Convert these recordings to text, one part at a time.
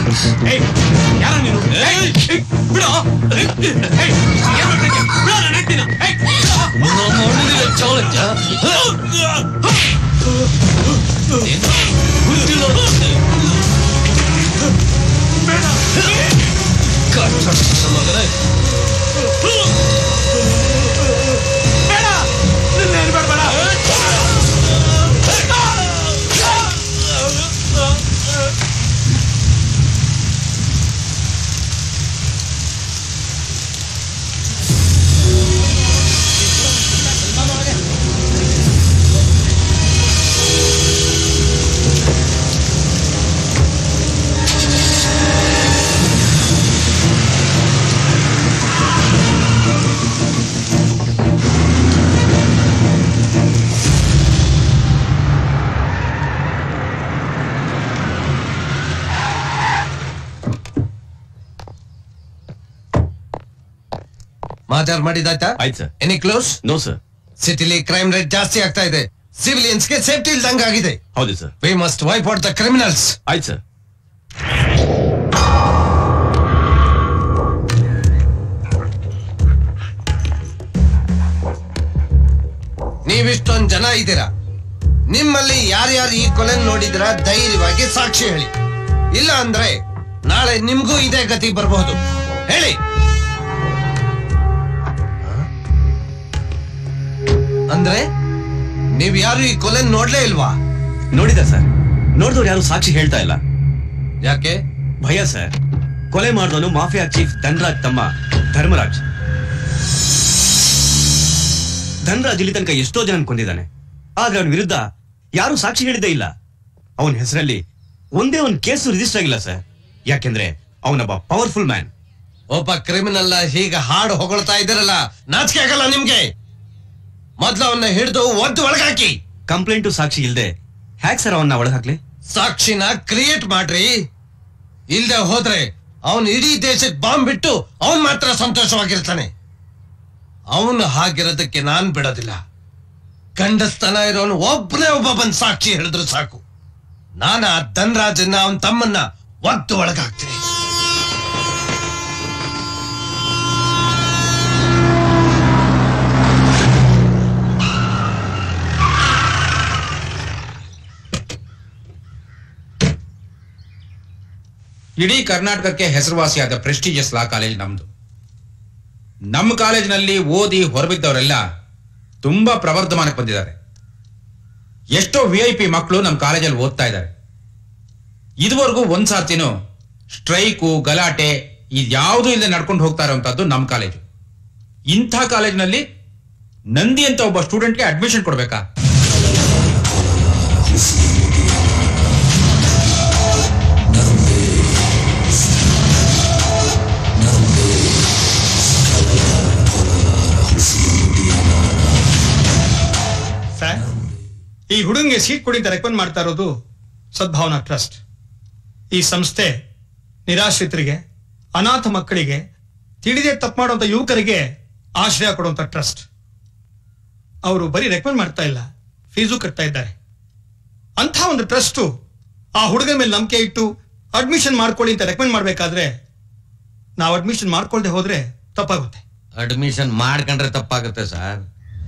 ಏಯ್ ಯಾರ ನೀನು ಏಯ್, ಏಯ್, ಬಿಡು ಏಯ್, ಏಯ್, ಏನ್ ಮಾಡ್ತಿದ್ಯ? ಬಿಡು, ನಾನ್ ಹಾಕ್ತೀನಿ. ಏಯ್, ಬೇಡ ನಿನ್ನೇನು ಬೇಡ ಬೇಡ ಮಾತಾಡ್ ಮಾಡಿದಾಯ್ತಾ ಆಯ್ತು sir any close no sir ಸಿಟಿಲಿ ಕ್ರೈಮ್ ರೇಟ್ ಜಾಸ್ತಿ ಆಗ್ತಾ ಇದೆ ಸಿವಿಲಿಯನ್ಸ್ ಗೆ ಸೇಫ್ಟಿ ಇಲ್ದಂಗ ಆಗಿದೆ ಹೌದು sir we must wipe out the criminals ಆಯ್ತು ಸರ್ ನೀವಿಷ್ಟೊಂದ್ ಜನ ಇದ್ದೀರಾ ನಿಮ್ಮಲ್ಲಿ ಯಾರ್ಯಾರು ಈ ಕೊಲೆ ನೋಡಿದ್ರ ಧೈರ್ಯವಾಗಿ ಸಾಕ್ಷಿ ಹೇಳಿ ಇಲ್ಲ ಅಂದ್ರೆ ನಾಳೆ ನಿಮ್ಗೂ ಇದೇ ಗತಿ ಬರಬಹುದು ಹೇಳಿ ಅಂದ್ರೆ ನೀವ್ ಯಾರು ಈ ಕೊಲೆ ನೋಡ್ಲೇ ಇಲ್ವಾ ನೋಡಿದ ಸರ್ ನೋಡಿದವ್ರು ಯಾರು ಸಾಕ್ಷಿ ಹೇಳ್ತಾ ಇಲ್ಲ ಯಾಕೆ ಭಯ ಸರ್ ಕೊಲೆ ಮಾಡಿದವನು ಮಾಫಿಯಾ ಚೀಫ್ ಧನ್ರಾಜ್ ತಮ್ಮ ಧರ್ಮರಾಜ್ ಧನ್ರಾಜ್ ಇಲ್ಲಿ ತನಕ ಎಷ್ಟೋ ಜನ ಕೊಂದಿದ್ದಾನೆ ಆದ್ರೆ ಅವನ ವಿರುದ್ಧ ಯಾರು ಸಾಕ್ಷಿ ಹೇಳಿದ್ದೇ ಇಲ್ಲ ಅವನ ಹೆಸರಲ್ಲಿ ಒಂದೇ ಒಂದು ಕೇಸು ರಿಜಿಸ್ಟರ್ ಆಗಿಲ್ಲ ಸರ್ ಯಾಕೆಂದ್ರೆ ಅವನೊಬ್ಬ ಪವರ್ಫುಲ್ ಮ್ಯಾನ್ ಒಬ್ಬ ಕ್ರಿಮಿನಲ್ ಹೀಗೆ ಹಾಡು ಹೊಗಳ್ತಾ ಇದ್ದೀರಲ್ಲ ನಾಚಿಕೆ ಆಗಲ್ಲ ನಿಮ್ಗೆ ಮೊದ್ಲು ಅವನ್ನ ಹಿಡಿದು ಒದ್ದು ಒಳಗಾಕಿ ಕಂಪ್ಲೇಂಟು ಸಾಕ್ಷಿ ಇಲ್ಲದೆ ಹ್ಯಾಕ್ ಸರ್ ಅವನ್ನ ಒಳಗೆ ಹಾಕ್ಲಿ ಸಾಕ್ಷಿನ ಕ್ರಿಯೇಟ್ ಮಾಡ್ರಿ ಇಲ್ದೆ ಹೋದ್ರೆ ಅವನ್ ಇಡೀ ದೇಶಕ್ಕೆ ಬಾಂಬ್ ಬಿಟ್ಟು ಅವನ್ ಮಾತ್ರ ಸಂತೋಷವಾಗಿರ್ತಾನೆ ಅವನು ಹಾಗಿರೋದಕ್ಕೆ ನಾನ್ ಬಿಡೋದಿಲ್ಲ ಗಂಡಸ್ತನ ಇರೋನು ಒಬ್ಬನೇ ಒಬ್ಬ ಬಂದ್ ಸಾಕ್ಷಿ ಹೇಳಿದ್ರು ಸಾಕು ನಾನ ಆ ಧನ್ರಾಜನ್ನ ಅವನ್ ತಮ್ಮನ್ನ ಒತ್ತು ಒಳಗಾಗ್ತೀನಿ ಇಡೀ ಕರ್ನಾಟಕಕ್ಕೆ ಹೆಸರುವಾಸಿಯಾದ ಪ್ರೆಸ್ಟಿಜಿಯಸ್ ಲಾ ಕಾಲೇಜ್ ನಮ್ದು ನಮ್ಮ ಕಾಲೇಜಿನಲ್ಲಿ ಓದಿ ಹೊರಬಿದ್ದವರೆಲ್ಲ ತುಂಬಾ ಪ್ರವರ್ಧಮಾನಕ್ಕೆ ಬಂದಿದ್ದಾರೆ ಎಷ್ಟೋ ವಿ ಐ ಪಿ ಮಕ್ಕಳು ನಮ್ಮ ಕಾಲೇಜಲ್ಲಿ ಓದ್ತಾ ಇದ್ದಾರೆ ಇದುವರೆಗೂ ಒಂದ್ ಸಾರ್ತಿನೂ ಸ್ಟ್ರೈಕು ಗಲಾಟೆ ಇದ್ಯಾವುದೂ ಇಲ್ಲದೆ ನಡ್ಕೊಂಡು ಹೋಗ್ತಾ ಇರುವಂತದ್ದು ನಮ್ಮ ಕಾಲೇಜು ಇಂಥ ಕಾಲೇಜಿನಲ್ಲಿ ನಂದಿ ಅಂತ ಒಬ್ಬ ಸ್ಟೂಡೆಂಟ್ಗೆ ಅಡ್ಮಿಷನ್ ಕೊಡ್ಬೇಕಾ ಸರ್ ಈ ಹುಡುಗಂಗೆ ಸೀಟ್ ಕೊಡಿ ಅಂತ ರೆಕಮೆಂಡ್ ಮಾಡ್ತಾ ಇರೋದು ಸದ್ಭಾವನಾ ಟ್ರಸ್ಟ್ ಈ ಸಂಸ್ಥೆ ನಿರಾಶ್ರಿತರಿಗೆ ಅನಾಥ ಮಕ್ಕಳಿಗೆ ತಿಳಿದೇ ತಪ್ಪು ಮಾಡುವಂತ ಯುವಕರಿಗೆ ಆಶ್ರಯ ಕೊಡುವಂತ ಟ್ರಸ್ಟ್ ಅವರು ಬರೀ ರೆಕಮೆಂಡ್ ಮಾಡ್ತಾ ಇಲ್ಲ ಫೀಸು ಕಟ್ತಾ ಇದ್ದಾರೆ ಅಂಥ ಒಂದು ಟ್ರಸ್ಟು ಆ ಹುಡುಗನ ಮೇಲೆ ನಂಬಿಕೆ ಇಟ್ಟು ಅಡ್ಮಿಷನ್ ಮಾಡ್ಕೊಳ್ಳಿ ಅಂತ ರೆಕಮೆಂಡ್ ಮಾಡ್ಬೇಕಾದ್ರೆ ನಾವು ಅಡ್ಮಿಷನ್ ಮಾಡ್ಕೊಳ್ದೆ ಹೋದ್ರೆ ತಪ್ಪಾಗುತ್ತೆ ಅಡ್ಮಿಷನ್ ಮಾಡ್ಕೊಂಡ್ರೆ ತಪ್ಪಾಗುತ್ತೆ ಸರ್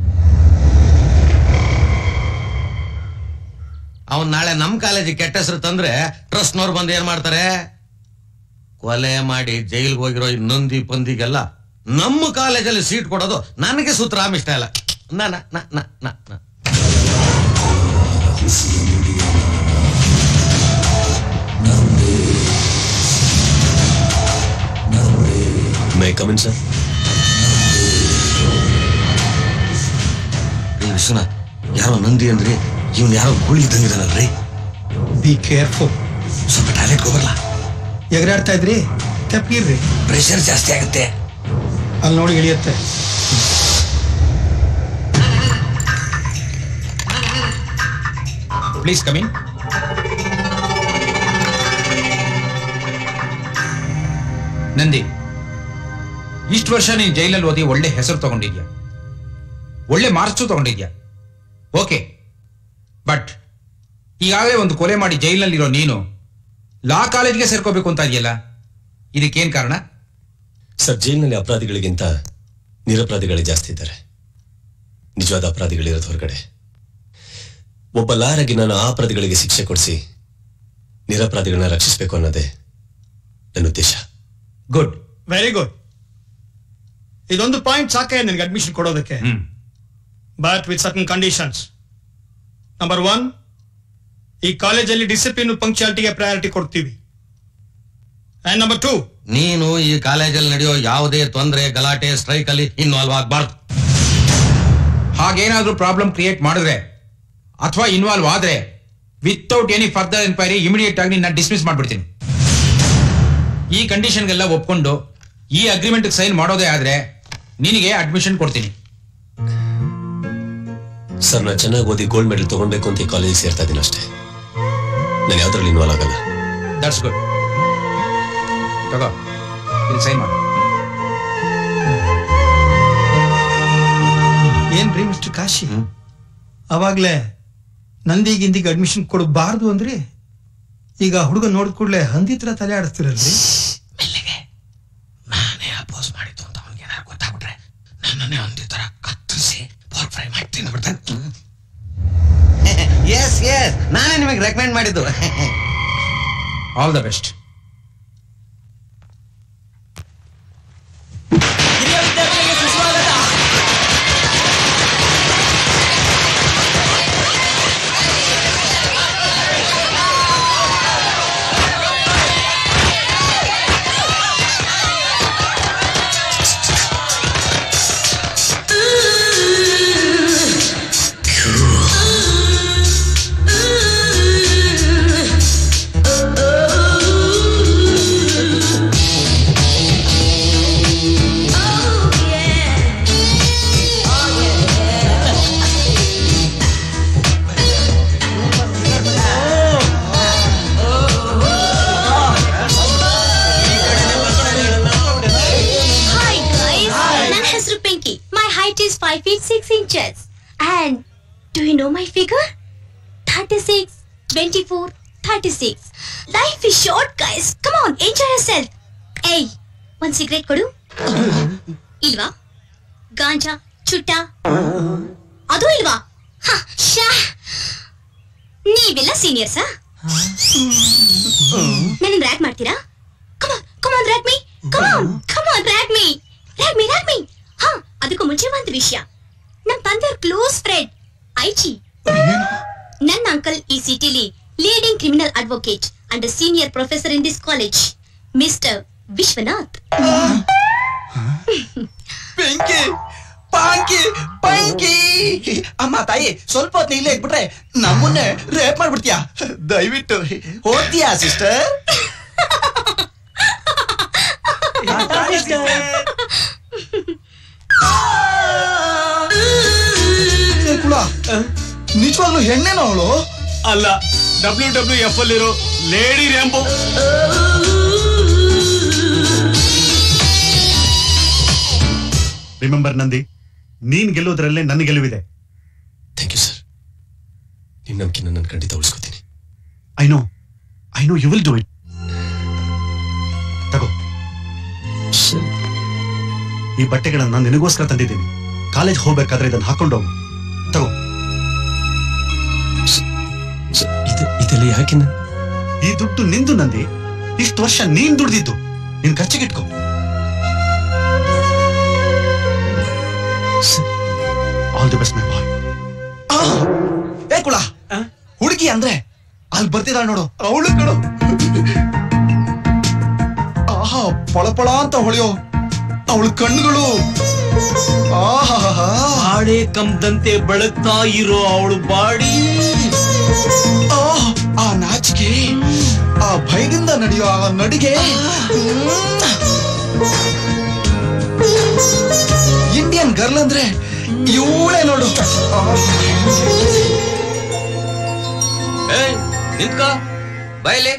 ಅವನ್ ನಾಳೆ ನಮ್ ಕಾಲೇಜಿಗೆ ಕೆಟ್ಟ ಹೆಸರು ತಂದ್ರೆ ಟ್ರಸ್ಟ್ನವ್ರು ಬಂದು ಏನ್ ಮಾಡ್ತಾರೆ ಕೊಲೆ ಮಾಡಿ ಜೈಲ್ಗೆ ಹೋಗಿರೋ ಈ ನೊಂದಿ ಪಂದಿಗೆಲ್ಲ ನಮ್ಮ ಕಾಲೇಜಲ್ಲಿ ಸೀಟ್ ಕೊಡೋದು ನನಗೆ ಸುತ್ತರಾಮ್ ಇಷ್ಟ ಇಲ್ಲ ನ ನ ನ ನ ನ ನ. ಮೈ ಕಮಿನ್ ಸರ್ ರೀ ವಿಶ್ವನಾಥ್ ಯಾರೋ ನಂದಿ ಅಂದ್ರಿ ಇವ್ನು ಯಾರೋ ಗುಳಿ ಇದ್ದಂಗಿದಾನಲ್ರಿ ಬಿ ಕೇರ್ಫುಲ್ ಸ್ವಲ್ಪ ಟಾಯ್ಲೆಟ್ ಹೋಗಲ್ಲ ಎಗರಾಡ್ತಾ ಇದ್ರಿ ತಪ್ಪಿರ್ರಿ ಪ್ರೆಷರ್ ಜಾಸ್ತಿ ಆಗುತ್ತೆ ಅಲ್ಲಿ ನೋಡಿ ಇಳಿಯುತ್ತೆ ಪ್ಲೀಸ್ ಕಮಿಂಗ್ ನಂದಿ ಇಷ್ಟು ವರ್ಷ ನೀನ್ ಜೈಲಲ್ಲಿ ಓದಿ ಒಳ್ಳೆ ಹೆಸರು ತಗೊಂಡಿದ್ಯಾ ಒಳ್ಳೆ ಮಾರ್ಕ್ಸು ತಗೊಂಡಿದ್ಯಾ ಓಕೆ ಬಟ್ ಈಗಾಗಲೇ ಒಂದು ಕೊಲೆ ಮಾಡಿ ಜೈಲಿನಲ್ಲಿರೋ ನೀನು ಲಾ ಕಾಲೇಜ್ಗೆ ಸೇರ್ಕೋಬೇಕು ಅಂತ ಇದೆಯಲ್ಲ ಇದಕ್ಕೇನ್ ಕಾರಣ ಸರ್ ಜೈಲಿನಲ್ಲಿ ಅಪರಾಧಿಗಳಿಗಿಂತ ನಿರಪರಾಧಿಗಳೇ ಜಾಸ್ತಿ ಇದ್ದಾರೆ ನಿಜವಾದ ಅಪರಾಧಿಗಳಿರೋದು ಹೊರಗಡೆ ಒಬ್ಬ ಲಾಯರಾಗಿ ನಾನು ಆ ಅಪರಾಧಿಗಳಿಗೆ ಶಿಕ್ಷೆ ಕೊಡಿಸಿ ನಿರಪರಾಧಿಗಳನ್ನ ರಕ್ಷಿಸಬೇಕು ಅನ್ನೋದೇ ನನ್ನ ಉದ್ದೇಶ ಗುಡ್ ವೆರಿ ಗುಡ್ ಇದೊಂದು ಪಾಯಿಂಟ್ ಸಾಕೆ ನಿನಗೆ ಅಡ್ಮಿಷನ್ ಕೊಡೋದಕ್ಕೆ hmm but with certain conditions number one ಈ ಕಾಲೇಜಲ್ಲಿ ಡಿಸಿಪ್ಲಿನ್ ಪಂಕ್ಚುಯಾಲಿಟಿಗೆ ಪ್ರಯಾರಿಟಿ ಕೊಡ್ತೀವಿ ಅಂಡ್ ನಂಬರ್ ಟೂ ನೀನು ಈ ಕಾಲೇಜಲ್ಲಿ ನಡೆಯೋ ಯಾವುದೇ ತೊಂದರೆ ಗಲಾಟೆ ಸ್ಟ್ರೈಕ್ ಅಲ್ಲಿ ಇನ್ವಾಲ್ವ್ ಆಗಬಾರ್ದು ಹಾಗೇನಾದ್ರೂ ಪ್ರಾಬ್ಲಮ್ ಕ್ರಿಯೇಟ್ ಮಾಡಿದ್ರೆ ಅಥವಾ ಇನ್ವಾಲ್ವ್ ಆದ್ರೆ without any further enquiry immediate ಆಗಿ ನಾನು ಡಿಸ್ಮಿಸ್ ಮಾಡ್ಬಿಡ್ತೀನಿ ಈ ಕಂಡೀಷನ್ಗೆಲ್ಲ ಒಪ್ಕೊಂಡು ಈ ಅಗ್ರಿಮೆಂಟ್ ಸೈನ್ ಮಾಡೋದೇ ಆದ್ರೆ ನಿನಗೆ ಅಡ್ಮಿಷನ್ ಕೊಡ್ತೀನಿ ಸರ್ ನಾನು ಚೆನ್ನಾಗಿ ಓದಿ ಗೋಲ್ಡ್ ಮೆಡಲ್ ತಗೊಳ್ಬೇಕು ಅಂತ ಈ ಕಾಲೇಜಿಗೆ ಸೇರ್ತಾ ಇದ್ದೀನಿ ಅಷ್ಟೇ ನಾನು ಯಾವ್ದ್ರಲ್ಲಿ ಇನ್ವಾಲ್ವ್ ಆಗಲ್ಲ ದಟ್ಸ್ ಗುಡ್ ತಗೋ ಇಲ್ಲಿ ಸೈನ್ ಮಾಡು ಏನ್ರಿ ಮಿಸ್ಟರ್ ಕಾಶಿ ಅವಾಗ್ಲೇ ನಂದಿ ಗಿಂದಿಗೆ ಅಡ್ಮಿಷನ್ ಕೊಡಬಾರ್ದು ಅಂದ್ರಿ ಈಗ ಹುಡುಗ ನೋಡಿದ ಕೂಡಲೇ ಹಂದಿ ತರ ತಲೆ ಆಡಿಸ್ತಿರಲ್ರಿ ನಾನೇ ಅಪೋಸ್ ಮಾಡಿದ್ದು ಅಂತ ಅವ್ನಿಗೆ ಏನಾರು ಗೊತ್ತಾಗ್ಬಿಟ್ರೆ ನನ್ನನ್ನೇ ಒಂದೇ ತರ ಕತ್ತರಿಸಿ ಪೋರ್ಕ್ ಫ್ರೈ ಮಾಡಿ ತಿಂದ್ಬಿಡ್ತಾನೆ ಎಸ್ ಎಸ್ ನಾನೇ ನಿಮಗೆ ರೆಕಮೆಂಡ್ ಮಾಡಿದ್ದು all the best Hi guys, ನನ್ನ ಹೆಸರು Pinky my height is five feet six inches and do you know my figure thirty six twenty four thirty six life is short guys come on enjoy your self ಏಯ್ ಒಂದ್ cigarette ಕೊಡು ಇಲ್ವಾ ಗಾಂಜಾ ಚುಟ್ಟ ಅದು ಇಲ್ವಾ ಹ, ಶ್ಯಾ. ನೀವೆಲ್ಲ ಸೀನಿಯರ್ಸಾ ನನ್ನ ರ್ಯಾಕ್ ಮಾಡ್ತೀರಾ come on come on rag me come on come on rag me rag me rag me ಹಾ ಅದಕ್ಕೂ ಮುಂಚೆ ಒಂದು ವಿಷಯ ನಮ್ ತಂದೆಯವ್ರ ಕ್ಲೋಸ್ ಫ್ರೆಂಡ್ ಐಚಿ ನನ್ನ ಅಂಕಲ್ ಈ ಸಿಟಿಲಿ leading criminal advocate and senior professor in this college mister Vishwanath ಬೆಂಕಿ ಪಾಂಕಿ ಪಂಕಿ ಅಮ್ಮ ತಾಯಿ ಸ್ವಲ್ಪ ಹೊತ್ತು ಇಲ್ಲೇ ಇಟ್ಬಿಟ್ರೆ ನಮ್ಮನ್ನೇ ರೇಪ್ ಮಾಡ್ಬಿಡ್ತೀಯಾ ದಯವಿಟ್ಟು ಹೋಗ್ತೀಯಾ ಸಿಸ್ಟರ್ ಕುಳ ನಿಜವಾಗ್ಲೂ ಹೆಣ್ಣೇನೋ ಅವಳು ಅಲ್ಲ ಡಬ್ಲ್ಯೂ ಡಬ್ಲ್ಯೂ ಎಫ್ ಅಲ್ಲಿರೋ ಲೇಡಿ ರ್ಯಾಂಬೋ ರಿಮೆಂಬರ್ ನಂದಿ ನೀನ್ ಗೆಲ್ಲೋದ್ರಲ್ಲೇ ನನ್ನ ಗೆಲುವಿದೆ ಥ್ಯಾಂಕ್ ಯು ಸರ್ ನಿಮ್ಮ ನಂಬಿಕೆ ನಾನು ಖಂಡಿತ ಉಳಿಸ್ಕೋತೀನಿ I know I know you will do it ತಗೋ ಈ ಬಟ್ಟೆಗಳನ್ನ ನಾನು ನಿನಗೋಸ್ಕರ ತಂದಿದ್ದೀನಿ ಕಾಲೇಜ್ ಹೋಗ್ಬೇಕಾದ್ರೆ ಇದನ್ನ ಹಾಕೊಂಡು ಹೋಗು ತಗೋ ಸರ್, ಇದು ಇದೆಲ್ಲ ಯಾಕೆ ನಾನು ಈ ದುಡ್ಡು ನಿಂದು ನಂದಿ ಇಷ್ಟು ವರ್ಷ ನೀನ್ ದುಡ್ದಿದ್ದು ನಿನ್ ಖರ್ಚಿಗಿಟ್ಕೋ all the best my boy ಏ ಕುಳ ಹುಡುಗಿ ಅಂದ್ರೆ ಅಲ್ಲಿ ಬರ್ತಿದ್ದಾಳ ನೋಡು ಅವಳು ಕಣು ಆಹಾ ಪಳಪಳ ಅಂತ ಹೊಳೆಯೋ ಅವಳ ಕಣ್ಣುಗಳು ಆಹಾ ಬಾಡೆ ಕಂಬದಂತೆ ಬೆಳಗ್ತಾ ಇರೋ ಅವಳು ಬಾಡಿ ಆಹ್, ಆ ನಾಚಿಕೆ ಆ ಭಯದಿಂದ ನಡೆಯೋ ಆ ನಡಿಗೆ ಇಂಡಿಯನ್ ಗರ್ಲ್ ಅಂದ್ರೆ ಇವಳೇ ನೋಡು ನಿಂತ್ಕೋ ಬಯಲಿ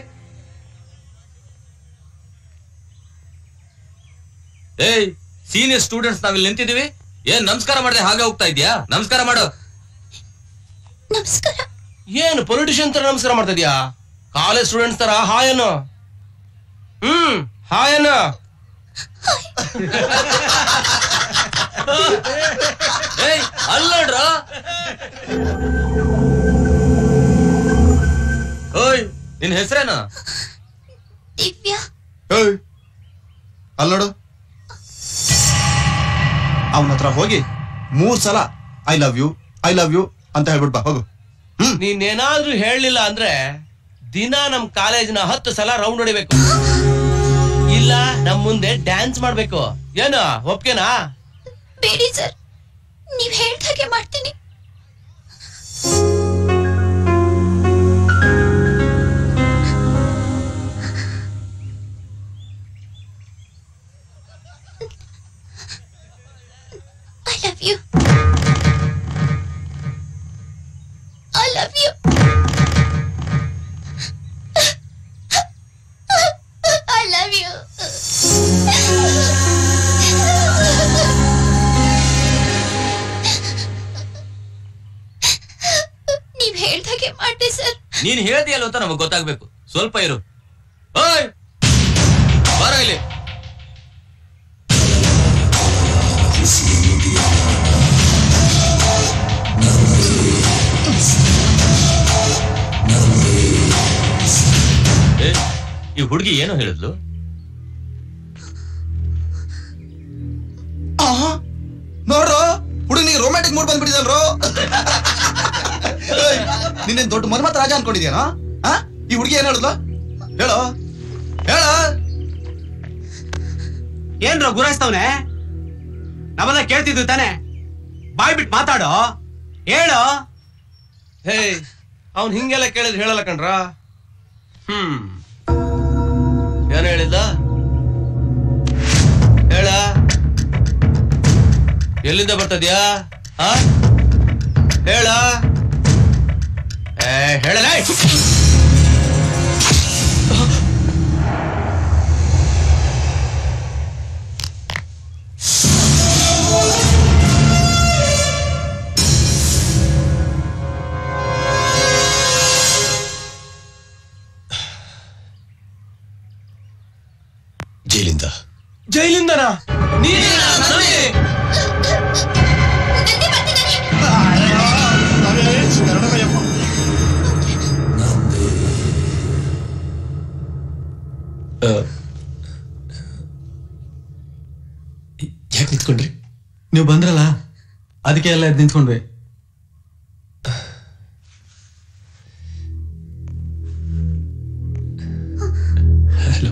ಏಯ್ ಸೀನಿಯರ್ ಸ್ಟೂಡೆಂಟ್ಸ್ ನಾವಿಲ್ಲಿ ನಿಂತಿದೀವಿ ಏನ್ ನಮಸ್ಕಾರ ಮಾಡದೆ ಹಾಗೆ ಹೋಗ್ತಾ ಇದ್ಯಾ ನಮಸ್ಕಾರ ಮಾಡು ನಮಸ್ಕಾರ ಏನು ಪೊಲಿಟಿಷಿಯನ್ ತರ ನಮಸ್ಕಾರ ಮಾಡ್ತಾ ಇದೀಯಾ ಕಾಲೇಜ್ ಸ್ಟೂಡೆಂಟ್ಸ್ ತರ ಹಾಯನು ಹ್ಮ್ ಹಾಯನು ಏಯ್ ಅಲ್ಲೋಡ್ರ ಓಯ್ ನಿನ್ ಹೆಸರೇನಾ ದಿವ್ಯಾ ಏಯ್ ಅಲ್ ನೋಡು ಅವನ ಹತ್ರ ಹೋಗಿ ಮೂರ್ ಸಲ I love you I love you ಅಂತ ಹೇಳ್ಬಿಟ್ ಬಾ ಹೋಗು ನೀನೇನಾದ್ರೂ ಹೇಳಲಿಲ್ಲ ಅಂದ್ರೆ ದಿನ ನಮ್ ಕಾಲೇಜಿನ ಹತ್ತು ಸಲ ರೌಂಡ್ ಹೊಡಿಬೇಕು ಇಲ್ಲ ನಮ್ ಮುಂದೆ ಡ್ಯಾನ್ಸ್ ಮಾಡ್ಬೇಕು ಏನು ಒಪ್ಗೆನಾ ಬೇಡಿ ಸರ್ ನೀವ್ ಹೇಳ್ದಾಗೆ ಮಾಡ್ತೀನಿ I love you. I love you. I love you. ನೀವ್ ಹೇಳ್ದಾಗೆ ಮಾಡಿ ಸರ್ ನೀನ್ ಹೇಳ್ದಿಯಲ್ಲ ಅಂತ ನಮಗ್ ಗೊತ್ತಾಗ್ಬೇಕು ಸ್ವಲ್ಪ ಇರು ಓಯ್ ಬಾರ ಇಲ್ಲಿ ಏ, ಈ ಹುಡುಗಿ ಏನು ಹೇಳಿದ್ಲು ಆಹಾ, ನೋಡ್ರು ಹುಡುಗನಿಗೆ ರೊಮ್ಯಾಂಟಿಕ್ ಮೂಡ್ ಬಂದ್ಬಿಟ್ಟಿದಲ್ರು ಏಯ್, ನಿನ್ನೇನ್ ದೊಡ್ಡ ಮನ್ಮತ್ ರಾಜ ಅನ್ಕೊಂಡಿದ್ಯಾನೋ ಆ ಈ ಹುಡುಗಿ ಏನ್ ಹೇಳಿದ್ಲು ಹೇಳೋ ಹೇಳ ಏನ್ರ ಗುರಾಯಿಸ್ತವ್ನೆ ನಾವೆಲ್ಲ ಕೇಳ್ತಿದ್ವಿ ತಾನೆ ಬಾಯ್ ಬಿಟ್ಟು ಮಾತಾಡೋ ಹೇಳೋ ಹೇ ಅವ್ನ್ ಹಿಂಗೆಲ್ಲ ಕೇಳಿದ್ರೆ ಹೇಳಲ್ಲ ಕಣ್ರ ಹ್ಮ್ ಏನ್ ಹೇಳಿದ ಹೇಳ ಎಲ್ಲಿಂದ ಬರ್ತದ್ಯಾ ಆ ಹೇಳ ಏ ಹೇಳಲ್ಲ ಜೈಲಿಂದ ಜೈಲಿಂದನಾ ಯಾಕೆ ನಿಂತ್ಕೊಂಡ್ರಿ ನೀವು ಬಂದ್ರಲ್ಲ ಅದಕ್ಕೆ ಎಲ್ಲ ಎದ್ದು ನಿಂತ್ಕೊಂಡ್ವಿ ಹಲೋ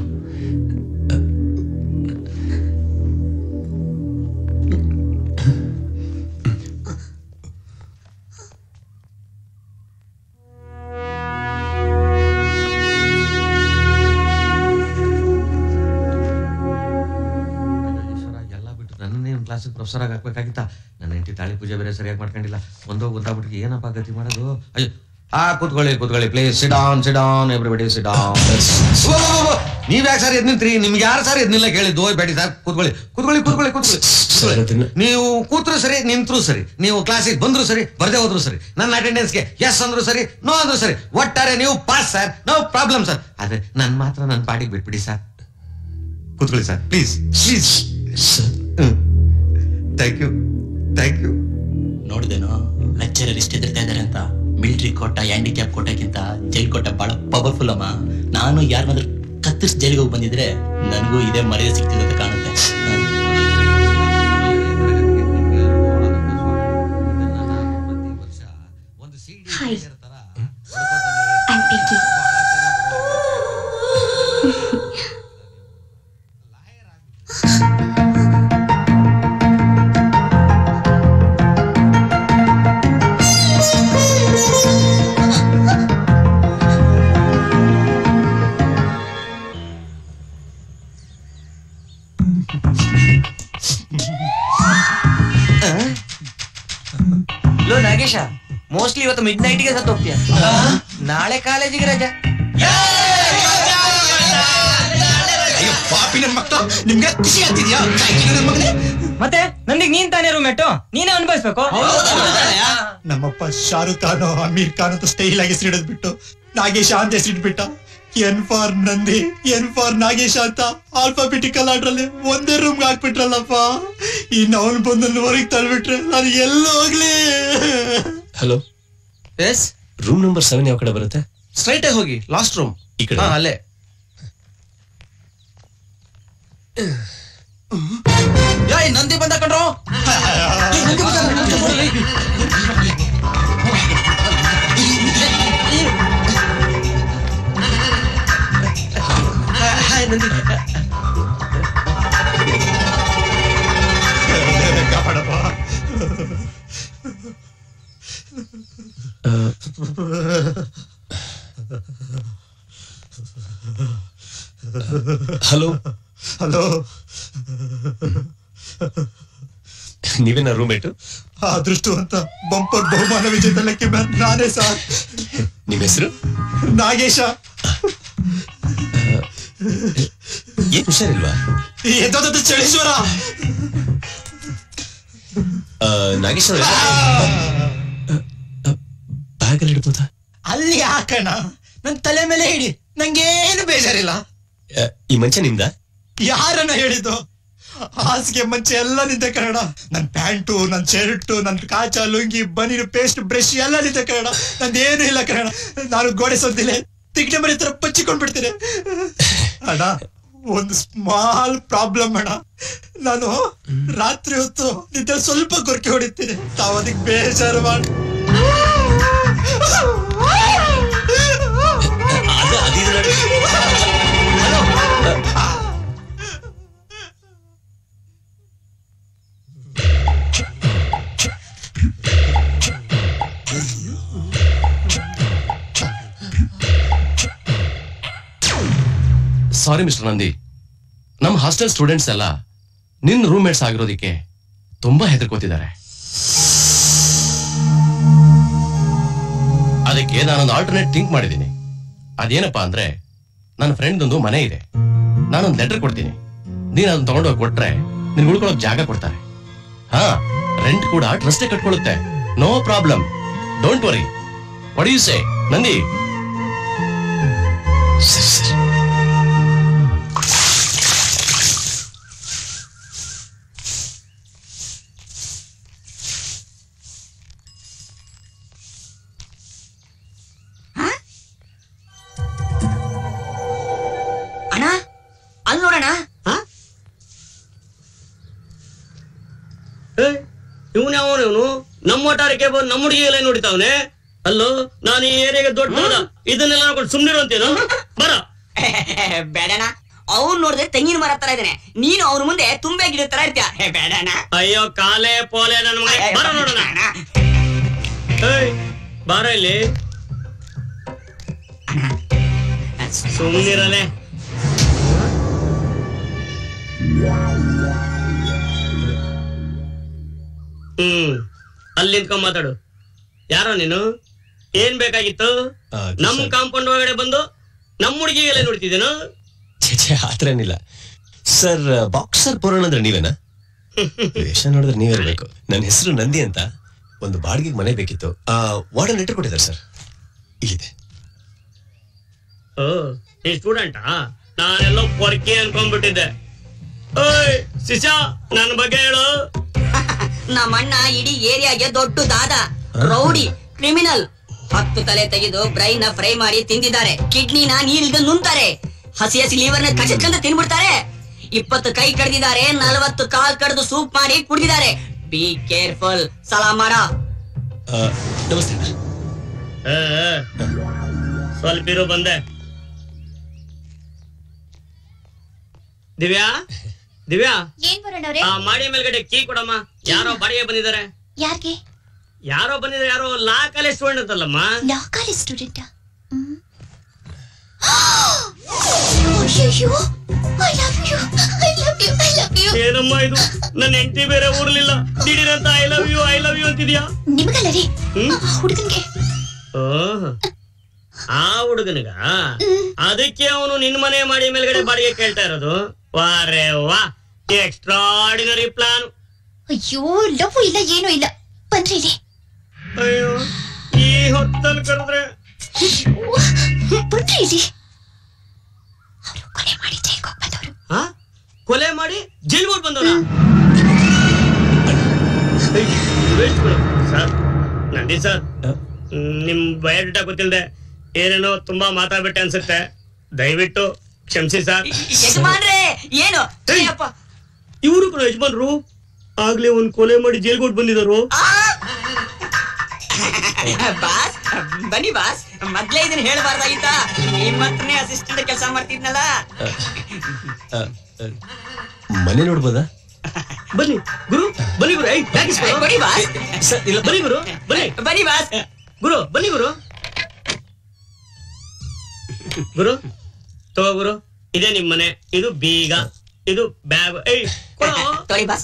ಎಲ್ಲ ಬಿಟ್ಟು ನನ್ನೇ ಒಂದು ಕ್ಲಾಸಿಗೆ ಪ್ರೊಫೆಸರ್ ಆಗಿ ಹಾಕ್ಬೇಕಾಗಿತ್ತ ನನ್ನ ಹೆಂಡತಿ ತಾಳಿ ಪೂಜೆ ಬೇರೆ ಸರಿಯಾಗಿ ಮಾಡ್ಕೊಂಡಿಲ್ಲ ಒಂದೋ ಗೊತ್ತಾಗ್ಬಿಟ್ಟು ಏನಪ್ಪ ಗತಿ ಮಾಡೋದು ಅಯ್ಯೋ ಹಾ ಕೂತ್ಕೊಳ್ಳಿ ಕೂತ್ಕೊಳ್ಳಿ please sit down sit down everybody sit down ನೀವ್ ಯಾಕೆ ಸರ್ ಎದ್ ನಿಂತ್ರಿ ನಿಮ್ಗೆ ಯಾರು ಸರ್ ಎದ್ನಿಲ್ಲ ಕೇಳಿದ್ದು ಓಯ್ ಬೇಡಿ ಸರ್ ಕೂತ್ಕೊಳ್ಳಿ ಕೂತ್ಕೊಳ್ಳಿ ಕೂತ್ಕೊಳ್ಳಿ ಕೂತ್ಕೊಳ್ಳಿ ಸರ್ ಅದನ್ನ ನೀವು ಕೂತ್ರು ಸರಿ ನಿಂತ್ರು ಸರಿ ನೀವು ಕ್ಲಾಸಿಗೆ ಬಂದ್ರು ಸರಿ ಬರ್ದೇ ಹೋದ್ರು ಸರಿ ನನ್ನ ಅಟೆಂಡೆನ್ಸ್ಗೆ ಎಸ್ ಅಂದ್ರು ಸರಿ ನೋ ಅಂದ್ರು ಸರಿ ಒಟ್ಟಾರೆ ನೀವು pass sir no problem sir ಆದ್ರೆ ನನ್ ಮಾತ್ರ ನನ್ನ ಪಾಡಿಗೆ ಬಿಟ್ಬಿಡಿ ಸರ್ ಕೂತ್ಕೊಳ್ಳಿ sir please please sir thank you thank you ನೋಡಿದೇನೋ ಲೆಕ್ಚರರ್ ಇಷ್ಟ ಎದುರ್ತಾ ಇದಾರೆ ಅಂತ ಮಿಲಿಟರಿ ಕೋಟ ಹ್ಯಾಂಡಿಕ್ಯಾಪ್ ಕೋಟಕ್ಕಿಂತ ಜೈಲ್ ಕೋಟ ಬಹಳ ಪವರ್ಫುಲ್ ಅಮ್ಮ ನಾನು ಯಾರನ್ನಾದ್ರೂ ಕತ್ತರಿಸಿ ಜೈಲಿಗೆ ಹೋಗಿ ಬಂದಿದ್ರೆ ನನಗೂ ಇದೇ ಮರ್ಯಾದೆ ಸಿಗ್ತಿದೆ ಅಂತ ಕಾಣುತ್ತೆ Hi. I'm Pinky. ಲೋ ನಾಗೇಶ ಮೋಸ್ಟ್ಲಿ ಇವತ್ತು ಮಿಡ್ ನೈಟ್ಗೆ ಸತ್ತು ಹೋಗ್ತೀಯ ನಾಳೆ ಕಾಲೇಜಿಗೆ ರಜಾ ಅಯ್ಯೋ ಪಾಪಿ ನನ್ ಮಕ್ಕಳು ನಿಮ್ಗೆ ಖುಷಿ ಆಗ್ತಿದ್ಯಾ ನನ್ನ ಮಗನೇ ಮತ್ತೆ ನಂದಿಗ್ ನೀನ್ ತಾನೇ ರೂಮೆಟ್ಟು ನೀನೇ ಅನ್ಭವಿಸ್ಬೇಕು ನಮ್ಮಪ್ಪ ಶಾರುಖ್ ಖಾನ್ ಅಮೀರ್ ಖಾನ್ ಅಂತ ಸ್ಟೈಲ್ ಆಗಿ ಹೆಸರಿಡೋದ್ ಬಿಟ್ಟು ನಾಗೇಶ ಅಂತ ಹೆಸರಿಟ್ಬಿಟ್ಟ N for Nandi N for Nagesha ಅಂತ ಆಲ್ಫಾಬೆಟಿಕಲ್ ಆರ್ಡ್ರಲ್ಲಿ ಒಂದೇ ರೂಮ್ಗೆ ಹಾಕ್ಬಿಟ್ರಲ್ಲಪ್ಪ ಇನ್ನು ಅವನು ಬಂದು ನನ್ನ ಹೊರಗೆ ತಳ್ಬಿಟ್ರೆ ನಾನು ಎಲ್ಲೋ ಹೋಗ್ಲಿ hello yes room number seven ಯಾವ ಕಡೆ ಬರುತ್ತೆ ಸ್ಟ್ರೈಟ್ ಆಗಿ ಹೋಗಿ ಲಾಸ್ಟ್ ರೂಮ್ ಈ ಕಡೆ ಹಾ ಅಲ್ಲೇ ಯಾಯ್ ನಂದಿ ಬಂದ ಕಣ್ರೋ ಏಯ್, ನಂದಿ ಬಂದ. ಹಾಯ್ ನಂದಿ ಕಾಪಾಡಪ್ಪ ಹಲೋ ಹಲೋ ನೀವೇನ ರೂಮೇಟು ಅದೃಷ್ಟವಂತ ಬಂಪರ್ ಬಹುಮಾನ ವಿಜೇತ ಲಕ್ಕಿ ಮ್ಯಾನ್ ನಾನೇ ಸರ್ ನಿಮ್ಮ ಹೆಸರು ನಾಗೇಶ ಏನ್ ಹುಷಾರಿಲ್ವಾ ಎದ್ದೋದದ್ದು ಚಳೇಶ್ವರ ಆ, ನಾಗೇಶ್ ಅವರೇ ಬ್ಯಾಗಲ್ಲಿ ಇಡ್ಬೋದಾ ಅಲ್ಲಿ ಹಾಕಣ ನನ್ ತಲೆ ಮೇಲೆ ಹಿಡಿ ನಂಗೇನು ಬೇಜಾರಿಲ್ಲ ಆ, ಈ ಮಂಚ ನಿಮ್ದ ಯಾರನ್ನ ಹೇಳಿದ್ದು ಹಾಸಿಗೆ ಮಂಚೆ ಎಲ್ಲ ನಿಂತೆ ಕನ್ನಡ ನನ್ ಪ್ಯಾಂಟು ನನ್ ಶರ್ಟು ನನ್ ಕಾಚ ಲುಂಗಿ ಬನೀನು ಪೇಸ್ಟ್ ಬ್ರಷ್ ಎಲ್ಲ ನಿಂತೆ ಕನ್ನಡ ನಂದೇನು ಇಲ್ಲ ಕನ್ನಡ ನಾನು ಗೋಡೆ ಸೊಂದಿಲೆ ತಿಗ್ನೆ ಮರಿ ತರ ಪಚ್ಚಿಕೊಂಡ್ ಬಿಡ್ತೇನೆ ಅಣ್ಣ ಒಂದು ಸ್ಮಾಲ್ ಪ್ರಾಬ್ಲಮ್ ಅಣ್ಣ ನಾನು ರಾತ್ರಿ ಹೊತ್ತು ನಿದ್ದೆ ಸ್ವಲ್ಪ ಗೊರಕೆ ಹೊಡಿತೀನಿ ತಾವ್ ಅದಕ್ಕೆ ಬೇಜಾರು ಮಾಡಿ ಅದ ಅದಿದು ನೋಡಿ. ಸಾರಿ ಮಿಸ್ಟರ್ ನಂದಿ ನಮ್ಮ ಹಾಸ್ಟೆಲ್ ಸ್ಟೂಡೆಂಟ್ಸ್ ಎಲ್ಲ ನಿನ್ನ ರೂಮ್ಮೇಟ್ಸ್ ಆಗಿರೋದಕ್ಕೆ ತುಂಬಾ ಹೆದರ್ಕೋತಿದ್ದಾರೆ ಅದಕ್ಕೆ ನಾನೊಂದು ಆಲ್ಟರ್ನೇಟ್ ಥಿಂಕ್ ಮಾಡಿದ್ದೀನಿ ಅದೇನಪ್ಪಾ ಅಂದ್ರೆ ನನ್ನ ಫ್ರೆಂಡ್ ಒಂದು ಮನೆ ಇದೆ ನಾನೊಂದು ಲೆಟರ್ ಕೊಡ್ತೀನಿ ನೀನ್ ಅದನ್ನ ತಗೊಂಡೋಗಿ ಕೊಟ್ರೆ ನಿನ್ ಉಳ್ಕೊಳ್ಳೋಕ್ ಜಾಗ ಕೊಡ್ತಾರೆ ಹಾ ರೆಂಟ್ ಕೂಡ ಟ್ರಸ್ಟೇ ಕಟ್ಕೊಳ್ಳುತ್ತೆ no problem don't worry what you say Nandi ಸರಿ ಸರಿ ಅಣ್ಣ ಅಲ್ಲಿ ನೋಡೋಣ ಇವನು ಯಾವನು ಇವನು ನಮ್ಮ ಒಟ್ಟಾರಕ್ಕೆ ಬಂದು ನಮ್ಮ ಹುಡುಗಿಗೆಲ್ಲ ನೋಡಿತಾವನೆ ಅಲ್ಲೋ ನಾನು ಈ ಏರಿಯಾಗೆ ದೊಡ್ಡ ಮಗ. ಇದನ್ನೆಲ್ಲ ನೋಡ್ಕೊಂಡು ಸುಮ್ನಿರು ಅಂತೇನು ಬರ ಬೇಡಣ ಅವ್ನು ನೋಡಿದ್ರೆ ತೆಂಗಿನ ಮರ ತರ ಇದ್ದಾನೆ ನೀನು ಅವ್ರ ಮುಂದೆ ತುಂಬೆ ಗಿಡ ತರ ಇರ್ತೀಯ ಹೇ, ಬೇಡಣ ಅಯ್ಯೋ ಕಾಲೇ ಪೋಲೆ ನನ್ನ ಮಗ ಬರ ನೋಡೋಣ ಏಯ್ ಬಾರ ಇಲ್ಲಿ ಸುಮ್ನಿರಲೆ ಹ್ಮ್ ಅಲ್ಲಿ ನಿಂತ್ಕೊಂಡ್ ಮಾತಾಡು ಯಾರೋ ನೀನು ಏನ್ ಬೇಕಾಗಿತ್ತು ಆ, ನಮ್ ಸರ್. ಕಾಂಪೌಂಡ್ ಒಳಗಡೆ ಬಂದು ನಮ್ ಹುಡುಗಿಗೆಲ್ಲ ನೋಡ್ತಿದ್ದೇನು ಛೇ ಛೇ ಆತರ ಏನಿಲ್ಲ ಸರ್ ಬಾಕ್ಸರ್ ಪುರಾಣ ಅಂದ್ರೆ ನೀವೇನಾ ವೇಷ ನೋಡಿದ್ರೆ ನೀವೇ ಇರ್ಬೇಕು ನನ್ನ ಹೆಸರು ನಂದಿ ಅಂತ ಒಂದು ಬಾಡಿಗೆಗೆ ಮನೆ ಬೇಕಿತ್ತು ಆ ವಾರ್ಡನ್ ಲೆಟರ್ ಕೊಟ್ಟಿದ್ದಾರೆ ಸರ್ ಇಲ್ಲಿದೆ ಓ ನೀ ಸ್ಟೂಡೆಂಟಾ ನಾನೆಲ್ಲೋ ಪೊರ್ಕಿ ಅನ್ಕೊಂಡ್ಬಿಟ್ಟಿದ್ದೆ ಓಯ್ ಶಿಶಾ ನನ್ನ ಬಗ್ಗೆ ಹೇಳು ನಮ್ಮ ಅಣ್ಣ ಇಡೀ ಏರಿಯಾಗೆ ದೊಡ್ಡ ದಾದ ರೌಡಿ ಕ್ರಿಮಿನಲ್ ಹತ್ತು ತಲೆ ತೆಗೆದು ಬ್ರೈನ್ ನ ಫ್ರೈ ಮಾಡಿ ತಿಂದಿದ್ದಾರೆ ಕಿಡ್ನಿನ ನೀರಿಲ್ದ ನುಂತಾರೆ ಹಸಿ ಹಸಿ ಲಿವರ್ ನ ಕಚಕಂದ ತಿನ್ಬಿಡ್ತಾರೆ ಇಪ್ಪತ್ತು ಕೈ ಕಡ್ದಿದ್ದಾರೆ ನಲವತ್ತು ಕಾಲ್ ಕಡ್ದು ಸೂಪ್ ಮಾಡಿ ಕುಡ್ದಿದ್ದಾರೆ ಬಿ ಕೇರ್ಫುಲ್ ಸಲಾ ಮಾಡ ಆ, ನಮಸ್ತೆ ಅಣ್ಣ. ಏ, ಏ, ಸ್ವಲ್ಪ ಇರು ಬಂದೆ ದಿವ್ಯಾ ದಿವ್ಯಾ ಏನ್ ಬರೋಣವ್ರೆ ಆ ಮಾಡಿ ಮೇಲ್ಗಡೆ ಕೀ ಕೊಡಮ್ಮ ಯಾರೋ ಬಾಡಿಗೆ ಬಂದಿದ್ದಾರೆ ಯಾರ್ಗೆ ಯಾರೋ ಬಂದಿದ್ದಾರೆ ಯಾರೋ ಲಾ ಕಾಲೇಜ್ ಸ್ಟೂಡೆಂಟ್ ಅಂತಲ್ಲಮ್ಮ ಲಾ ಕಾಲೇಜ್ ಸ್ಟೂಡೆಂಟ್ ಅಯ್ಯೋ I love you I love you I love you ಏನಮ್ಮ ಇದು ನನ್ನ ಹೆಂಡತಿ ಬೇರೆ ಊರ್ಲಿಲ್ಲ ದಿಢೀರಂತ I love you I love you ಅಂತಿದ್ಯಾ ನಿಮಗಲ್ಲ ರೀ ಹುಡುಗನ್ಗೆ ಓಹ್ ಆ ಹುಡುಗನಿಗ ಅದಕ್ಕೆ ಅವನು ನಿನ್ ಮನೆ ಮಾಡಿ ಮೇಲ್ಗಡೆ ಬಾಡಿಗೆ ಕೇಳ್ತಾ ಇರೋದು ವಾರೆ ವಾ ಎಕ್ಸ್ಟ್ರಾಡಿನರಿ ಪ್ಲಾನ್ ಅಯ್ಯೋ ಲವ್ ಇಲ್ಲ ಏನೂ ಇಲ್ಲ ಬನ್ರಿ ಇಲ್ಲಿ ಅಯ್ಯೋ ಈ ಹೊತ್ತಲ್ಲಿ ಕರೆದ್ರೆ ಅಯ್ಯೋ, ಇಲ್ಲಿ ಅವರು ಕೊಲೆ ಮಾಡಿ ಜೈಲ್ಗೆ ಹೋಗಿ ಬಂದವರು ಹಾ ಕೊಲೆ ಮಾಡಿ ಜೈಲ್ಗೆ ಹೋಗಿ ಬಂದವನ ಸರ್ ನಂದಿ ಸರ್ ನಿಮ್ ಬಯೋಡೇಟಾ ಗೊತ್ತಿಲ್ಲದೆ ಏನೇನೋ ತುಂಬಾ ಮಾತಾಡ್ಬಿಟ್ಟೆ ಅನ್ಸುತ್ತೆ ದಯವಿಟ್ಟು ಕ್ಷಮಿಸಿ ಸರ್ ಯಜಮಾನ್ರೆ ಏನು ಅಯ್ಯಪ್ಪ ಇವರು ಕೂಡ ಯಜಮಾನ್ರು ಆಗ್ಲೇ ಒಂದ್ ಕೊಲೆ ಮಾಡಿ ಜೈಲ್ಗೆ ಹೋಗಿ ಬಂದಿದ್ದಾರೆ ಬಾಸ್ ಬನ್ನಿ ಬಾಸ್ ಮೊದ್ಲೇ ಇದನ್ನ ಹೇಳ್ಬಾರ್ದಾಗಿತ್ತ ನಿಮ್ಮ ಹತ್ರನೇ ಅಸಿಸ್ಟೆಂಟ್ ಕೆಲಸ ಮಾಡ್ತಿದ್ನಲ್ಲ ಮನೆ ನೋಡ್ಬೋದಾ ಬನ್ನಿ ಗುರು ಬನ್ನಿ ಗುರು ಏಯ್, ಯಾಕೆ ಇಸ್ಕೊಳ್ಳೋ? ಬನ್ನಿ ಬಾಸ್ ಸರ್ ಇಲ್ಲ ಬನ್ನಿ ಗುರು ಬನ್ನಿ ಬನ್ನಿ ಬಾಸ್ ಗುರು ಬನ್ನಿ ಗುರು ಗುರು ತಗೋ ಗುರು ಇದೇ ನಿಮ್ ಮನೆ ಇದು ಬೀಗ ಇದು ಬ್ಯಾಗ್ ಏಯ್ ಕೊಡೋ ತೊಳಿ ಬಾಸ್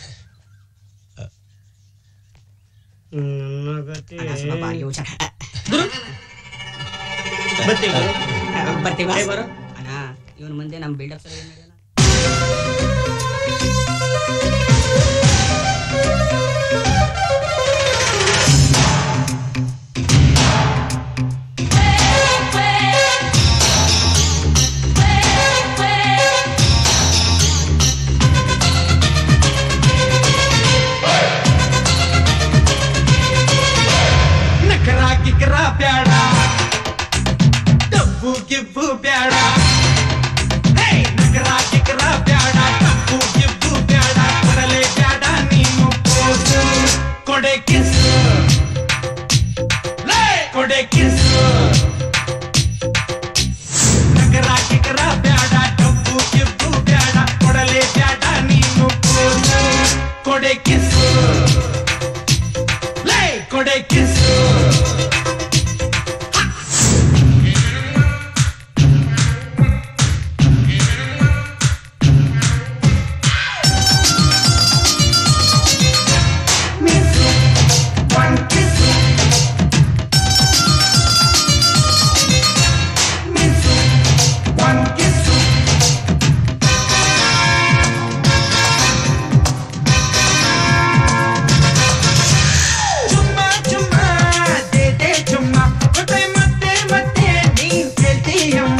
ನನ್ನ ಗತಿ. ಸ್ವಲ್ಪ ಬಾರಿ ಹುಷಾರ್. ಗುರು ಬರ್ತೀವಿ ಗುರು. ಬರ್ತೀವಿ ಏ, ಬಾಸ್ ಬರೋ. ಅಣ್ಣ ಇವನ್ ಮುಂದೆ ನಮ್ ಬಿಲ್ಡಪ್ ಸರಿ ಏನ್ ಹೇಳೋಣ? ನಕರ ಕಿಕರ ಬ್ಯಾಡ ಡಬ್ಬು ಗಿಬ್ಬು ಬ್ಯಾಡ ಹೇ, ನಕರ ಕಿಕರ ಬ್ಯಾಡ ಡಬ್ಬು ಗಿಬ್ಬು ಬ್ಯಾಡ ಕೊಡಲೆ ಬ್ಯಾಡ ನೀನು ಪೋಸು ಕೊಡೆ ಕಿಸು ಲೇ ಕೊಡೆ ಕಿಸು ನಕರ ಕಿಕರ ಬ್ಯಾಡ ಡಬ್ಬು ಗಿಬ್ಬು ಬ್ಯಾಡ ಕೊಡಲೆ ಬ್ಯಾಡ ನೀನು ಪೋಸು ಕೊಡೆ ಕಿಸು ಲೇ ಕೊಡೆ ಕಿಸು ಚುಮ್ಮ ಚುಮ್ಮ ದೇದೆ ಚುಮ್ಮ ಮತ್ತೆ ಮತ್ತೆ ಮತ್ತೆ ನೀನ್ ಕೇಳ್ತೀಯಮ್ಮ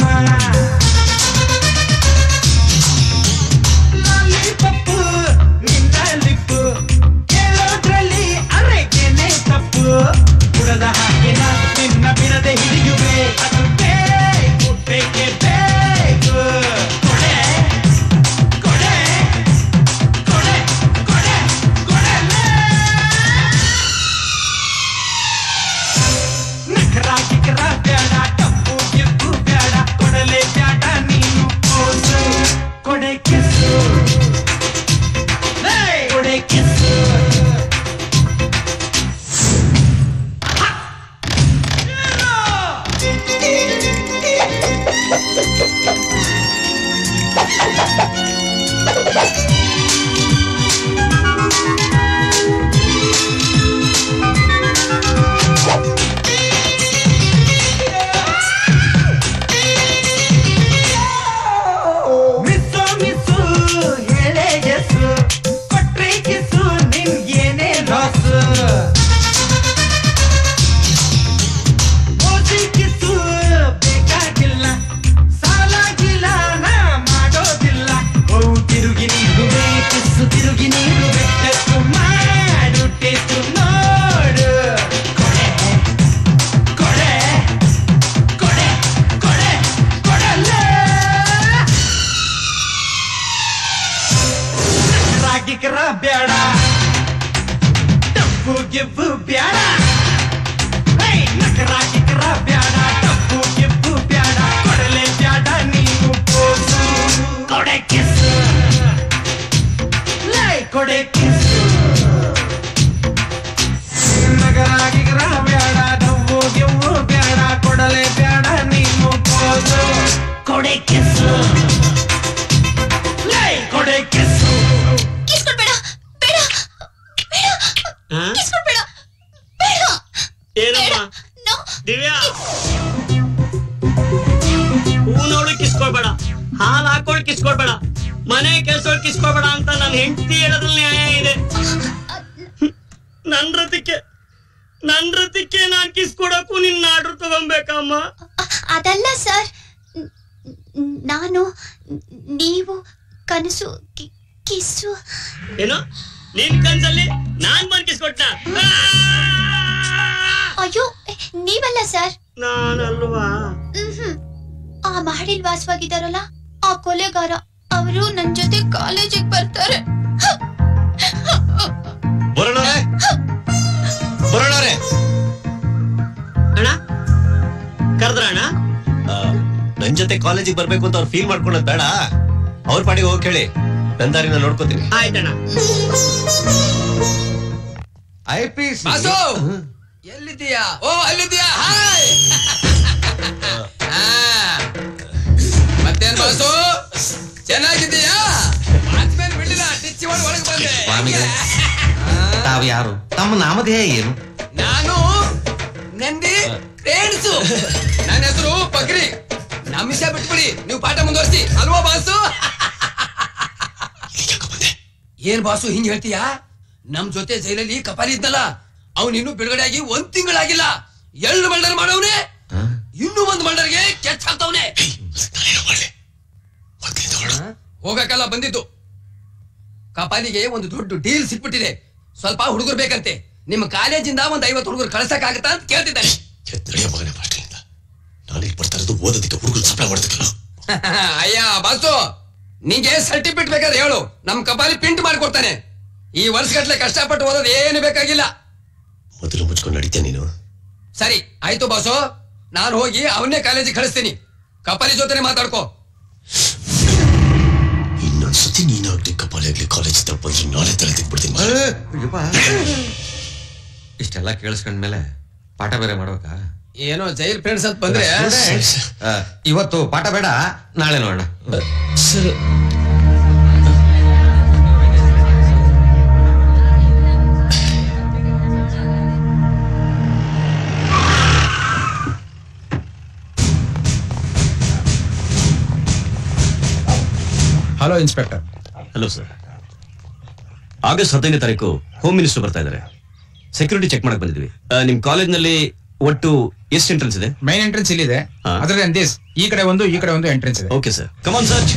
ಲಾಲಿಪಪ್ಪು ನಿನ್ನ ಲಿಪ್ಪು ಕೇಳೋದ್ರಲ್ಲಿ ಅರೆಗೆನೆ ತಪ್ಪು ಬುಡದ ಹಾಕಿನ ನಿನ್ನ ಬಿಡದೆ ಹಿಡಿಯುವೆ ಅದು ಬೇಕು ಬೇಕೇ ಬೇಕು ಕೊಡೆ ಕೊಡೆ ಕೊಡೆ ಕೊಡೆ ಕೊಡಲೇ ನಖರ ಕಿಕರ ಬ್ಯಾಡ ಟಪ್ಪು ಗಿಪ್ಪು ಬ್ಯಾಡ ಕೊಡಲೆ ಬ್ಯಾಡ ನೀನು ಪೋಸು ಕೊಡೆ ಕಿಸು ಲೇ, ಕೊಡೆ ಕಿಸು ಮಿಸ್ಸು ಮಿಸ್ಸು ಹೇಳೆ ಗೆಸ್ಸು ಕೊಟ್ರೆ ಕಿಸ್ಸು ನಿನ್ ಏನೇ ಲಾಸು ಓದಿ ಕಿಸ್ಸು ಬೇಕಾಗಿಲ್ಲ ಸಾಲಾಗಿಲ್ಲ ನಾ ಮಾಡೋದಿಲ್ಲ ಓ ತಿರುಗಿ ನೀಡುವೆ ಕಿಸ್ಸು ತಿರುಗಿ ನೀಡುವೆ ಟೆಸ್ಟು ಮಾಡು ಟೆಸ್ಟು ನೋಡು ಕೊಡೆ ಕೊಡೆ ಕೊಡೆ ಕೊಡೆ ಕೊಡಲೇ ರಾಗಿಕರ ಬ್ಯಾಡ ಟಪ್ಪು ಗಿಬ್ಬು ಬ್ಯಾಡ ಹೇ, ನಕರಾಗಿಕರ ಬ್ಯಾಡ ಟಪ್ಪು ಗಿಬ್ಬು ಬ್ಯಾಡ ಕೊಡಲೆ ಬ್ಯಾಡ ನೀನು ಪೋಸು ಕೊಡೆ ಕಿಸು ಲೈ ಕೊಡೆ ಕಿಸು ನಗರಾಗಿಕರ ಬ್ಯಾಡ ಟಪ್ಪು ಗಿಬ್ಬು ಬ್ಯಾಡ ಕೊಡಲೆ ಬ್ಯಾಡ ನೀನು ಪೋಸು ಕೊಡೆ ಕಿಸು ಲೈ ಕೊಡೆ ಕಿಸು ಕಿಸ್ ಕೊಡ್ಬೇಡ ಬೇಡ ಬೇಡ ಹಾ? ಕಿಸ್ ಕೊಡ್ಬೇಡ ಬೇಡ ಏನಮ್ಮ ನೋ ದಿವ್ಯಾ ಹೂನವಳು ಕಿಸ್ಕೊಳ್ಬೇಡ ಹಾಲು ಹಾಕೊಳ್ಳಿ ಕಿಸ್ಕೊಳ್ಬೇಡ ಮನೆ ಕೆಲ್ಸೋಳ್ ಕಿಸ್ಕೊಳ್ಬೇಡ ಅಂತ ನನ್ನ ಹೆಂಡತಿ ಹೇಳೋದ್ರಲ್ಲಿ ನ್ಯಾಯ ಇದೆ ನನ್ ರಥಕ್ಕೆ ನನ್ ರಥಕ್ಕೆ ನಾನ್ ಕಿಸ್ ಕೊಡಕ್ಕೂ ನಿನ್ನ ಆರ್ಡರ್ ತಗೊಂಬೇಕಮ್ಮ ಅದಲ್ಲ ಸರ್ ನ್- ನ್- ನಾನು ನೀವು ಕನಸು ಕಿ- ಕಿಸ್ಸು ಏನು ನಿನ್ ಕನ್ಸಲ್ಲಿ ನಾನ್ ಬಂದ್ಕಿಸ್ಕೊಟ್ಟ ಅಯ್ಯೋ ನೀವಲ್ಲ ಸರ್ ನಾನಲ್ವಾ ಮ್ಹ್ಮ್. ಆ ಮಹಡಿಲ್ ವಾಸವಾಗಿದ್ದಾರಲ್ಲ ಆ ಕೊಲೆಗಾರ ಅವರು ನನ್ ಜೊತೆ ಕಾಲೇಜಿಗೆ ಬರ್ತಾರೆ ಬರೋಣವ್ರೆ ಬರೋಣವ್ರೆ ಅಣ್ಣ ಕರೆದ್ರ ಅಣ್ಣ ನನ್ ಜೊತೆ ಕಾಲೇಜಿಗೆ ಬರ್ಬೇಕು ಅಂತ ಅವ್ರು ಫೀಲ್ ಮಾಡ್ಕೊಳ್ಳೋದು ಬೇಡ ಅವ್ರ ಪಾಡಿಗೆ ಹೋಗಿ ಕೇಳಿ ನನ್ ದಾರಿನ ನೋಡ್ಕೋತೀನಿ ಆಯ್ತಣ್ಣ ಐ ಪಿ ಬಾಸು ಎಲ್ಲಿದ್ದೀಯಾ ಓ ಅಲ್ಲಿದ್ದೀಯಾ ಹಾಯ್ ಆ, ಮತ್ತೇನ್ ಬಾಸು ಚೆನ್ನಾಗಿದ್ದೀಯಾ ವಾಚ್ಮ್ಯಾನ್ ಬಿಡ್ಲಿಲ್ಲ ಟಿಚ್ಚಿ ಒಳಗೆ ಒಳಗೆ ಬಂದೆ ಸ್ವಾಮಿಗಳೇ ತಾವು ಯಾರು ತಮ್ಮ ನಾಮಧೇಯ ಏನು ನಾನು ನಂದಿ ಫ್ರೆಂಡ್ಸು ನನ್ನ ಹೆಸರು ಬಕ್ರಿ ನಮ್ಮ ವಿಷಯ ಬಿಟ್ಬಿಡಿ ನೀವು ಪಾಠ ಮುಂದುವರಿಸಿ ಅಲ್ವಾ ಬಾಸು ಏನ್ ಬಾಸು ಹಿಂಗ್ ಹೇಳ್ತೀಯಾ ನಮ್ ಜೊತೆ ಜೈಲಲ್ಲಿ ಕಪಾಲಿ ಇದ್ನಲ್ಲ ಅವ್ನ್ ಇನ್ನೂ ಬಿಡುಗಡೆ ಆಗಿ ಒಂದ್ ತಿಂಗಳಾಗಿಲ್ಲ ಎಳ್ಳು ಮಲ್ಡರ್ ಮಾಡವ್ನೆ ಇನ್ನೂ ಒಂದ್ ಮಲ್ಡರ್ಗೆ ಕೆಚ್ ಹಾಕ್ತವ್ನೆ ಹೋಗಕ್ಕೆಲ್ಲ ಬಂದಿದ್ದು ಕಪಾಲಿಗೆ ಒಂದು ದೊಡ್ಡ ಡೀಲ್ ಸಿಕ್ಬಿಟ್ಟಿದೆ ಸ್ವಲ್ಪ ಹುಡುಗರು ಬೇಕಂತೆ ನಿಮ್ಮ ಕಾಲೇಜಿಂದ ಒಂದ್ ಐವತ್ತು ಹುಡುಗರು ಕಳ್ಸಕ್ ಆಗತ್ತಾ ಅಂತ ಕೇಳ್ತಿದ್ದಾನೆ ನಡೆಯ ಮಗನೇ ಫಾಸ್ಟಿಂದ ನಾನು ಇಲ್ಲಿ ಬರ್ತಾ ಇರೋದು ಓದೋದಕ್ಕೆ ಹುಡುಗರು ಸಪ್ಲೈ ಮಾಡೋದಕ್ಕಲ್ಲ ಅಯ್ಯ ಬಾಸು ನಿಂಗೆ ಸರ್ಟಿಫಿಕೇಟ್ ಬೇಕಾದ್ರೆ ಹೇಳು ನಮ್ ಕಪಾಲಿ ಪ್ರಿಂಟ್ ಮಾಡ್ಕೊಡ್ತಾನೆ ಈ ವರ್ಷಗಟ್ಲೆ ಕಷ್ಟಪಟ್ಟು ಓದೋದು ಏನು ಬೇಕಾಗಿಲ್ಲ ಮೊದಲು ಮುಚ್ಕೊಂಡು ನಡೀತೆ ನೀನು ಸರಿ ಆಯ್ತು ಬಾಸು ನಾನು ಹೋಗಿ ಅವನ್ನೇ ಕಾಲೇಜಿಗೆ ಕಳಿಸ್ತೀನಿ ಕಪಾಲಿ ಜೊತೆ ಮಾತಾಡ್ಕೋ ಇನ್ನೊಂದ್ಸತಿ ನೀನಾಗ್ಲಿ ಕಪಾಲಿ ಆಗ್ಲಿ ಕಾಲೇಜ್ ಹತ್ರ ಬಂದ್ರೆ ನಾಳೆ ತಲೆ ತೆಗ್ಬಿಡ್ತೀನಿ ಇಷ್ಟೆಲ್ಲ ಕೇಳಿಸ್ಕೊಂಡ್ಮೇಲೆ ಪಾಠ ಬೇರೆ ಮಾಡ್ಬೇಕಾ ಏನೋ ಜೈಲ್ ಫ್ರೆಂಡ್ಸ್ ಅಂತ ಬಂದ್ರೆ ಆ, ಇವತ್ತು ಪಾಠ ಬೇಡ ನಾಳೆ ನೋಡೋಣ sir hello inspector hello sir August ಹದಿನೈದನೇ ತಾರೀಕು ಹೋಮ್ ಮಿನಿಸ್ಟರ್ ಬರ್ತಾ ಇದ್ದಾರೆ ಸೆಕ್ಯೂರಿಟಿ ಚೆಕ್ ಮಾಡಕ್ ಬಂದಿದ್ವಿ ಆ, ನಿಮ್ ಕಾಲೇಜ್ನಲ್ಲಿ ಒಟ್ಟು ಎಷ್ಟು ಎಂಟ್ರೆನ್ಸ್ ಇದೆ ಮೈನ್ ಎಂಟ್ರೆನ್ಸ್ ಇಲ್ಲಿದೆ ಅದರ ದಿಸ್ ಈ ಕಡೆ ಒಂದು ಈ ಕಡೆ ಒಂದು ಎಂಟ್ರೆನ್ಸ್ ಇದೆ ಓಕೆ ಸರ್ ಕಮಾನ್ ಸರ್ಚ್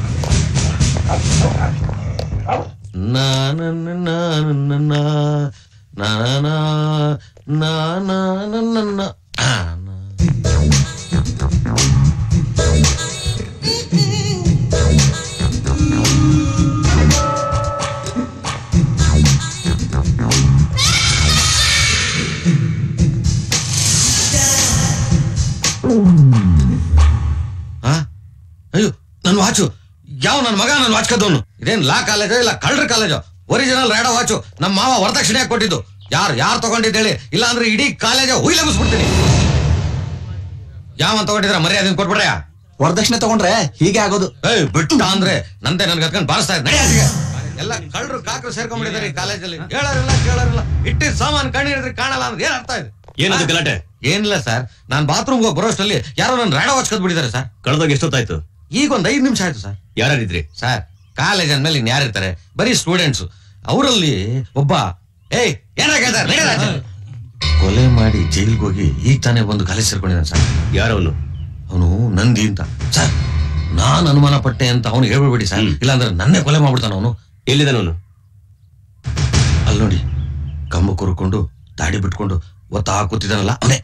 ಅಯ್ಯೋ ನನ್ನ ವಾಚು ಯಾವ ನನ್ನ ಮಗ ನನ್ನ ವಾಚ್ ಕದ್ದವನು ಇದೇನ್ ಲಾ ಕಾಲೇಜು ಇಲ್ಲ ಕಳ್ರ ಕಾಲೇಜು ಒರಿಜಿನಲ್ ರೇಡೋ ವಾಚು ನಮ್ಮ ಮಾವ ವರದಕ್ಷಿಣೆ ಕೊಟ್ಟಿದ್ದು ಯಾರು ಯಾರು ತಗೊಂಡಿದ್ದೇಳಿ ಇಲ್ಲ ಅಂದ್ರೆ ಇಡೀ ಕಾಲೇಜ್ ಹುಯ್ಲಗಿಸ್ಬಿಡ್ತೀನಿ ಯಾವ ತಗೊಂಡಿದ್ರ ಮರ್ಯಾದೆ ಕೊಟ್ಬಿಡ್ರ ವರದಕ್ಷಿಣೆ ತಗೊಂಡ್ರೆ ಹೀಗೆ ಆಗೋದು ಏಯ್ ಬಿಟ್ಟು ಅಂದ್ರೆ ನಂತೆ ನನ್ಗೆ ಹತ್ಕೊಂಡು ಬಾರಿಸ್ತಾ ಇದ್ದೆ ನಡೆಯಾಸಿಗೆ ಎಲ್ಲ ಕಳ್ಳರು ಕಾಕರು ಸೇರ್ಕೊಂಡ್ಬಿಟ್ಟಿದ್ದಾರೆ ಈ ಕಾಲೇಜಲ್ಲಿ ಹೇಳೋರಿಲ್ಲ ಕೇಳೋರಿಲ್ಲ ಇಟ್ಟಿದ್ ಸಾಮಾನು ಕಣ್ಣಿಡಿದ್ರೆ ಕಾಣಲ್ಲ ಅಂದ್ರೆ ಏನ್ ಅರ್ಥ ಇದೆ ಏನದು ಗಲಾಟೆ ಏನಿಲ್ಲ ಸರ್ ನಾನ್ ಬಾತ್ರೂಮ್ ಹೋಗಿ ಬರೋಷ್ಟರಲ್ಲಿ ಯಾರೋ ನನ್ನ ರೇಡೋ ವಾಚ್ ಕದ್ಬಿಟ್ಟಿದ್ದಾರೆ ಸರ್ ಕಳೆದಾಗ ಎಷ್ಟೊತ್ತಾಯ್ತು ಈಗ ಒಂದ್ ಐದು ನಿಮಿಷ ಆಯ್ತು ಸರ್ ಯಾರಿದ್ರಿ ಸರ್ ಕಾಲೇಜ್ ಅಂದ್ಮೇಲೆ ಇನ್ ಯಾರಿರ್ತಾರೆ ಬರೀ ಸ್ಟೂಡೆಂಟ್ಸ್ ಅವರಲ್ಲಿ ಒಬ್ಬ ಏಯ್ ಏನಾಗ್ತಾರೆ ಕೊಲೆ ಮಾಡಿ ಜೈಲ್ಗೆ ಹೋಗಿ ಈಗ ತಾನೇ ಒಂದು ಕಾಲೇಜ್ ಸೇರ್ಕೊಂಡಿದ್ದಾನೆ ಸರ್ ಯಾರವನು ಅವನು ನಂದಿ ಅಂತ ಸರ್ ನಾನ್ ಅನುಮಾನ ಪಟ್ಟೆ ಅಂತ ಅವನು ಹೇಳ್ಬಿಡ್ಬೇಡಿ ಸರ್ ಇಲ್ಲಾಂದ್ರೆ ನನ್ನೇ ಕೊಲೆ ಮಾಡ್ಬಿಡ್ತಾನ ಅವನು ಎಲ್ಲಿದ್ದಾನ ಅವನು ಅಲ್ಲಿ ನೋಡಿ ಕಂಬ ಕೂರ್ಕೊಂಡು ದಾಡಿ ಬಿಟ್ಕೊಂಡು ಒತ್ತ ಕೂತಿದ್ದಾನಲ್ಲ ಅವನೇ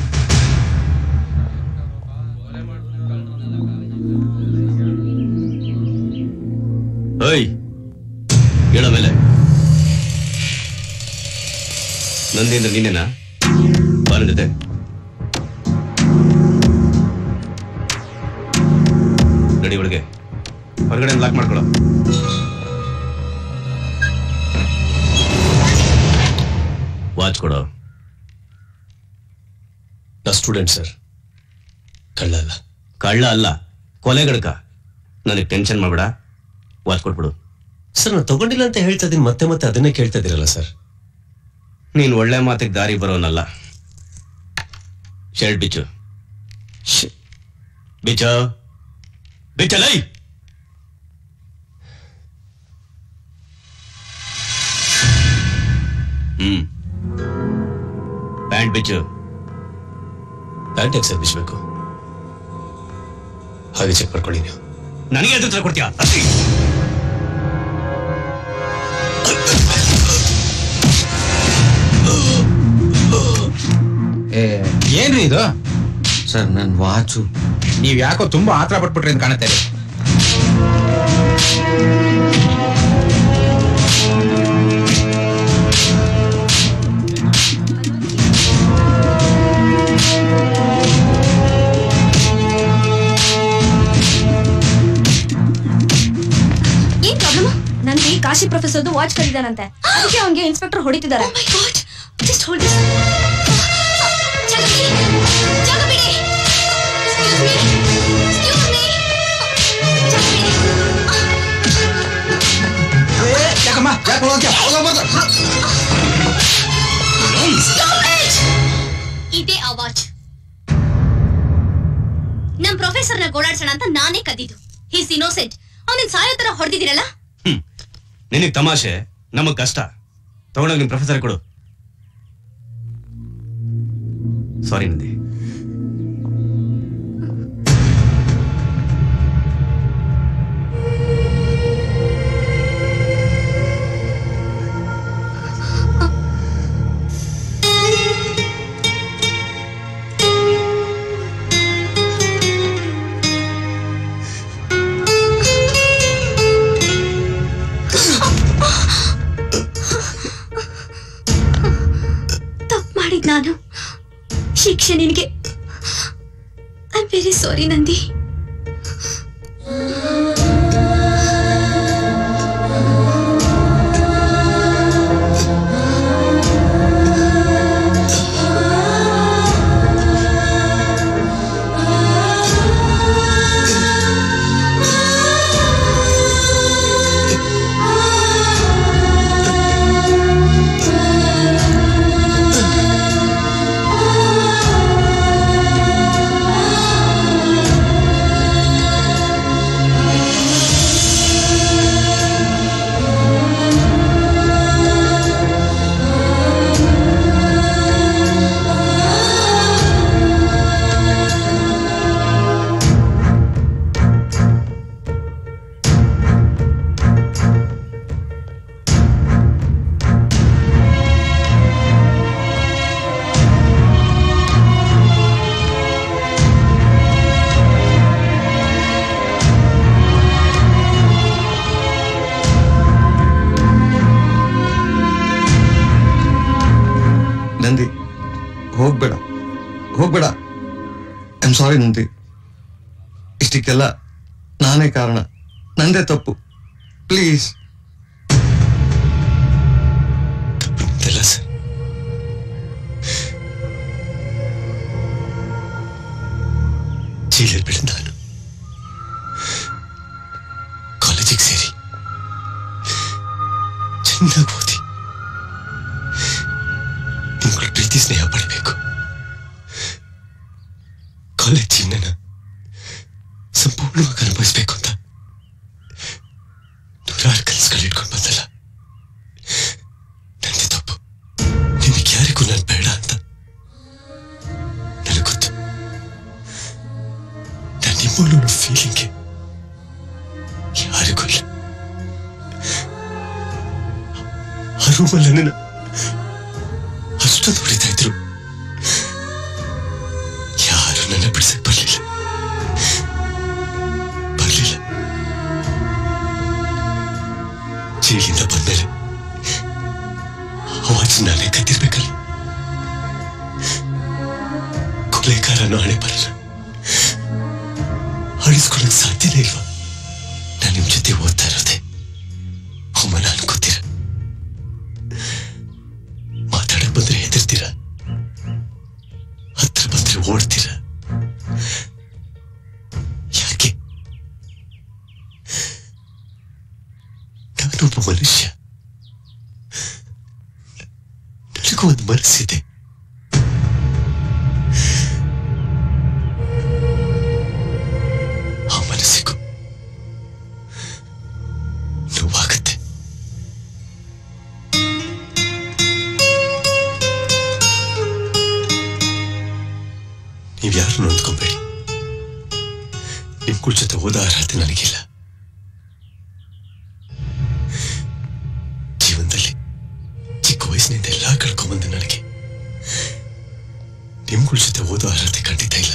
ಏಯ್ ಹೇಳ ಮೇಲೆ ನಂದಿಯಿಂದ ನೀನೇನಾ ಬಾರ ಜೊತೆ ನಡಿ ಒಳಗೆ ಹೊರಗಡೆ ಲಾಕ್ ಮಾಡ್ಕೊಳ್ಳೋ ವಾಚ್ ಕೊಡೋ ನಾ ಸ್ಟೂಡೆಂಟ್ ಸರ್ ಕಳ್ಳ ಅಲ್ಲ ಕಳ್ಳ ಅಲ್ಲ ಕೊಲೆಗಡಕ ನನಗೆ ಟೆನ್ಷನ್ ಮಾಡ್ಬೇಡ ವಾಚ್ ಕೊಟ್ಬಿಡು ಸರ್ ನಾನು ತಗೊಂಡಿಲ್ಲ ಅಂತ ಹೇಳ್ತಾ ಇದೀನಿ ಮತ್ತೆ ಮತ್ತೆ ಅದನ್ನೇ ಕೇಳ್ತಾ ಇದೀರಲ್ಲ ಸರ್ ನೀನ್ ಒಳ್ಳೆ ಮಾತಿಗೆ ದಾರಿ ಬರೋನಲ್ಲ ಶರ್ಟ್ ಬಿಚ್ಚು ಬಿಚ್ಚು ಬಿಚ್ಚಲೈ ಹ್ಮ್ ಪ್ಯಾಂಟ್ ಬಿಚ್ಚು ಪ್ಯಾಂಟ್ ಯಾಕೆ ಸರ್ ಬಿಚ್ಚಬೇಕು ಹಾಗೆ ಚೆಕ್ ಮಾಡ್ಕೊಳ್ಳಿ ನೀವು ನನಗೆ ಅದು ಉತ್ತರ ಕೊಡ್ತೀಯಾ ಅತಿ ಏ ಏನ್ರಿ ಇದು ಸರ್ ನನ್ನ ವಾಚು ನೀವ್ ಯಾಕೋ ತುಂಬಾ ಆತರ ಪಟ್ಬಿಟ್ರಿ ಅಂತ ಕಾಣುತ್ತೆ ರೀ. ಏನ್ ಪ್ರಾಬ್ಲಮ್ ನನ್ಗೆ ಕಾಶಿ ಪ್ರೊಫೆಸರ್ದು ವಾಚ್ ಕದಿದಾನಂತೆ ಅದಕ್ಕೆ ಅವನ್ಗೆ ಇನ್ಸ್ಪೆಕ್ಟರ್ ಹೊಡಿತಿದ್ದಾರೆ ಜಸ್ಟ್ ಹೋಲ್ಡ್ ದಿಸ್ ಜಾಗ ಬಿಡಿ ಜಾಗ ಬಿಡಿ ಎಕ್ಸ್ಕ್ಯೂಸ್ ಮೀ ಎಕ್ಸ್ಕ್ಯೂಸ್ ಮೀ ಯಾಕಮ್ಮ ಯಾಕೆ ಹೋಗಕ್ಕೆ Stop it! ಇದೇ ಆ ವಾಚ್ ನಮ್ ಪ್ರೊಫೆಸರ್ ನ ಗೋಳಾಡ್ಸೋಣ ಅಂತ ನಾನೇ ಕದ್ದಿದ್ದು ಹೀಸ್ ಇನೋಸೆಂಟ್ ಅವನಿಗೆ ಸಾಯೋ ತರ ಹೊಡೆದಿದ್ದೀರಲ್ಲ ನಿನಗೆ ತಮಾಷೆ ನಮಗ್ ಕಷ್ಟ ತಗೊಂಡೋಗಿ ನಿಮ್ ಪ್ರೊಫೆಸರ್ ಕೊಡು ಸಾರಿ ನಂದಿ ತಪ್ಪು ಮಾಡಿದ್ ನಾನು ಶಿಕ್ಷೆ ನಿನಗೆ I very sorry Nandi Nandi ಹೋಗ್ಬೇಡ ಹೋಗ್ಬೇಡ ಐ ಆಮ್ ಸಾರಿ ನಂದಿ ಇಷ್ಟಕ್ಕೆಲ್ಲ ನಾನೇ ಕಾರಣ ನಂದೇ ತಪ್ಪು ಪ್ಲೀಸ್ ಇಲ್ಲ ಸರ್ ಜೈಲಲ್ಲಿ ಬಿಡ ನಾನು ಕಾಲೇಜಿಗೆ ಸೇರಿ ಚೆನ್ನಾಗಿ ಓದಿ ನಿಮ್ಗಳ ಪ್ರೀತಿ ಸ್ನೇಹ ಪಡಬೇಕು ಕಾಲೇಜ್ ಜೀವನನ ಸಂಪೂರ್ಣವಾಗಿ ಅನುಭವಿಸ್ಬೇಕು ಅಂತ ನೂರಾರು ಕನಸುಗಳು ಇಟ್ಕೊಂಡು ಬಂದಲ್ಲ ನಂದೇ ತಪ್ಪು ನಿಮಗೆ ಯಾರಿಗೂ ನಾನು ಬೇಡ ಅಂತ ನನಗೆ ಗೊತ್ತು ನಾನು ನಿಮ್ಮನ್ನು ಫೀಲಿಂಗ್ಗೆ ಯಾರಿಗೂ ಇಲ್ಲ ಆ ರೂಮಲ್ಲಿ ನನ್ನ ಅಷ್ಟೊಂದು ಹೊಡಿತಾ ಇದ್ರು ಯಾರು ನನ್ನ ಬಿಡ್ಸಕ್ ಬರ್ಲಿಲ್ಲ ಬರ್ಲಿಲ್ಲ ಜೈಲಿಂದ ಬಂದ್ಮೇಲೆ ಅವಾಜ್ ನಾನೇ ಕತ್ತಿರ್ಬೇಕಲ್ಲ ಕೊಲೆಗಾರನು ಹಣೆ ಬರಲ್ಲ ಅಳಿಸ್ಕೊಳಕ್ ಸಾಧ್ಯನೇ ಇಲ್ವಾ ನಾನು ನಿಮ್ ಜೊತೆ ಓದ್ತಾ ಇರೋದೆ ಅವಮಾನ ಅನ್ಕೋತೀರ ಮಾತಾಡಕ್ ಬಂದ್ರೆ ಹೆದರ್ತೀರ ಹತ್ರ ಬಂದ್ರೆ ಓಡ್ತೀರ ಯಾಕೆ ನಾನೊಬ್ಬ ಮನುಷ್ಯ ನನಗೂ ಒಂದು ಮನಸ್ಸಿದೆ ಆ ಮನಸ್ಸಿಗೂ ನೋವಾಗುತ್ತೆ ನೀವ್ಯಾರು ನೊಂದ್ಕೋಬೇಡಿ ನಿಮ್ಗಳ ಜೊತೆ ಓದೋ ಅರ್ಹತೆ ನನಗಿಲ್ಲ ಜೀವನದಲ್ಲಿ ಚಿಕ್ಕ ವಯಸ್ಸಿನಿಂದ ಎಲ್ಲ ಕಳ್ಕೊಂಬಂದೆ ನನಗೆ ನಿಮ್ಗಳ ಜೊತೆ ಓದೋ ಅರ್ಹತೆ ಖಂಡಿತ ಇಲ್ಲ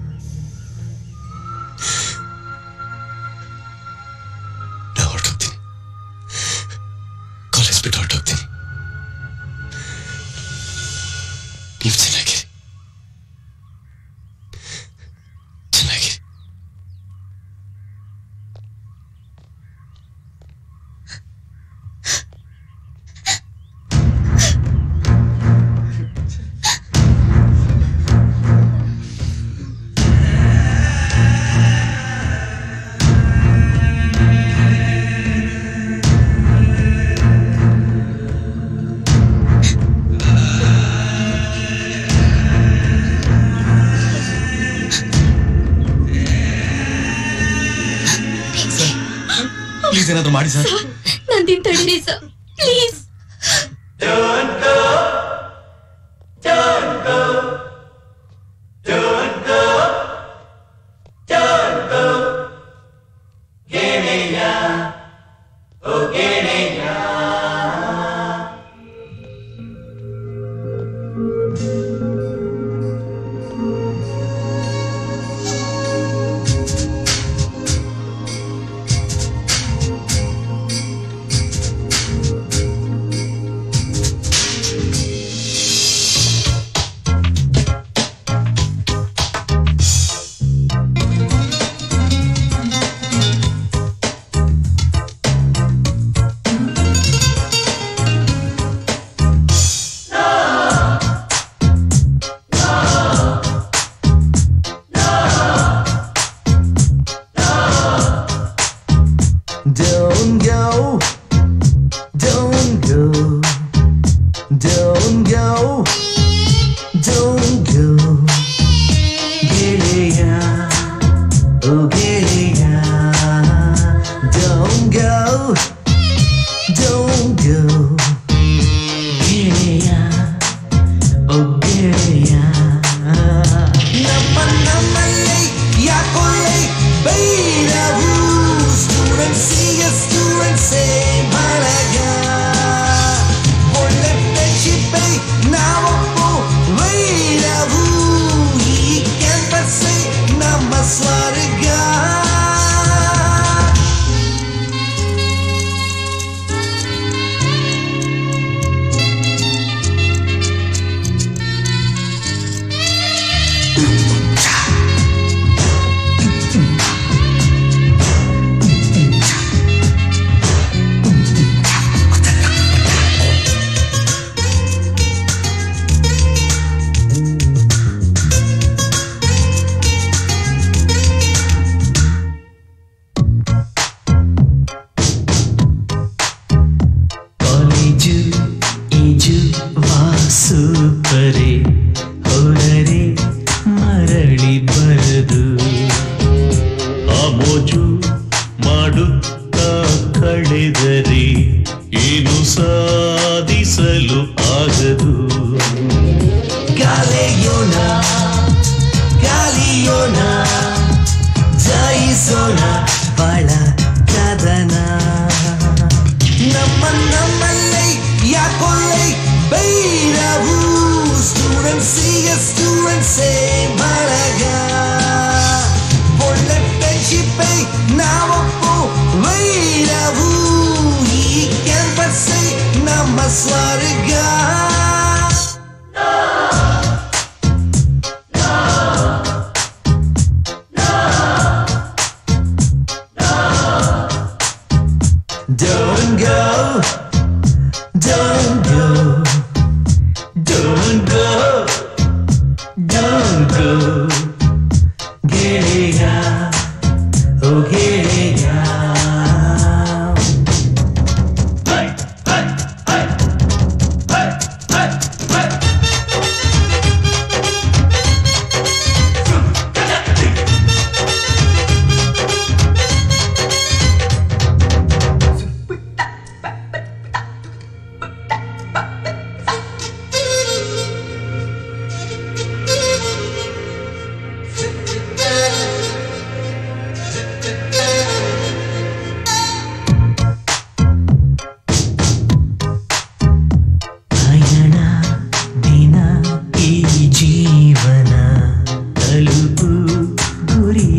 ನಾ ಹೊರಟೋಗ್ತೀನಿ ಕಾಲೇಜ್ ಬಿಟ್ಟು ಹೊರಟೋಗ್ತೀನಿ ನೀವು ಚೆನ್ನಾಗಿರಿ ಚೆನ್ನಾಗಿರಿ ಪ್ಲೀಸ್ ಏನಾದ್ರು ಮಾಡಿ ಸರ್ ನಂದಿನ್ ತಡೀರಿ sir please Don't go, don't go, don't go, don't go, ಗೆಳೆಯ ಓ ಗೆಳೆಯ don't go, don't go, ಗೆಳೆಯ ಓ ಗೆಳೆಯ ನಮ್ಮ ನಮ್ಮಲ್ಲಿ ಯಾಕೊಳ್ಳೆ ಬೈರವು ಸ್ಟೂಡೆಂಟ್ ಸಿಗ ಸ್ಟೂಡೆಂಟ್ ಸೇ ಬಳಗ ಒಳ್ಳೆ ಫ್ರೆಂಡ್ಶಿಪ್ಪೆ ನಾವೊಪ್ಪು ವೈರವು ಈ ಕ್ಯಾಂಪಸ್ಸೇ ನಮ್ಮ ಸ್ವರ್ಗ ಕಾಲೇಜು ಈಜು ವಾಸು ಪರೆ ಹೊರರೆ ಮರಳಿ ಬರದು ಆ ಮೋಜು ಮಾಡುತ್ತಾ ಕಳೆದರೆ ಏನು ಸಾಧಿಸಲು ಆಗದು ಗಾಲೆಯೋಣ ಗಾಲಿಯೋಣ ಜಯಿಸೋಣ ಬಾಳ ಕದನ ನಮ್ಮ ನಮ್ಮಲ್ಲೇ ಯಾಕೊಳ್ಳೆ ಬೈರವು ಸ್ಟೂಡೆಂಟ್ ಸಿಗ ಸ್ಟೂಡೆಂಟ್ ಸೇ ಬಳಗ ಒಳ್ಳೆ ಫ್ರೆಂಡ್ಶಿಪ್ಪೆ ನಾವೊಪ್ಪು ವೈರವು ಈ ಕ್ಯಾಂಪಸ್ಸೇ ನಮ್ಮ ಸ್ವರ್ಗ Don't go, don't go, don't go, don't go, ಗೆಳೆಯ ಓ ಗೆಳೆಯ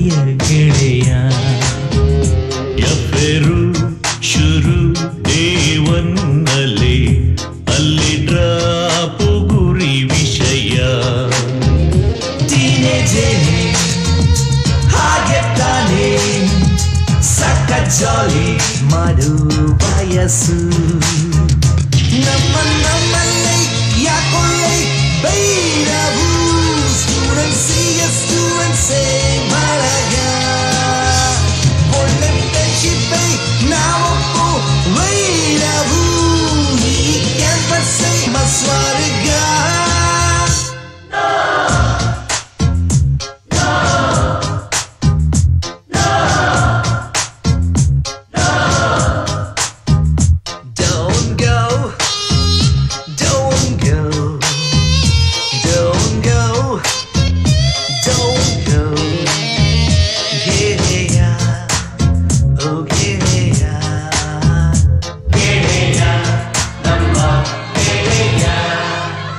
ಪ್ರಿಯ ಗೆಳೆಯ ಎಫೆರು ಶುರು ದೇವನ್ನಲೆ ಅಲ್ಲಿ ಡ್ರಾಪು ಗುರಿ ವಿಷಯ ಟೀನೇಜೇ ಹಾಗೆ ತಾನೇ ಸಕ್ಕ ಜಾಲಿ ಮಾಡು ವಯಸ್ಸು ನಮ್ಮ ನಮ್ಮಲ್ಲಿ ಯಾಕೊಳ್ಳಿ ಬೈರವು ಸ್ಟೂಡೆಂಟ್ಸಿಯ ಸ್ಟೂಡೆಂಟ್ಸೇ ಬಳಗ ಒಳ್ಳೆ ಫ್ರೆಂಡ್ಶಿಪ್ ನಾವು ವೈರವು ಈ ಕ್ಯಾಂಪಸ್ ಸ್ವರ್ಗ Don't go, don't go, don't go, don't go. Yeah, oh yeah, yeah, number yeah.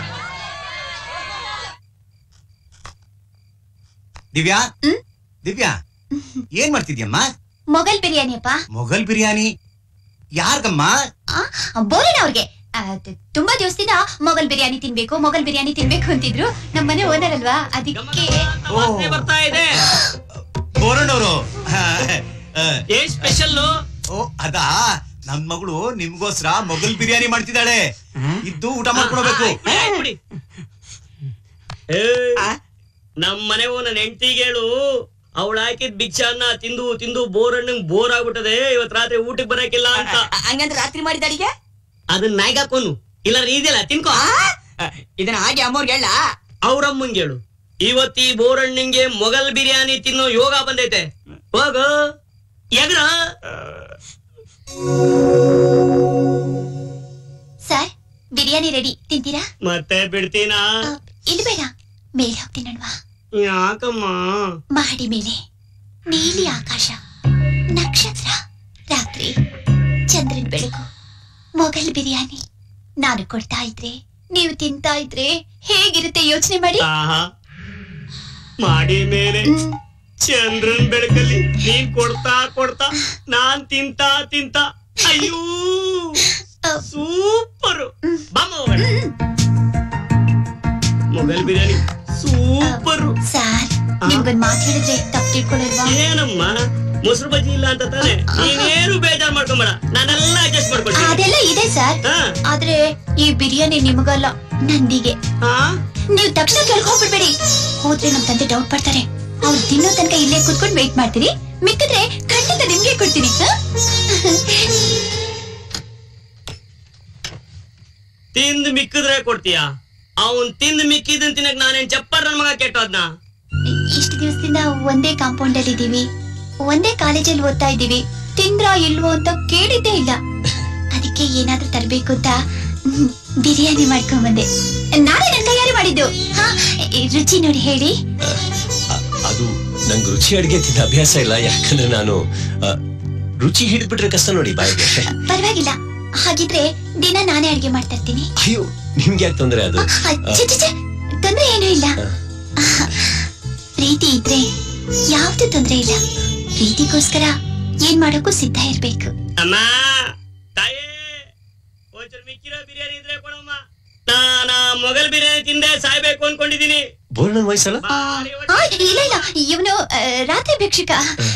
Divya Divya ಏನ್ ಮಾಡ್ತಿದ್ಯಮ್ಮ ಮೊಘಲ್ ಬಿರಿಯಾನಿ ಅಪ್ಪ ಮೊಘಲ್ ಬಿರಿಯಾನಿ ಯಾರ್ಗಮ್ಮ ಬೋರಣ್ಣ ಅವ್ರಿಗೆ ಆ, ತ- ತುಂಬಾ ದಿವಸದಿಂದ ಮೊಘಲ್ ಬಿರಿಯಾನಿ ತಿನ್ಬೇಕು ಮೊಘಲ್ ಬಿರಿಯಾನಿ ತಿನ್ಬೇಕು ಅಂತಿದ್ರು ನಮ್ಮನೆ ಓನರ್ ಅಲ್ವಾ ಅದಕ್ಕೆ ವಾಸನೆ ಬರ್ತಾ ಇದೆ ಬೋರಣ್ಣವರು ಏನ್ ಸ್ಪೆಷಲ್ ಓ ಅದಾ ನನ್ ಮಗಳು ನಿಮ್ಗೋಸ್ಕರ ಮೊಘಲ್ ಬಿರಿಯಾನಿ ಮಾಡ್ತಿದ್ದಾಳೆ ಇದ್ದು ಊಟ ಮಾಡ್ಕೊಡ್ಬೇಕು ನಮ್ ಮನೆ ನನ್ನ ಹೆಂಡತಿಗೆ ಹೇಳು ಅವಳು ಹಾಕಿದ್ ಭಿಕ್ಷಾನ್ನ ತಿಂದು ತಿಂದು ಬೋರ್ ಹಣ್ಣಂಗ್ ಬೋರ್ ಆಗ್ಬಿಟ್ಟದೆ ಇವತ್ ರಾತ್ರಿ ಊಟಕ್ಕೆ ಬರಕಿಲ್ಲ ಅಂತ ಹಂಗಂದ್ರೆ ರಾತ್ರಿ ಮಾಡಿದ ಅಡಿಗೆ ಅದನ್ನ ನಾಯಿಗೆ ಹಾಕೋನು ಇಲ್ಲ ಇದೆಯಲ್ಲ ತಿನ್ಕೋ ಇದನ್ನ ಹಾಗೆ ಅಮ್ಮವ್ರಿಗೆ ಹೇಳ ಅವ್ರಮ್ಮಂಗೆ ಹೇಳು ಇವತ್ತು ಈ ಬೋರಣ್ಣಂಗೆ ಮೊಘಲ್ ಬಿರಿಯಾನಿ ತಿನ್ನೋ ಯೋಗ ಬಂದೈತೆ ಹೋಗು ಎಗ್ರ ಸರ್ ಬಿರಿಯಾನಿ ರೆಡಿ ತಿಂತೀರಾ ಮತ್ತೆ ಬಿಡ್ತೀನಾ ಇಲ್ಲಿ ಬೇಡ ಮೇಲೆ ಹೋಗ್ತೀನಲ್ವಾ ಯಾಕಮ್ಮ ಮಹಡಿ ಮೇಲೆ ನೀಲಿ ಆಕಾಶ ನಕ್ಷತ್ರ ರಾತ್ರಿ ಚಂದ್ರನ್ ಬೆಳಕು ಮೊಘಲ್ ಬಿರಿಯಾನಿ ನಾನು ಕೊಡ್ತಾ ಇದ್ರೆ ನೀವು ತಿಂತಾ ಇದ್ರೆ ಹೇಗಿರುತ್ತೆ ಯೋಚನೆ ಮಾಡಿ ಆಹಾ ಮಾಡಿ ಮೇಲೆ ಚಂದ್ರನ್ ಬೆಳಕಲ್ಲಿ ನೀನ್ ಕೊಡ್ತಾ ಕೊಡ್ತಾ ನಾನ್ ತಿಂತಾ ತಿಂತಾ ಅಯ್ಯೋ super Mughal biryani super sir ನಿಮ್ಗೊಂದ್ ಮಾತು ಹೇಳಿದ್ರೆ ತಪ್ಪು ತಿಳ್ಕೊಳ್ಳಲ್ವಾ ಏನಮ್ಮ ಮೊಸರು ಬಜ್ಜಿ ಇಲ್ಲ ಅಂತ ತಾನೆ ನೀನೇನು ಬೇಜಾರ್ ಮಾಡ್ಕೊಂಬೇಡ ನಾನೆಲ್ಲ ಅಡ್ಜಸ್ಟ್ ಮಾಡ್ಕೊಳ್ತೀನಿ ಅದೆಲ್ಲ ಇದೆ ಸರ್ ಆದ್ರೆ ಈ ಬಿರಿಯಾನಿ ನಿಮಗಲ್ಲ ನಂದಿಗೆ ನೀವು ತಕ್ಷಣ ಕೆಳಗೆ ಹೋಗ್ಬಿಡ್ಬೇಡಿ ಹೋದ್ರೆ ನಮ್ ತಂದೆ ಡೌಟ್ ಪಡ್ತಾರೆ ಅವ್ರು ತಿನ್ನೋ ತನಕ ಇಲ್ಲೇ ಕುತ್ಕೊಂಡು ವೇಟ್ ಮಾಡ್ತೀರಿ ಮಿಕ್ಕಿದ್ರೆ ಖಂಡಿತ ನಿಮ್ಗೆ ಕೊಡ್ತೀನಿ ಹ? ತಿಂದು ಮಿಕ್ಕಿದ್ರೆ ಕೊಡ್ತೀಯಾ ಅವನ್ ತಿಂದು ಮಿಕ್ಕಿದನ್ ತಿನ್ನಕ್ ನಾನೇನ್ ಚಪ್ಪರ್ ನನ್ ಮಗ ಕೆಟ್ಟೋದ್ನ ಇಷ್ಟು ದಿವಸದಿಂದ ಒಂದೇ ಕಾಂಪೌಂಡ್ ಅಲ್ಲಿ ಇದೀವಿ ಒಂದೇ ಕಾಲೇಜಲ್ಲಿ ಓದ್ತಾ ಇದ್ದೀವಿ ತಿಂದ್ರಾ ಇಲ್ವೋ ಅಂತ ಕೇಳಿದ್ದೇ ಇಲ್ಲ ಅದಕ್ಕೆ ಏನಾದ್ರೂ ತರ್ಬೇಕು ಅಂತ ಹ್ಮ್, ಬಿರಿಯಾನಿ ಮಾಡ್ಕೊಂಡ್ ಬಂದೆ ನಾನೇ ನನ್ ಕೈಯಾರೆ ಮಾಡಿದ್ದು ಹಾ ಈ ರುಚಿ ನೋಡಿ ಹೇಳಿ ಅದು ನಂಗೆ ರುಚಿ ಅಡಿಗೆ ತಿನ್ನ ಅಭ್ಯಾಸ ಇಲ್ಲ ಯಾಕಂದ್ರೆ ನಾನು ಆ, ರುಚಿ ಹಿಡಿದ್ಬಿಟ್ರೆ ಕಷ್ಟ ನೋಡಿ ಬಾಯಿಗೆ ಪರವಾಗಿಲ್ಲ ಹಾಗಿದ್ರೆ ದಿನ ನಾನೇ ಅಡ್ಗೆ ಮಾಡ್ತಾ ಇರ್ತೀನಿ ಅಯ್ಯೋ ನಿಮ್ಗೆ ಯಾಕೆ ತೊಂದರೆ ಅದು ಆ, ಛೆ, ಛೆ, ಛೆ, ತೊಂದ್ರೆ ಏನೂ ಇಲ್ಲ ಪ್ರೀತಿ ಇದ್ರೆ ಯಾವ್ದು ತೊಂದ್ರೆ ಇಲ್ಲ ಪ್ರೀತಿಗೋಸ್ಕರ ಏನ್ ಮಾಡೋಕ್ಕೂ ಸಿದ್ಧ ಇರ್ಬೇಕು ಅಮ್ಮ ತಾಯೇ ಒಂಚೂರು ಮಿಕ್ಕಿರೋ ಬಿರಿಯಾನಿ ಇದ್ರೆ ಕೊಡಮ್ಮ ನಾನ ಮೊಘಲ್ ಬಿರಿಯಾನಿ ತಿಂದೆ ಸಾಯ್ಬೇಕು ಅನ್ಕೊಂಡಿದೀನಿ ಬೋರ್ಣನ್ ವಯಸ್ಸಲ್ಲ ಆ, ಇಲ್ಲ ಇಲ್ಲ ಇವನು ರಾತ್ರಿ ಭಿಕ್ಷುಕ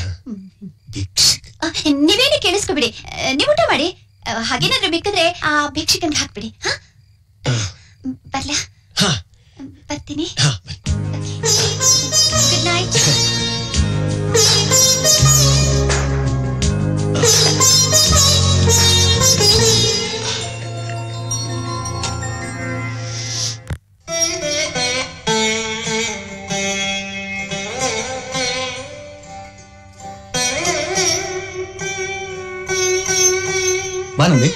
ಆ, ನೀವೇನು ಕೇಳಿಸ್ಕೊಬಿಡಿ ಆ, ನೀವ್ ಊಟ ಮಾಡಿ ಆ, ಹಾಗೇನಾದ್ರೂ ಬೇಕಾದ್ರೆ ಆ ಭಿಕ್ಷುಕನ್ಗೆ ಹಾಕ್ಬಿಡಿ ಹಾ ಬರ್ಲಾ ಬರ್ತೀನಿ ಗುಡ್ ನೈಟ್ ಬಾ ನಂದಿ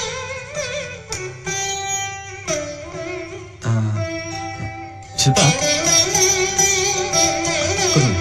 ಆ, ಶಿಲ್ಪ ಕೂತ್ಕೊಳ್ಳಿ.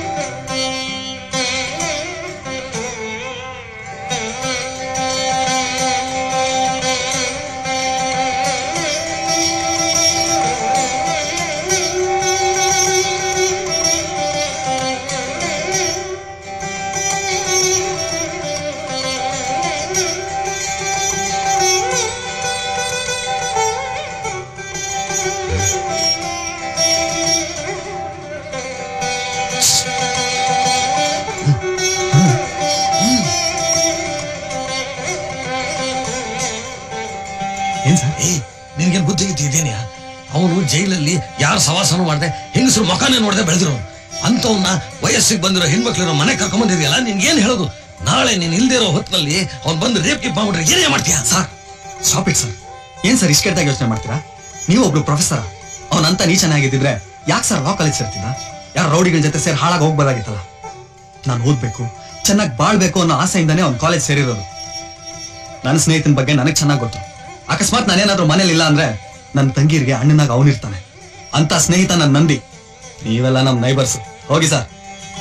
ಜೈಲಲ್ಲಿ ಯಾರು ಸವಾಸನ ಮಾಡದೆ ಹೆಂಗಸರು ಮಕಾನೇ ನೋಡದೆ ಬೆಳೆದ್ರು ಅಂತವನ್ನ ವಯಸ್ಸಿಗೆ ಬಂದಿರೋ ಹೆಣ್ಮಕ್ಳಿರೋ ಮನೆ ಕರ್ಕೊಂಡ್ ಬಂದಿದ್ಯಲ್ಲ ನಿನ್ಗೆ ಏನ್ ಹೇಳೋದು ನಾಳೆ ನೀನ್ ಇಲ್ದೇ ಇರೋ ಹೊತ್ತಿನಲ್ಲಿ ಅವ್ನ್ ಬಂದು ರೇಪ್ ಗಿಪ್ ಮಾಡ್ಬಿಟ್ರೆ ಏನೇ ಮಾಡ್ತೀಯಾ ಸರ್ ಸ್ಟಾಪ್ ಇಟ್ ಸರ್ ಏನ್ ಸರ್ ಇಷ್ಟು ಯೋಚನೆ ಮಾಡ್ತೀರಾ ನೀವು ಒಬ್ರು ಪ್ರೊಫೆಸರ್ ಅವನಂತ ನೀಚನಾಗಿದ್ದಿದ್ರೆ ಯಾಕೆ ಸರ್ ಲಾ ಕಾಲೇಜ್ ಸೇರ್ತಿದ್ದ ಯಾರು ರೌಡಿಗಳ ಜೊತೆ ಸೇರಿ ಹಾಳಾಗಿ ಹೋಗ್ಬೋದಾಗಿತ್ತಲ್ಲ ನಾನು ಓದ್ಬೇಕು ಚೆನ್ನಾಗಿ ಬಾಳ್ಬೇಕು ಅನ್ನೋ ಆಸೆಯಿಂದಾನೇ ಅವ್ನು ಕಾಲೇಜ್ ಸೇರಿರೋದು ನನ್ನ ಸ್ನೇಹಿತನ ಬಗ್ಗೆ ನನಗೆ ಚೆನ್ನಾಗಿ ಗೊತ್ತು ಅಕಸ್ಮಾತ್ ನಾನೇನಾದ್ರೂ ಮನೇಲಿ ಇಲ್ಲ ಅಂದ್ರೆ ನನ್ನ ತಂಗಿರಿಗೆ ಅಣ್ಣನಾಗ ಅವನಿರ್ತಾನೆ ಅಂತ ಸ್ನೇಹಿತ ನನ್ನ ನಂದಿ ನೀವೆಲ್ಲ ನಮ್ಮ ನೈಬರ್ಸ್ ಹೋಗಿ ಸರ್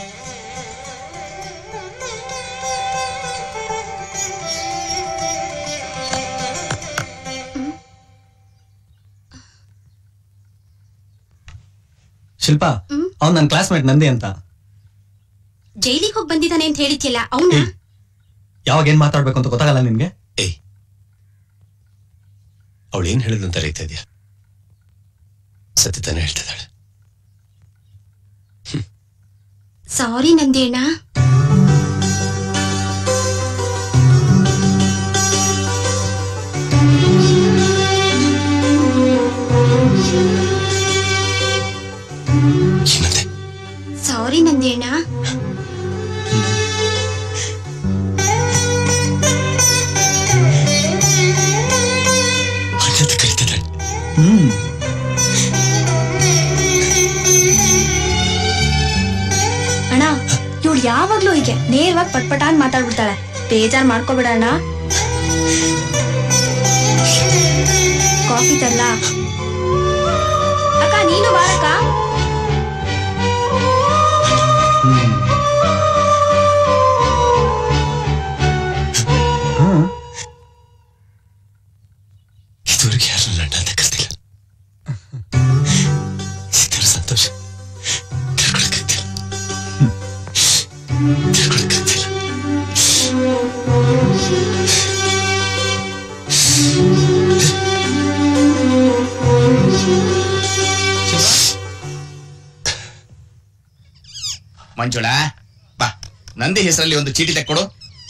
ಶಿಲ್ಪಾ ಅವ್ನ್ ನನ್ನ ಕ್ಲಾಸ್ಮೇಟ್ ನಂದಿ ಅಂತ ಜೈಲಿಗೆ ಹೋಗಿ ಬಂದಿದ್ದಾನೆ ಅಂತ ಹೇಳಿದ್ಯಲ್ಲ ಅವನ ಯಾವಾಗ ಏನ್ ಮಾತಾಡ್ಬೇಕು ಅಂತ ಗೊತ್ತಾಗಲ್ಲ ನಿನ್ಗೆ ಅವಳು ಏನ್ ಹೇಳಿದಂತ ರೈತ ಇದೆಯಾ ಸತ್ಯ ತಾನೇ ಹೇಳ್ತಿದ್ದಾಳೆ ಸಾರಿ ನಂದೇಣ ಸಾರಿ ನಂದೇಣ ಅಂತ ಕರಿತಿದ್ದಾಳೆ ಹ್ಮ್ ಅಣ್ಣ ಇವಳು ಯಾವಾಗ್ಲೂ ಹೀಗೆ ನೇರವಾಗಿ ಪಟ್ಪಟ ಅಂತ ಮಾತಾಡ್ಬಿಡ್ತಾಳೆ ಬೇಜಾರ್ ಮಾಡ್ಕೋಬೇಡ ಅಣ್ಣ ಕಾಫಿ ತರ್ಲ ಅಕ್ಕ ನೀನು ಬಾರಕ್ಕ ಇದುವರೆಗೆ ಯಾರು ನನ್ನ ಅಂತ ಕರ್ತಿಲ್ಲ ಇದರ ಸಂತೋಷ ತಿಳ್ಕೊಳಕ್ಕಾಗ್ತಿಲ್ಲ ತಿಳ್ಕೊಳಕ್ಕಾಗ್ತಿಲ್ಲ ಮಂಜುಳಾ ಬಾ ನಂದಿ ಹೆಸರಲ್ಲಿ ಒಂದು ಚೀಟಿ ತೆಕ್ಕೊಡು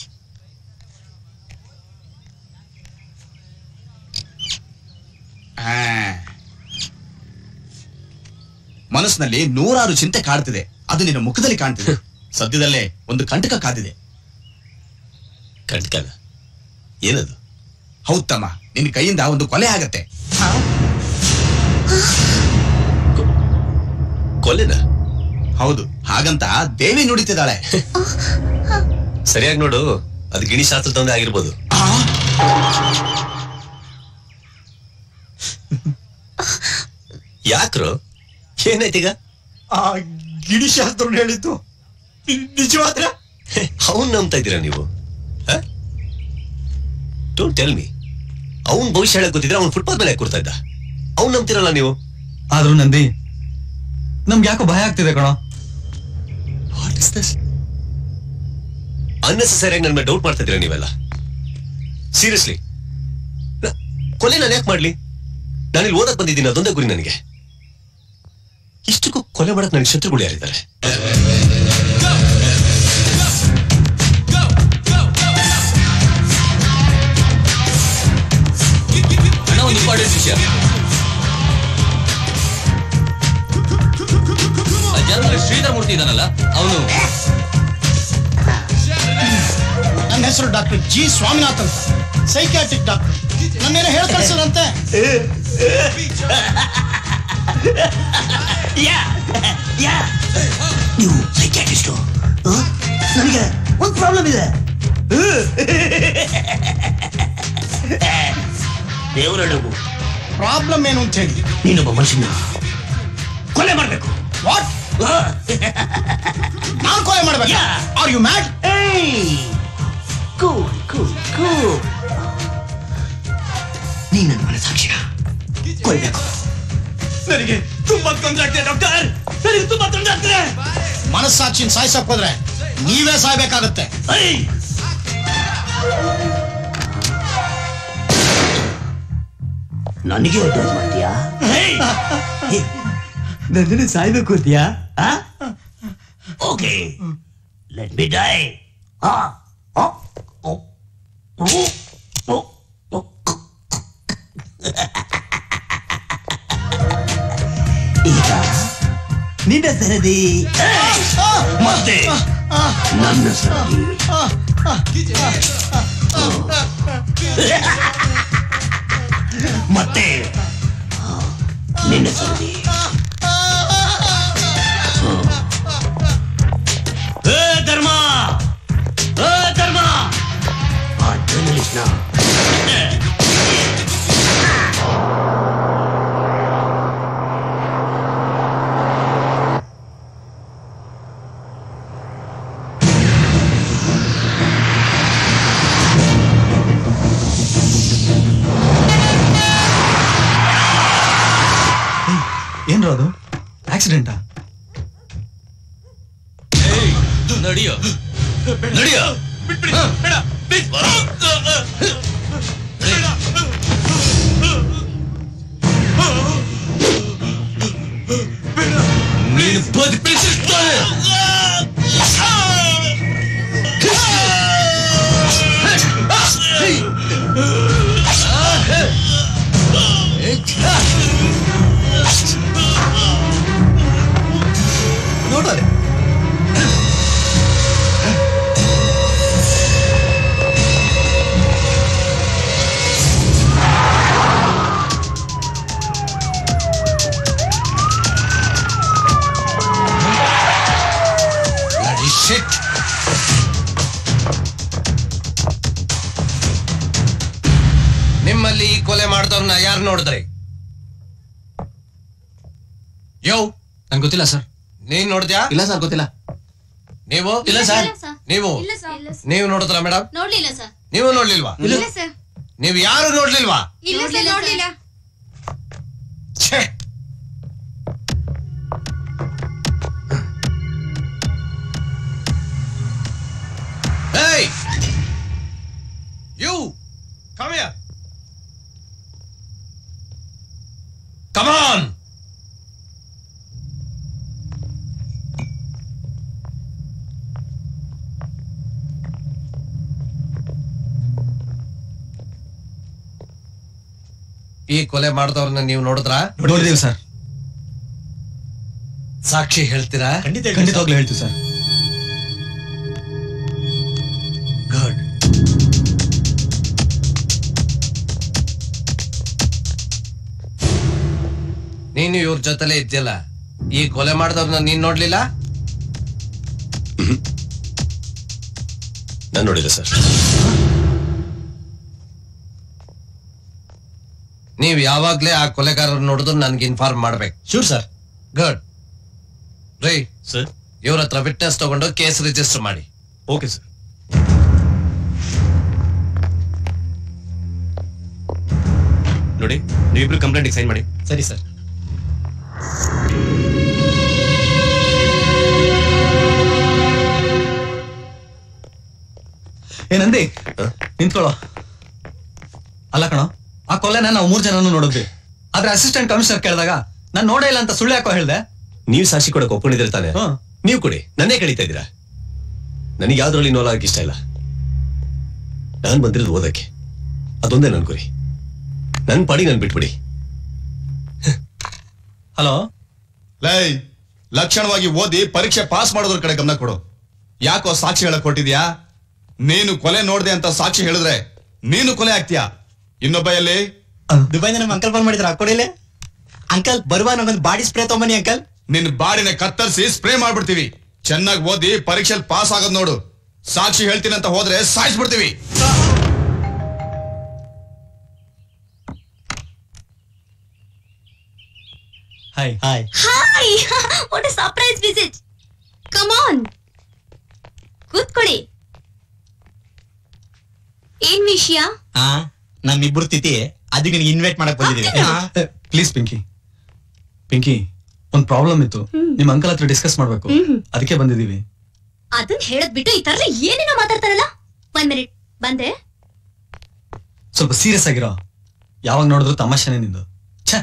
ಹಾ. ಮನಸ್ಸಿನಲ್ಲಿ ನೂರಾರು ಚಿಂತೆ ಕಾಡ್ತಿದೆ ಅದು ನಿನ್ನ ಮುಖದಲ್ಲಿ ಕಾಣ್ತಿದೆ ಸದ್ಯದಲ್ಲೇ ಒಂದು ಕಂಟಕ ಕಾದಿದೆ ಕಂಟಕನ ಏನದು ಹೌದ್ ತಮ್ಮ ನಿನ್ನ ಕೈಯಿಂದ ಒಂದು ಕೊಲೆ ಆಗತ್ತೆ ಕೊಲೆನ ಹೌದು ಹಾಗಂತ ದೇವಿ ನುಡಿತಿದ್ದಾಳೆ ಸರಿಯಾಗಿ ನೋಡು ಅದು ಗಿಣಿ ಶಾಸ್ತ್ರದೊಂದೇ ಆಗಿರ್ಬೋದು ಯಾಕ್ರು ಏನಾಯ್ತೀಗ ಆ ಗಿಡಿ ಶಾಸ್ತ್ರ ಹೇಳಿದ್ದು ನಿಜವಾದ್ರ ಅವನ್ ನಂಬ್ತಾ ಇದ್ದೀರಾ ನೀವು ಡೋಂಟ್ ಟೆಲ್ ಮಿ ಅವನ್ ಭವಿಷ್ಯ ಹೇಳಕ್ ಗೊತ್ತಿದ್ರೆ ಅವ್ನ್ ಫುಟ್ಪಾತ್ ಮೇಲೆ ಯಾಕ್ ಕೂರ್ತಾ ಇದ್ದ ಅವ್ನ್ ನಂಬ್ತಿರಲ್ಲ ನೀವು ಆದ್ರೂ ನಂದಿ ನಮ್ಗೆ ಯಾಕೋ ಭಯ ಆಗ್ತಿದೆ ಕಣೋ ವಾಟ್ ಇಸ್ ದಿಸ್ ಅನ್ನೆಸರಿಯಾಗಿ ನನ್ನ ಮೇಲೆ ಡೌಟ್ ಮಾಡ್ತಾ ಇದ್ದೀರಾ ನೀವೆಲ್ಲ ಸೀರಿಯಸ್ಲಿ ಕೊಲೆ ನಾನು ಯಾಕೆ ಮಾಡ್ಲಿ ನಾನಿಲ್ಲಿ ಓದಕ್ ಬಂದಿದ್ದೀನಿ ಅದೊಂದೇ ಗುರಿ ನನಗೆ ಇಷ್ಟಕ್ಕೂ ಕೊಲೆ ಮಾಡಕ್ ನನಗೆ ಶತ್ರುಗಳು ಯಾರಿದ್ದಾರೆ ಅಣ್ಣ ಒಂದು ಇಂಪಾರ್ಟೆಂಟ್ ವಿಷಯ ಜನರಲ್ಲಿ ಶ್ರೀಧರ್ ಮೂರ್ತಿ ಇದಾನಲ್ಲ ಅವನು ನನ್ನ ಹೆಸರು ಡಾಕ್ಟರ್ ಜಿ ಸ್ವಾಮಿನಾಥ್ ಅಂತ ಸೈಕ್ಯಾಟ್ರಿಕ್ ಡಾಕ್ಟರ್ ನನ್ನೇನೋ ಹೇಳಿ ಕಳ್ಸೋರಂತೆ ನೀವು ಸೈಕ್ಯಾಟಿಸ್ಟು ನನಗೆ ಒಂದು ಪ್ರಾಬ್ಲಮ್ ಇದೆ ದೇವರಡಗು ಪ್ರಾಬ್ಲಮ್ ಏನು ಅಂತ ಹೇಳಿ ನೀನೊಬ್ಬ ಮನುಷ್ಯನ ಕೊಲೆ ಮಾಡಬೇಕು ವಾಟ್ ನಾನ್ ಕೊಲೆ ಮಾಡ್ಬೇಕಾ are you mad cool cool cool ನೀ ನನ್ನ ಮನಸಾಕ್ಷಿಯ ಕೊಲ್ಬೇಕು ನನಗೆ ತುಂಬಾ ತೊಂದರೆ ಆಗ್ತಿದೆ ಡಾಕ್ಟರ್ ನನಗೆ ತುಂಬಾ ತೊಂದರೆ ಆಗ್ತಿದೆ ಮನಸ್ಸಾಕ್ಷಿನ ಸಾಯ್ಸಕ್ ಹೋದ್ರೆ ನೀವೇ ಸಾಯ್ಬೇಕಾಗತ್ತೆ ನನಗೆ ಅಡ್ವೈಸ್ ಮಾಡ್ತೀಯಾ ನನ್ನ ಸಾಯ್ಬೇಕು ಅಂತೀಯಾ ಓಕೆ ಲೆಟ್ ಮಿ ಡೈ ನಿನ್ನ ಸರದಿ ಮತ್ತೆ ನನ್ನ ಸರದಿ ಮತ್ತೆ ನಿನ್ನ ಸರದಿ ಏ ಧರ್ಮ ಏ ಧರ್ಮ ಆ ಜರ್ನಲಿಸ್ಟ್ನ ಏನ್ರ ಅದು ಆಕ್ಸಿಡೆಂಟಾ ನಡಿಯೋ ನಡಿಯೋ ನೀನು ಬದುಕಿಸುತ್ತಾನೆ ನೋಡೋರೆ Bloody shit. ನಿಮ್ಮಲ್ಲಿ ಈ ಕೊಲೆ ಮಾಡಿದವ್ರನ್ನ ಯಾರು ನೋಡಿದ್ರಿ ಯೋ ನನ್ಗೆ ಗೊತ್ತಿಲ್ಲ ಸರ್ ನೀನ್ ನೋಡಿದ್ಯಾ ಇಲ್ಲ ಸರ್ ಗೊತ್ತಿಲ್ಲ ನೀವು ಇಲ್ಲ ಸರ್. ನೀವು ಇಲ್ಲ ಸರ್ ನೀವು ನೋಡಿದ್ರ ಮೇಡಮ್ ನೋಡ್ಲಿಲ್ಲ ಸರ್ ನೀವು ನೋಡ್ಲಿಲ್ವಾ ಇಲ್ಲ ಸರ್ ನೀವು ಯಾರು ನೋಡ್ಲಿಲ್ವಾ ಇಲ್ಲ ಸರ್ ನೋಡ್ಲಿಲ್ಲ ಛೇ Hey! You! Come here! Come on! ಈ ಕೊಲೆ ಮಾಡಿದವ್ರನ್ನ ನೀವು ನೋಡಿದ್ರಾ ನೋಡಿದೀವಿ ಸರ್ ಸಾಕ್ಷಿ ಹೇಳ್ತೀರಾ ಖಂಡಿತವಾಗ್ಲೂ ಹೇಳ್ತೀವಿ ಸರ್ ಗುಡ್ ನೀನು ಇವ್ರ ಜೊತೆಲೆ ಇದ್ಯಲ್ಲ ಈ ಕೊಲೆ ಮಾಡಿದವ್ರನ್ನ ನೀನ್ ನೋಡ್ಲಿಲ್ಲ ನಾನು ನೋಡಿಲ್ಲ ಸರ್ ನೀವ್ ಯಾವಾಗ್ಲೇ ಆ ಕೊಲೆಗಾರರ ನೋಡಿದ್ರು ನನ್ಗೆ ಇನ್ಫಾರ್ಮ್ ಮಾಡ್ಬೇಕು sure sir good right sir ಇವ್ರ ಹತ್ರ ವಿಟ್ನೆಸ್ ತಗೊಂಡು ಕೇಸ್ ರಿಜಿಸ್ಟರ್ ಮಾಡಿ ಓಕೆ ಸರ್ ನೋಡಿ ನೀವಿಬ್ರು ಕಂಪ್ಲೇಂಟ್ ಸೈನ್ ಮಾಡಿ ಸರಿ ಸರ್ ಏನಂದಿ ನಿಂತ್ಕೊಳ್ಳೋ ಅಲ್ಲ ಕಣೋ ಆ ಕೊಲೆನ ನಾವು ಮೂರ್ ಜನನು ನೋಡಿದ್ವಿ ಆದ್ರೆ ಅಸಿಸ್ಟೆಂಟ್ ಕಮಿಷನರ್ ಕೇಳಿದಾಗ ನಾನ್ ನೋಡೇ ಇಲ್ಲ ಅಂತ ಸುಳ್ಳು ಯಾಕೋ ಹೇಳ್ದೆ ನೀವು ಸಾಕ್ಷಿ ಕೊಡಕ್ ಒಪ್ಕೊಂಡಿದ್ರೆ ತಾನೆ ನೀವು ಕೊಡಿ ನನ್ನೇ ಕಳೀತಾ ಇದ್ದೀರಾ ನನಗೆ ಯಾವ್ದ್ರಲ್ಲಿ ಇನ್ವಾಲ್ವ್ ಆಗಕ್ಕೆ ಇಷ್ಟ ಇಲ್ಲ ನಾನ್ ಬಂದಿರೋದು ಓದಕ್ಕೆ ಅದೊಂದೇ ನನ್ ಗುರಿ ನನ್ ಪಾಡಿ ನನ್ ಬಿಟ್ಬಿಡಿ ಹಲೋ ಲೈ ಲಕ್ಷಣವಾಗಿ ಓದಿ ಪರೀಕ್ಷೆ ಪಾಸ್ ಮಾಡೋದ್ರ ಕಡೆ ಗಮನ ಕೊಡು ಯಾಕೋ ಸಾಕ್ಷಿ ಹೇಳಕ್ ಕೊಟ್ಟಿದ್ಯಾ ನೀನು ಕೊಲೆ ನೋಡ್ದೆ ಅಂತ ಸಾಕ್ಷಿ ಹೇಳಿದ್ರೆ ನೀನು ಕೊಲೆ ಆಗ್ತೀಯಾ ಇನ್ನೊಬ್ಬ ಎಲ್ಲಿ ದುಬೈನ ನಮ್ಮ ಅಂಕಲ್ ಫೋನ್ ಮಾಡಿದ್ರ ಕೊಡಿಲೆ ಅಂಕಲ್ ಬರುವ ನಂಗೊಂದು ಬಾಡಿ ಸ್ಪ್ರೇ ತಗೊಂಬನ್ನಿ ಅಂಕಲ್ ನಿನ್ ಬಾಡಿನ ಕತ್ತರಿಸಿ ಸ್ಪ್ರೇ ಮಾಡ್ಬಿಡ್ತೀವಿ ಚೆನ್ನಾಗಿ ಓದಿ ಪರೀಕ್ಷೆಲ್ ಪಾಸ್ ಆಗೋದ್ ನೋಡು ಸಾಕ್ಷಿ ಹೇಳ್ತೀನಿ ಅಂತ ಹೋದ್ರೆ ಸಾಯಿಸ್ಬಿಡ್ತೀವಿ hi hi hi what a surprise visit come on ಕೂತ್ಕೊಳ್ಳಿ ಏನ್ ವಿಷಯ ಹಾ ನಮ್ಮಿಬ್ರು ತಿಥಿ ಅದಕ್ಕೆ ನಿನಗೆ ಇನ್ವೈಟ್ ಮಾಡಕ್ ಬಂದಿದ್ದೀವಿ ಪ್ಲೀಸ್ ಪಿಂಕಿ ಪಿಂಕಿ ಒಂದ್ ಪ್ರಾಬ್ಲಮ್ ಇತ್ತು ನಿಮ್ ಅಂಕಲ್ ಹತ್ರ ಡಿಸ್ಕಸ್ ಮಾಡ್ಬೇಕು ಹ್ಮ್. ಅದಕ್ಕೆ ಬಂದಿದೀವಿ ಅದನ್ ಹೇಳದ್ ಬಿಟ್ಟು ಈ ತರ ಏನೇನೋ ಮಾತಾಡ್ತಾರಲ್ಲ ಒಂದ್ ಮಿನಿಟ್ ಬಂದೆ ಸ್ವಲ್ಪ ಸೀರಿಯಸ್ ಆಗಿರೋ ಯಾವಾಗ ನೋಡಿದ್ರು ತಮಾಷೆನೇ ನಿಂದು ಛೆ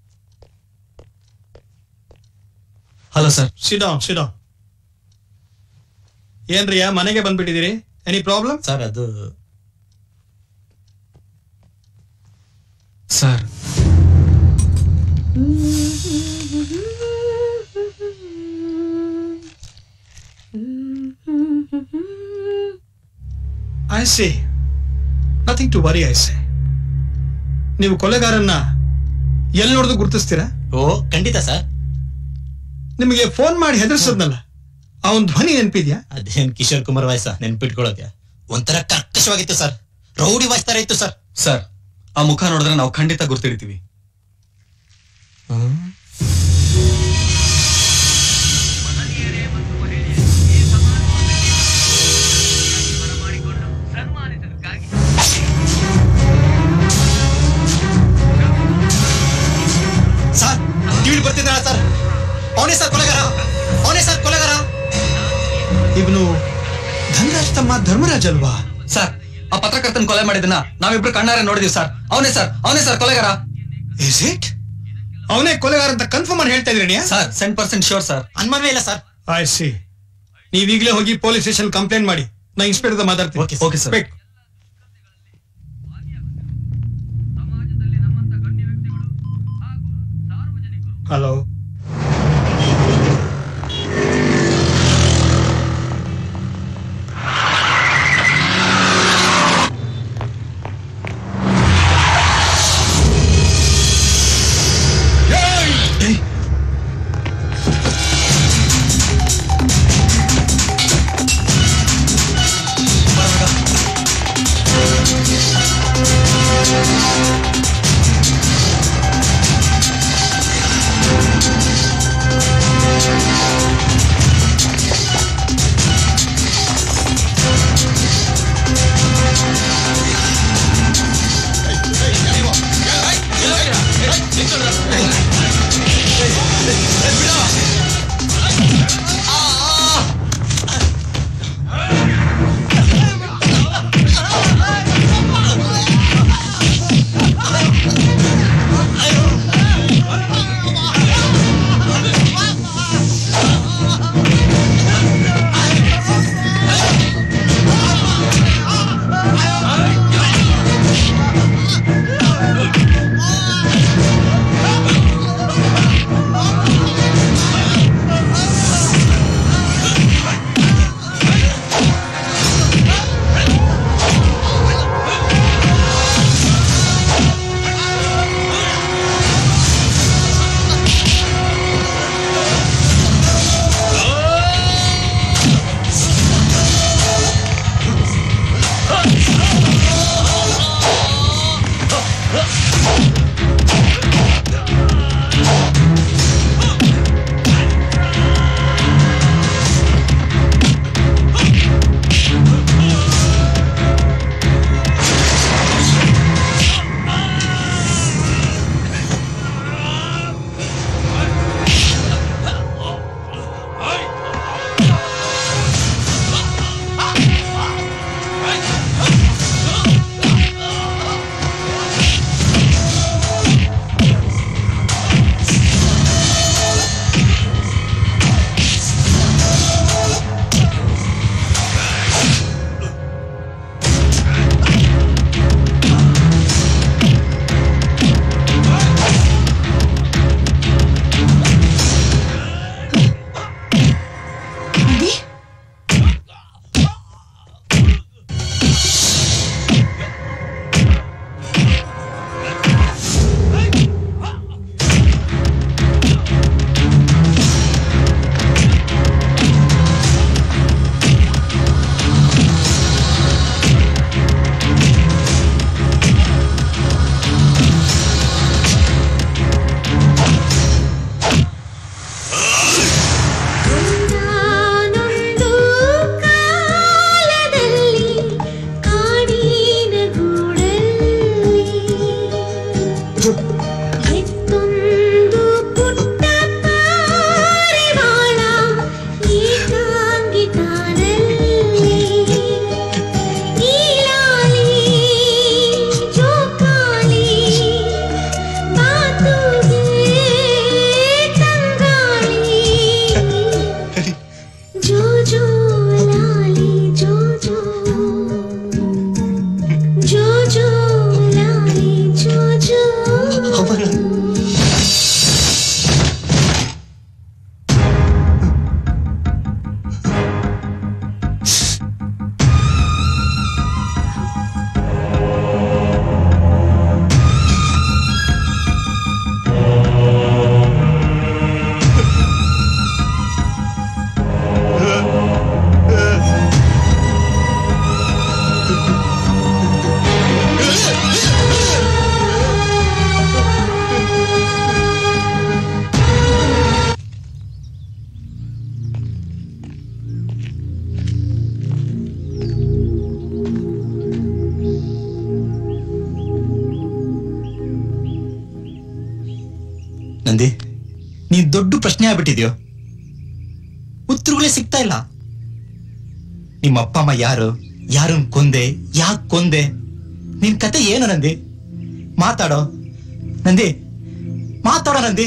ಹಲೋ ಸರ್ ಸಿಡಾ ಸಿಡಾ ಏನ್ರಿಯಾ ಮನೆಗೆ ಬಂದ್ಬಿಟ್ಟಿದ್ದೀರಿ ಎನಿ ಪ್ರಾಬ್ಲಮ್ ಸರ್ ಅದು sir I see nothing to worry I say ನೀವು ಕೊಲೆಗಾರನ್ನ ಎಲ್ಲಿ ನೋಡಿದ್ರು ಗುರುತಿಸ್ತೀರಾ ಓ ಖಂಡಿತ ಸರ್ ನಿಮಗೆ ಫೋನ್ ಮಾಡಿ ಹೆದರ್ಸದ್ನಲ್ಲ ಅವನ್ ಧ್ವನಿ ನೆನಪಿದ್ಯಾ ಅದೇನ್ ಕಿಶೋರ್ ಕುಮಾರ್ ವಾಯ್ಸ ನೆನ್ಪಿಟ್ಕೊಳ್ಳೋಕೆ ಒಂಥರ ಕರ್ಕಶವಾಗಿತ್ತು ಸರ್ ರೌಡಿ ವಾಯ್ಸ್ ತರ ಇತ್ತು ಸರ್ ಸರ್ ಆ ಮುಖ ನೋಡಿದ್ರೆ ನಾವು ಖಂಡಿತ ಗುರ್ತಿಡ್ತೀವಿ ಸರ್ ಟಿವಿ ಬರ್ತಿದ್ದಾಳ ಸರ್ ಅವನೇ ಸರ್ ಕೊಲೆಗಾರ ಅವನೇ ಸರ್ ಕೊಲೆಗಾರ ಇವನು ಧನರಾಜ್ ತಮ್ಮ ಧರ್ಮರಾಜ್ ಅಲ್ವಾ ಸರ್ ಆ ಪತ್ರಕರ್ತನ ಕೊಲೆ ಮಾಡಿದನ್ನ ನಾವಿಬ್ರು ಕಣ್ಣಾರೆ ನೋಡಿದೀವಿ ಸರ್ ಅವನೇ ಸರ್ ಅವನೇ ಸರ್ ಕೊಲೆಗಾರ ಇಸ್ ಇಟ್ ಅವನೇ ಕೊಲೆಗಾರ ಅಂತ ಕನ್ಫರ್ಮ್ ಮಾಡಿ ಹೇಳ್ತಾ ಇದ್ರಿ sir cent percent sure sir ಅನುಮಾನವೇ ಇಲ್ಲ ಸರ್ ಐ ಸಿ ನೀವ್ ಈಗಲೇ ಹೋಗಿ ಪೊಲೀಸ್ ಸ್ಟೇಷನ್ ಕಂಪ್ಲೇಂಟ್ ಮಾಡಿ ನಾ ಇನ್ಸ್ಪೆಕ್ಟರ್ ಮಾತಾಡ್ತೀನಿ ಓಕೆ ಸರ್ ಹಲೋ Thank ದೊಡ್ಡ ಪ್ರಶ್ನೆ ಆಗ್ಬಿಟ್ಟಿದ್ಯೋ ಉತ್ತರಗಳೇ ಸಿಗ್ತಾ ಇಲ್ಲ ನಿಮ್ಮ ಅಪ್ಪ ಅಮ್ಮ ಯಾರು ಯಾರನ್ ಕೊಂದೆ ಯಾಕೆ ಕೊಂದೆ ನಿನ್ ಕತೆ ಏನು ನಂದಿ ಮಾತಾಡೋ ನಂದಿ ಮಾತಾಡೋ ನಂದಿ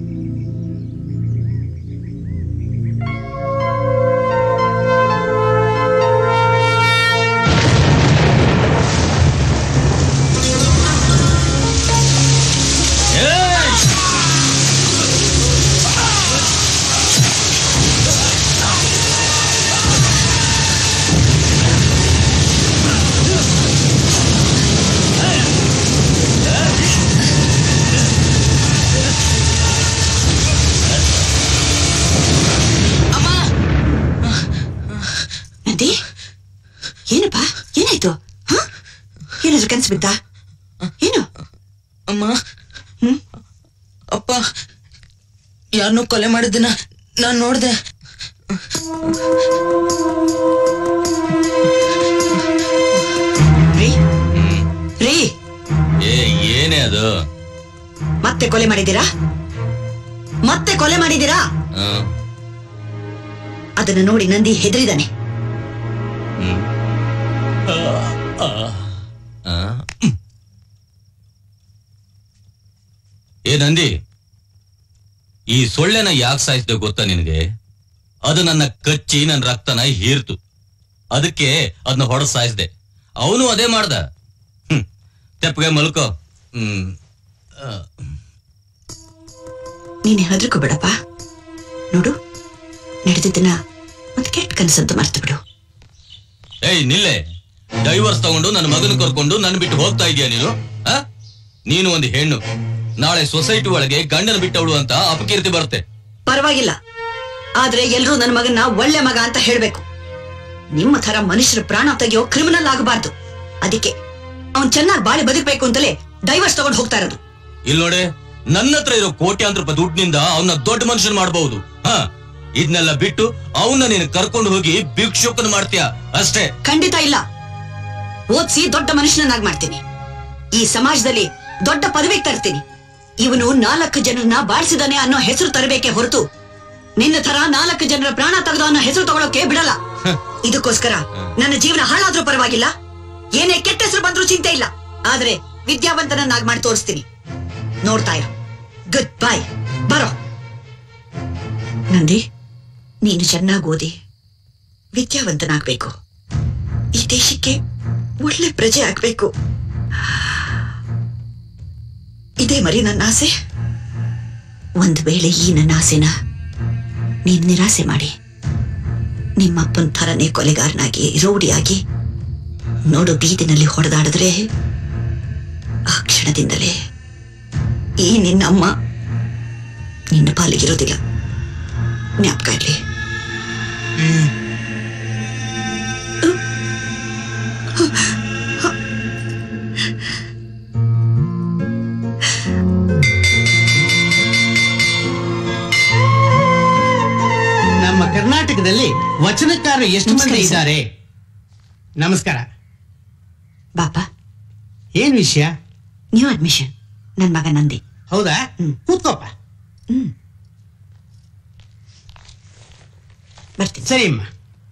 ನಂದಿ ಏನಪ್ಪ ಏನಾಯ್ತು ಹ? ಏನಾದ್ರು ಕನ್ಸು ಬಿತ್ತಾ ಏನು ಅಮ್ಮ ಅಪ್ಪ ಯಾರನ್ನೋ ಕೊಲೆ ಮಾಡಿದ್ದನ್ನ ನಾನ್ ನೋಡ್ದೆ ರೀ ರೀ ಏ ಏನೇ ಅದು ಮತ್ತೆ ಕೊಲೆ ಮಾಡಿದ್ದೀರಾ ಮತ್ತೆ ಕೊಲೆ ಮಾಡಿದ್ದೀರಾ ಆ, ಅದನ್ನ ನೋಡಿ ನಂದಿ ಹೆದರಿದಾನೆ ಹ್ಮ್. ಆ, ಆ. ಏ ನಂದಿ ಈ ಸೊಳ್ಳೆನ ಯಾಕೆ ಸಾಯಿಸಿದೆ ಗೊತ್ತಾ ನಿನಗೆ ಅದು ನನ್ನ ಕಚ್ಚಿ ನನ್ನ ರಕ್ತನ ಹೀರ್ತು ಅದಕ್ಕೆ ಅದನ್ನ ಹೊಡೆದ್ ಸಾಯಿಸಿದೆ ಅವನು ಅದೇ ಮಾಡ್ದ ಹ್ಮ್ ತೆಪ್ಪಗೆ ಮಲ್ಕೋ ಹ್ಮ್ ಆ. ನೀನ್ ಹೆದರ್ಕೋಬೇಡಪ್ಪ ನೋಡು ನಡೆದಿದ್ದನ್ನ ಒಂದ್ ಕೆಟ್ಟ ಕನಸಂತ ಮರ್ತು ಬಿಡು ಏಯ್ ನಿಲ್ಲೆ ಡೈವರ್ಸ್ ತಗೊಂಡು ನನ್ನ ಮಗನ ಕರ್ಕೊಂಡು ನನ್ನ ಬಿಟ್ಟು ಹೋಗ್ತಾ ಇದೀಯ ನೀನು ಆ? ನೀನು ಒಂದು ಹೆಣ್ಣು ನಾಳೆ ಸೊಸೈಟಿ ಒಳಗೆ ಗಂಡನ ಬಿಟ್ಟವಳು ಅಂತ ಅಪಕೀರ್ತಿ ಬರುತ್ತೆ ಪರವಾಗಿಲ್ಲ ಆದ್ರೆ ಎಲ್ರೂ ನನ್ನ ಮಗನ್ನ ಒಳ್ಳೆ ಮಗ ಅಂತ ಹೇಳ್ಬೇಕು ನಿಮ್ಮ ತರ ಮನುಷ್ಯರ ಪ್ರಾಣ ತೆಗೆಯೋ ಕ್ರಿಮಿನಲ್ ಆಗಬಾರ್ದು ಅದಕ್ಕೆ ಅವ್ನ್ ಚೆನ್ನಾಗಿ ಬಾಳಿ ಬದುಕಬೇಕು ಅಂತಲೇ ಡೈವರ್ಸ್ ತಗೊಂಡು ಹೋಗ್ತಾ ಇರೋದು ಇಲ್ಲಿ ನೋಡಿ ನನ್ನ ಹತ್ರ ಇರೋ ಕೋಟ್ಯಾಂತರ ರೂಪಾಯಿ ದುಡ್ಡಿನಿಂದ ಅವನ್ನ ದೊಡ್ಡ ಮನುಷ್ಯನ್ ಮಾಡಬಹುದು ಹ ಇದನ್ನೆಲ್ಲ ಬಿಟ್ಟು ಅವನ್ನ ನೀನು ಕರ್ಕೊಂಡು ಹೋಗಿ ಭಿಕ್ಷುಕನ್ ಮಾಡ್ತೀಯ ಅಷ್ಟೇ ಖಂಡಿತ ಇಲ್ಲ ಓದ್ಸಿ ದೊಡ್ಡ ಮನುಷ್ಯನನ್ನಾಗಿ ಮಾಡ್ತೀನಿ ಈ ಸಮಾಜದಲ್ಲಿ ದೊಡ್ಡ ಪದವಿಗೆ ತರ್ತೀನಿ ಇವನು ನಾಲ್ಕು ಜನರನ್ನ ಬಾಳಿಸಿದಾನೆ ಅನ್ನೋ ಹೆಸರು ತರಬೇಕೆ ಹೊರತು ನಿನ್ನ ತರ ನಾಲ್ಕು ಜನರ ಪ್ರಾಣ ತೆಗೆದು ಅನ್ನೋ ಹೆಸರು ತಗೊಳಕ್ಕೆ ಬಿಡಲ್ಲ ಇದಕ್ಕೋಸ್ಕರ ನನ್ನ ಜೀವನ ಹಾಳಾದ್ರೂ ಪರವಾಗಿಲ್ಲ ಏನೇ ಕೆಟ್ಟ ಹೆಸರು ಬಂದ್ರೂ ಚಿಂತೆ ಇಲ್ಲ ಆದ್ರೆ ವಿದ್ಯಾವಂತನನ್ನಾಗಿ ಮಾಡಿ ತೋರಿಸ್ತೀನಿ ನೋಡ್ತಾ ಇರು ಗುಡ್ ಬೈ ಬರೋ ನಂದಿ ನೀನು ಚೆನ್ನಾಗಿ ಓದಿ ವಿದ್ಯಾವಂತನಾಗ್ಬೇಕು ಈ ದೇಶಕ್ಕೆ ಒಳ್ಳೆ ಪ್ರಜೆ ಆಗ್ಬೇಕು ಇದೇ ಮರಿ ನನ್ನ ಆಸೆ ಒಂದ್ ವೇಳೆ ಈ ನನ್ನ ಆಸೆನ ನೀನ್ ನಿರಾಸೆ ಮಾಡಿ ನಿಮ್ಮಪ್ಪನ ಥರನೇ ಕೊಲೆಗಾರನಾಗಿ ರೌಡಿಯಾಗಿ ನೋಡು ಬೀದಿನಲ್ಲಿ ಹೊಡೆದಾಡಿದ್ರೆ ಆ ಕ್ಷಣದಿಂದಲೇ ಈ ನಿನ್ನ ಅಮ್ಮ ನಿನ್ನ ಪಾಲಿಗಿರೋದಿಲ್ಲ ಜ್ಞಾಪಕ ಇರ್ಲಿ ನಮ್ಮ ಕರ್ನಾಟಕದಲ್ಲಿ ವಚನಕಾರರು ಎಷ್ಟು ಮಂದಿ ಇದ್ದಾರೆ ನಮಸ್ಕಾರ ಬಾಪ ಏನ್ ವಿಷಯ ನ್ಯೂ ಅಡ್ಮಿಷನ್ ನನ್ ಮಗ ನಂದಿ ಹೌದಾ ಕೂತ್ಕೋಪ ಬರ್ತೀನಿ ಸರಿ ಅಮ್ಮ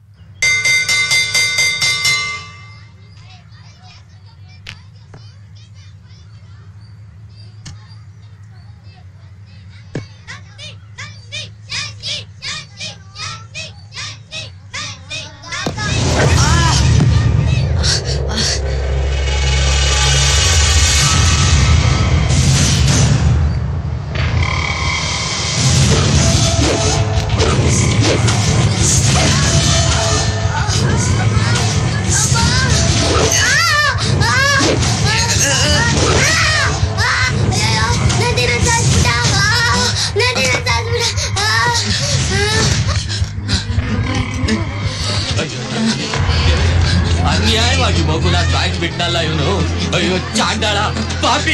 ಅನ್ಯಾಯವಾಗಿ ಮಗುನ ಸಾಯಿಸ್ಬಿಟ್ನಲ್ಲ ಇವನು ಅಯ್ಯೋ ಚಾಂಡಾಳ ಪಾಪಿ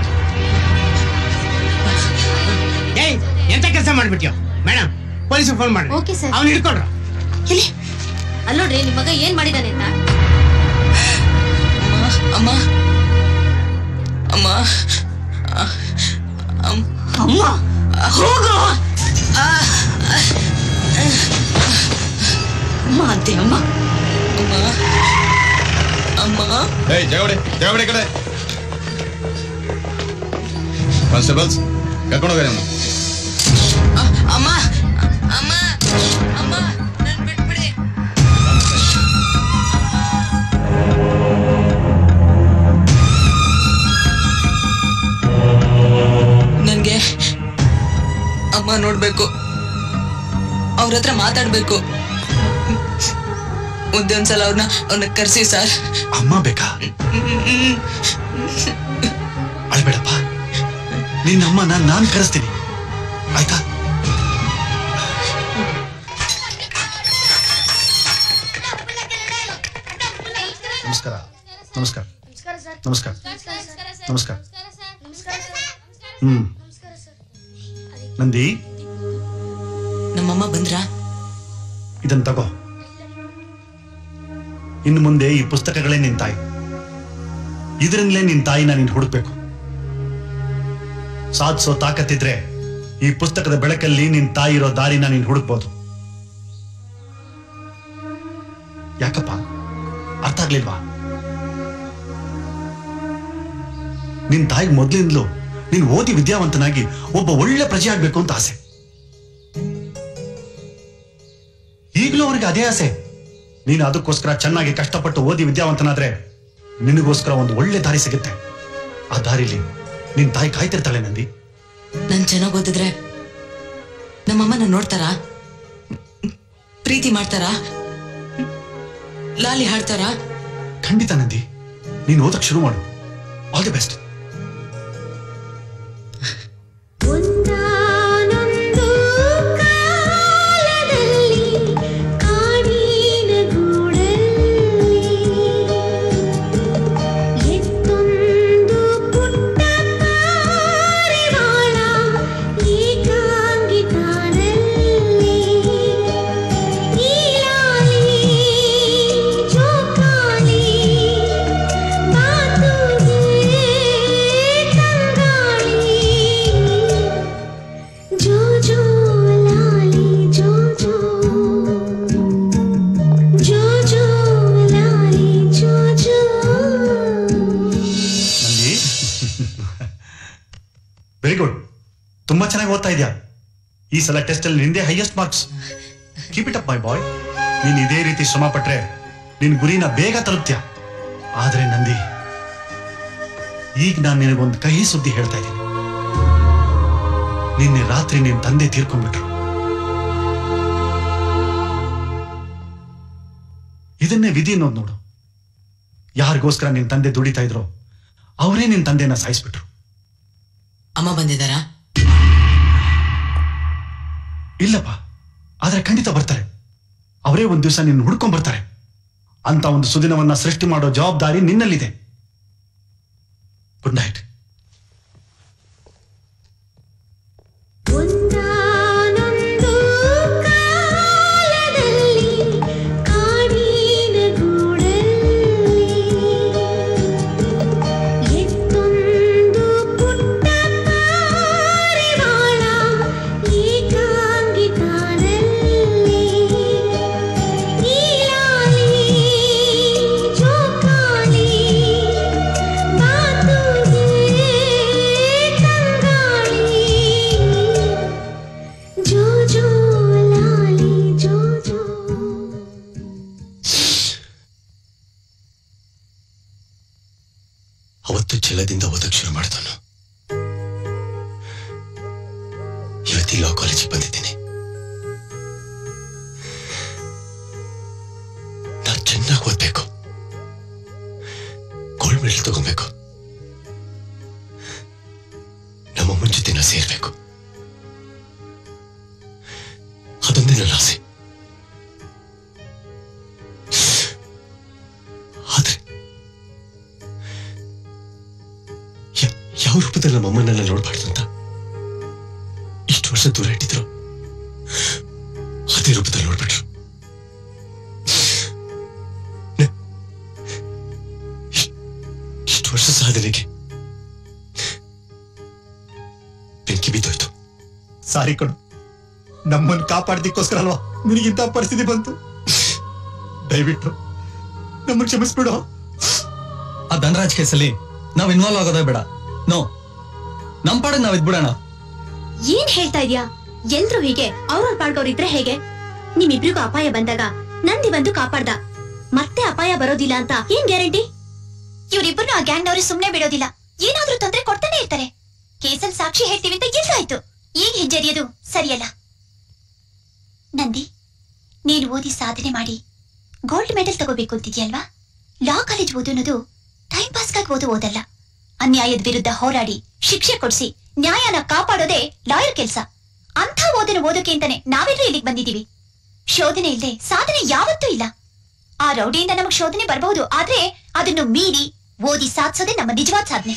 ಏಯ್ ಎಂತ ಕೆಲಸ ಮಾಡ್ಬಿಟ್ಯೋ ಮೇಡಮ್ ಪೊಲೀಸ್ ಫೋನ್ ಮಾಡಿ ಓಕೆ ಸರ್ ಅವ್ನು ಹಿಡ್ಕೊಳ್ರ ಅಲ್ಲೋಡ್ರಿ ನಿಮ್ ಮಗ ಏನ್ ಮಾಡಿದಾನೆ ಅಂತ ಅಮ್ಮ ಅಮ್ಮ ಅಮ್ಮ ಹೋಗು ಮಾತೆ ಅಮ್ಮ ಅಮ್ಮ ಏಯ್ ಜಗವಡೆ ಜಗವಡೆ ಕಡೆ ಕಾನ್ಸ್ಟೇಬಲ್ಸ್ ಕರ್ಕೊಂಡು ಹೋಗಿ ಅವನು ಅಮ್ಮ ಅಮ್ಮ ಅಮ್ಮ ನನ್ ಬಿಟ್ಬಿಡಿ ನನ್ಗೆ ಅಮ್ಮ ನೋಡ್ಬೇಕು ಅವ್ರ ಹತ್ರ ಮಾತಾಡ್ಬೇಕು ಒಂದೇ ಒಂದ್ಸಲ ಅವ್ರನ್ನ ಅವ್ರನ್ನ ಕರ್ಸಿ ಸರ್ ಅಮ್ಮ ಬೇಕಾ ಅಳ್ಬೇಡಪ್ಪ ನಿನ್ನ ಅಮ್ಮನ ನಾನ್ ಕರೆಸ್ತೀನಿ ಆಯ್ತಾ ನಮಸ್ಕಾರ ನಮಸ್ಕಾರ ನಮಸ್ಕಾರ ನಮಸ್ಕಾರ ಹ್ಮ್ ನಂದಿ ನಮ್ಮಮ್ಮ ಬಂದ್ರಾ ಇದನ್ ತಗೋ ಇನ್ನು ಮುಂದೆ ಈ ಪುಸ್ತಕಗಳೇ ನಿನ್ ತಾಯಿ ಇದರಿಂದಲೇ ನಿನ್ ತಾಯಿನ ನೀನ್ ಹುಡುಕ್ಬೇಕು ಸಾಧಿಸೋ ತಾಕತ್ತಿದ್ರೆ ಈ ಪುಸ್ತಕದ ಬೆಳಕಲ್ಲಿ ನಿನ್ ತಾಯಿ ಇರೋ ದಾರಿನ ನೀನ್ ಹುಡುಕ್ಬೋದು ಯಾಕಪ್ಪ ಅರ್ಥ ಆಗ್ಲಿಲ್ವಾ ನಿನ್ ತಾಯಿಗೆ ಮೊದ್ಲಿಂದಲೂ ನೀನ್ ಓದಿ ವಿದ್ಯಾವಂತನಾಗಿ ಒಬ್ಬ ಒಳ್ಳೆ ಪ್ರಜೆ ಆಗ್ಬೇಕು ಅಂತ ಆಸೆ ಈಗಲೂ ಅವ್ರಿಗೆ ಅದೇ ಆಸೆ ನೀನು ಅದಕ್ಕೋಸ್ಕರ ಚೆನ್ನಾಗಿ ಕಷ್ಟಪಟ್ಟು ಓದಿ ವಿದ್ಯಾವಂತನಾದ್ರೆ ನಿನಗೋಸ್ಕರ ಒಂದು ಒಳ್ಳೆ ದಾರಿ ಸಿಗುತ್ತೆ ಆ ದಾರಿಲಿ ನಿನ್ ತಾಯಿ ಕಾಯ್ತಿರ್ತಾಳೆ ನಂದಿ ನಾನ್ ಚೆನ್ನಾಗ್ ಓದಿದ್ರೆ ನಮ್ಮಮ್ಮ ನನ್ನ ನೋಡ್ತಾರಾ ಪ್ರೀತಿ ಮಾಡ್ತಾರಾ ಲಾಲಿ ಹಾಡ್ತಾರಾ ಖಂಡಿತ ನಂದಿ ನೀನು ಓದಕ್ ಶುರು ಮಾಡು ಆಲ್ ದಿ ಬೆಸ್ಟ್ ಒಂದಾನೊಂದು ಕಾಲದಲ್ಲಿ ಕಾಡಿನ ಗೂಡಲ್ಲಿ ಎತ್ತೊಂದು ಪುಟ್ಟ ಪಾರಿವಾಳ ಏಕಾಂಗಿ ತಾನಲ್ಲಿ ಈ ಲಾಲಿ ಜೋಕಾಲಿ ಮಾತುಗೆ ತಂಗಾಳಿ ಜೋ ಜೋ ಲಾಲಿ ಜೋ ಜೋ ಜೋ ಜೋ ಲಾಲಿ ಜೋ ಜೋ ನಂದಿ ವೆರಿ ಗುಡ್ ತುಂಬಾ ಚೆನ್ನಾಗಿ ಓದ್ತಾ ಇದೆಯಾ ಈ ಸಲ ಟೆಸ್ಟ್ ಅಲ್ಲಿ ನಿಂದೇ highest marks keep it up my boy ನೀನ್ ಇದೇ ರೀತಿ ಶ್ರಮ ಪಟ್ರೆ ನಿನ್ ಗುರಿನ ಬೇಗ ತಲುಪ್ತೀಯ ಆದ್ರೆ ನಂದಿ ಈಗ ನಾನು ನಿನಗೊಂದು ಕಹಿ ಸುದ್ದಿ ಹೇಳ್ತಾ ಇದ್ದೀನಿ ನಿನ್ನೆ ರಾತ್ರಿ ನಿನ್ ತಂದೆ ತೀರ್ಕೊಂಡ್ಬಿಟ್ರು ಇದನ್ನೇ ವಿಧಿ ಅನ್ನೋದು ನೋಡು ಯಾರಿಗೋಸ್ಕರ ನಿನ್ ತಂದೆ ದುಡಿತಾ ಇದ್ರು ಅವರೇ ನಿನ್ ತಂದೆನ ಸಾಯಿಸ್ಬಿಟ್ರು ಅಮ್ಮ ಬಂದಿದಾರಾ ಇಲ್ಲಪ್ಪ ಆದ್ರೆ ಖಂಡಿತ ಬರ್ತಾರೆ ಅವರೇ ಒಂದ್ ದಿವಸ ನಿನ್ನ ಹುಡ್ಕೊಂಡ್ ಬರ್ತಾರೆ ಅಂತ ಒಂದು ಸುದಿನವನ್ನ ಸೃಷ್ಟಿ ಮಾಡೋ ಜವಾಬ್ದಾರಿ ನಿನ್ನಲ್ಲಿದೆ ಗುಡ್ ನೈಟ್ ಒಂದಾನೊಂದು ಕಾಲದಲ್ಲಿ ಕಾಡಿನ ಗೂಡಲ್ಲಿ ಎತ್ತೊಂದು ಪುಟ್ಟ ಪಾರಿವಾಳ ಏಕಾಂಗಿ ತಾನಲ್ಲಿ ಈ ಲಾಲಿ ಜೋಕಾಲಿ ಮಾತುಗೆ ತಂಗಾಳಿ ಜೋ ಜೋ ಲಾಲಿ ಜೋ ಜೋ ಅವತ್ತು ಛಲದಿಂದ ಓದಕ್ ಶುರು ಮಾಡಿದವನು ಇವತ್ತಿ ಲಾ ಕಾಲೇಜಿಗೆ ಬಂದಿದ್ದೀನಿ ನಾನು ಚೆನ್ನಾಗಿ ಓದ್ಬೇಕು ಗೋಲ್ಡ್ ಮೆಡಲ್ ತಗೋಬೇಕು ನಮ್ಮಮ್ಮನ ಜೊತೆ ನಾ ಸೇರ್ಬೇಕು ಅದೊಂದೇ ನನ್ನ ಆಸೆ ಆದ್ರೆ ಯ- ಯಾವ ರೂಪದಲ್ಲಿ ನಮ್ಮಮ್ಮನ್ನ ನೋಡ್ಬಾರ್ದು ಅಂತ ಇಷ್ಟು ವರ್ಷ ದೂರ ಇಟ್ಟಿದ್ರು ಅದೇ ರೂಪದಲ್ಲಿ ನೋಡ್ಬಿಟ್ರು ನ- ಇಷ್ಟ್- ಇಷ್ಟು ವರ್ಷ ಸಾಧನೆಗೆ ಬೆಂಕಿ ಬಿದ್ದೋಯ್ತು ಸಾರಿ ಕಣು ನಮ್ಮನ್ನು ಕಾಪಾಡ್ದಿಕ್ಕೋಸ್ಕರ ಅಲ್ವಾ ನಿನಗಿಂತ ಪರಿಸ್ಥಿತಿ ಬಂತು ದಯವಿಟ್ಟು ನಮ್ಮನ್ನು ಕ್ಷಮಿಸ್ಬಿಡು ಆ ಧನರಾಜ್ ಕೇಸಲ್ಲಿ ನಾವ್ ಇನ್ವಾಲ್ವ್ ಆಗೋದೇ ಬೇಡ ನೋ ನಮ್ ಪಾಡಿಗೆ ನಾವ್ ಇದ್ಬಿಡೋಣ ಏನ್ ಹೇಳ್ತಾ ಇದ್ಯಾ ಎಲ್ರು ಹೀಗೆ ಅವ್ರವ್ರ ಪಾಡ್ಗವ್ರಿದ್ರೆ ಹೇಗೆ ನಿಮ್ಮಿಬ್ರಿಗೂ ಅಪಾಯ ಬಂದಾಗ ನಂದಿ ಬಂದು ಕಾಪಾಡ್ದ ಮತ್ತೆ ಅಪಾಯ ಬರೋದಿಲ್ಲ ಅಂತ ಏನ್ ಗ್ಯಾರಂಟಿ ಇವ್ರಿಬ್ಬರು ಆ ಗ್ಯಾಂಗ್ನವ್ರು ಸುಮ್ನೆ ಬಿಡೋದಿಲ್ಲ ಏನಾದ್ರೂ ತೊಂದ್ರೆ ಕೊಡ್ತಾನೆ ಇರ್ತಾರೆ ಕೇಸಲ್ ಸಾಕ್ಷಿ ಹೇಳ್ತೀವಿ ಅಂತ ಎಲ್ಲಾಯ್ತು ಈಗ ಹಿಂಜರಿಯೋದು ಸರಿಯಲ್ಲ ನಂದಿ ನೀನು ಓದಿ ಸಾಧನೆ ಮಾಡಿ ಗೋಲ್ಡ್ ಮೆಡಲ್ ತಗೋಬೇಕು ಅಂತಿದ್ಯಲ್ವಾ ಲಾ ಕಾಲೇಜ್ ಓದೋನದು ಟೈಮ್ ಪಾಸ್ಗಾಗಿ ಓದು ಓದಲ್ಲ ಅನ್ಯಾಯದ ವಿರುದ್ಧ ಹೋರಾಡಿ ಶಿಕ್ಷೆ ಕೊಡ್ಸಿ ನ್ಯಾಯನ ಕಾಪಾಡೋದೇ ಲಾಯರ್ ಕೆಲ್ಸ ಅಂಥ ಓದನ ಓದೋಕೆ ಅಂತಾನೆ ನಾವೆಲ್ಲರೂ ಇಲ್ಲಿಗೆ ಬಂದಿದೀವಿ ಶೋಧನೆ ಇಲ್ಲದೆ ಸಾಧನೆ ಯಾವತ್ತೂ ಇಲ್ಲ ಆ ರೌಡಿಯಿಂದ ನಮಗ್ ಶೋಧನೆ ಬರಬಹುದು ಆದ್ರೆ ಅದನ್ನು ಮೀರಿ ಓದಿ ಸಾಧಿಸೋದೇ ನಮ್ಮ ನಿಜವಾದ ಸಾಧನೆ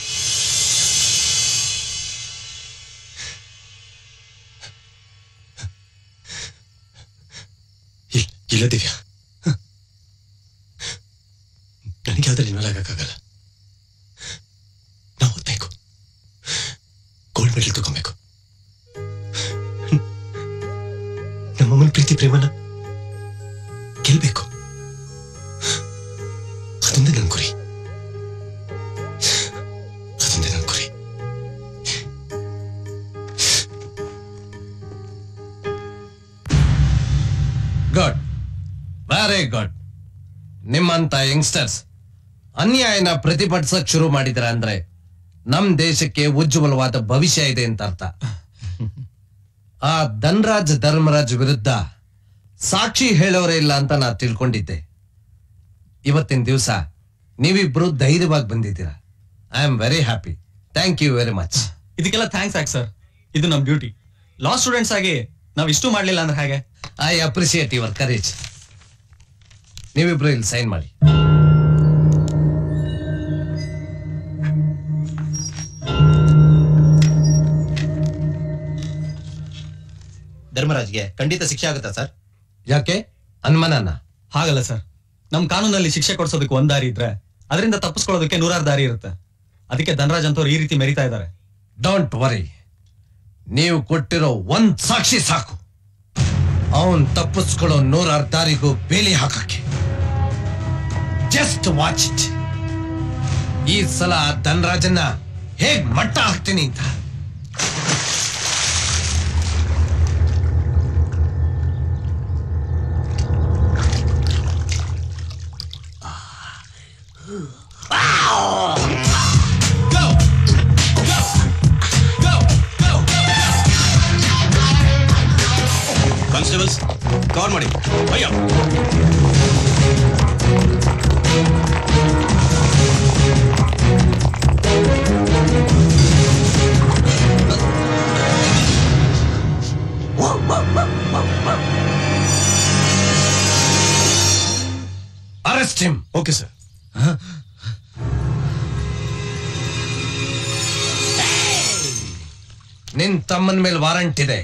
ಇಲ್- ಇಲ್ಲ ದಿವ್ಯಾ ನನಗೆ ಯಾವ್ದ್ರಲ್ಲಿ ಇನ್ವಾಲ್ವ್ ಆಗಕ್ಕಾಗಲ್ಲ ನಾವು ಓದ್ಬೇಕು ಗೋಲ್ಡ್ ಮೆಡಲ್ ತಗೊಬೇಕು ನಮ್ಮಮ್ಮನ ಪ್ರೀತಿ ಪ್ರೇಮನ ಗೆಲ್ಬೇಕು ಅದೊಂದೇ ನನ್ನ ಗುರಿ ಅದೊಂದೇ ನನ್ನ ಗುರಿ ಗುಡ್ ವೆರಿ ಗುಡ್ ನಿಮ್ಮಂತ ಯಂಗ್ಸ್ಟರ್ಸ್ ಅನ್ಯಾಯನ ಪ್ರತಿಭಟಿಸಕ್ ಶುರು ಮಾಡಿದ್ರ ಅಂದ್ರೆ ನಮ್ ದೇಶಕ್ಕೆ ಉಜ್ವಲವಾದ ಭವಿಷ್ಯ ಇದೆ ಅಂತ ಅರ್ಥ ಆ ಧನ್ರಾಜ್ ಧರ್ಮರಾಜ್ ವಿರುದ್ಧ ಸಾಕ್ಷಿ ಹೇಳೋರೇ ಇಲ್ಲ ಅಂತ ನಾ ತಿಳ್ಕೊಂಡಿದ್ದೆ ಇವತ್ತಿನ ದಿವಸ ನೀವಿಬ್ರು ಧೈರ್ಯವಾಗಿ ಬಂದಿದ್ದೀರಾ I am very happy thank you very much ಇದಕ್ಕೆಲ್ಲ ಥ್ಯಾಂಕ್ಸ್ ಯಾಕೆ ಸರ್ ಇದು ನಮ್ ಡ್ಯೂಟಿ ಲಾ ಸ್ಟೂಡೆಂಟ್ಸ್ ಆಗಿ ನಾವ್ ಇಷ್ಟು ಮಾಡ್ಲಿಲ್ಲ ಅಂದ್ರೆ ಹೇಗೆ ಐ ಅಪ್ರಿಸಿಯೇಟ್ ಯುವರ್ ಕರೇಜ್ ನೀವಿಬ್ರು ಇಲ್ಲಿ ಸೈನ್ ಮಾಡಿ ಧರ್ಮರಾಜ್ಗೆ ಖಂಡಿತ ಶಿಕ್ಷೆ ಆಗುತ್ತಾ ಸರ್ ಯಾಕೆ ಅನುಮಾನನ ಹಾಗಲ್ಲ ಸರ್ ನಮ್ ಕಾನೂನಲ್ಲಿ ಶಿಕ್ಷೆ ಕೊಡ್ಸೋದಕ್ಕೆ ಒಂದ್ ದಾರಿ ಇದ್ರೆ ಅದರಿಂದ ತಪ್ಪಿಸ್ಕೊಳ್ಳೋದಕ್ಕೆ ನೂರಾರು ದಾರಿ ಇರುತ್ತೆ ಅದಕ್ಕೆ ಧನರಾಜ್ ಅಂತವ್ರು ಈ ರೀತಿ ಮೆರಿತಾ ಇದ್ದಾರೆ ಡೋಂಟ್ ವರಿ ನೀವು ಕೊಟ್ಟಿರೋ ಒಂದ್ ಸಾಕ್ಷಿ ಸಾಕು ಅವನ್ ತಪ್ಪಿಸ್ಕೊಳ್ಳೋ ನೂರಾರು ದಾರಿಗೂ ಬೇಲಿ ಹಾಕಕ್ಕೆ ಜಸ್ಟ್ ವಾಚ್ ಇಟ್ ಈ ಸಲ ಧನರಾಜನ್ನ ಹೇಗ್ ಮಟ್ಟ ಹಾಕ್ತೀನಿ ಅಂತ ಕಾನ್ಸ್ಟೇಬಲ್ಸ್ ಕವರ್ ಮಾಡಿ ಅಯ್ಯೋ ಅರೆಸ್ಟ್ ಹಿಮ್ ಓಕೆ ಸರ್ ನಿನ್ ತಮ್ಮನ ಮೇಲೆ ವಾರಂಟ್ ಇದೆ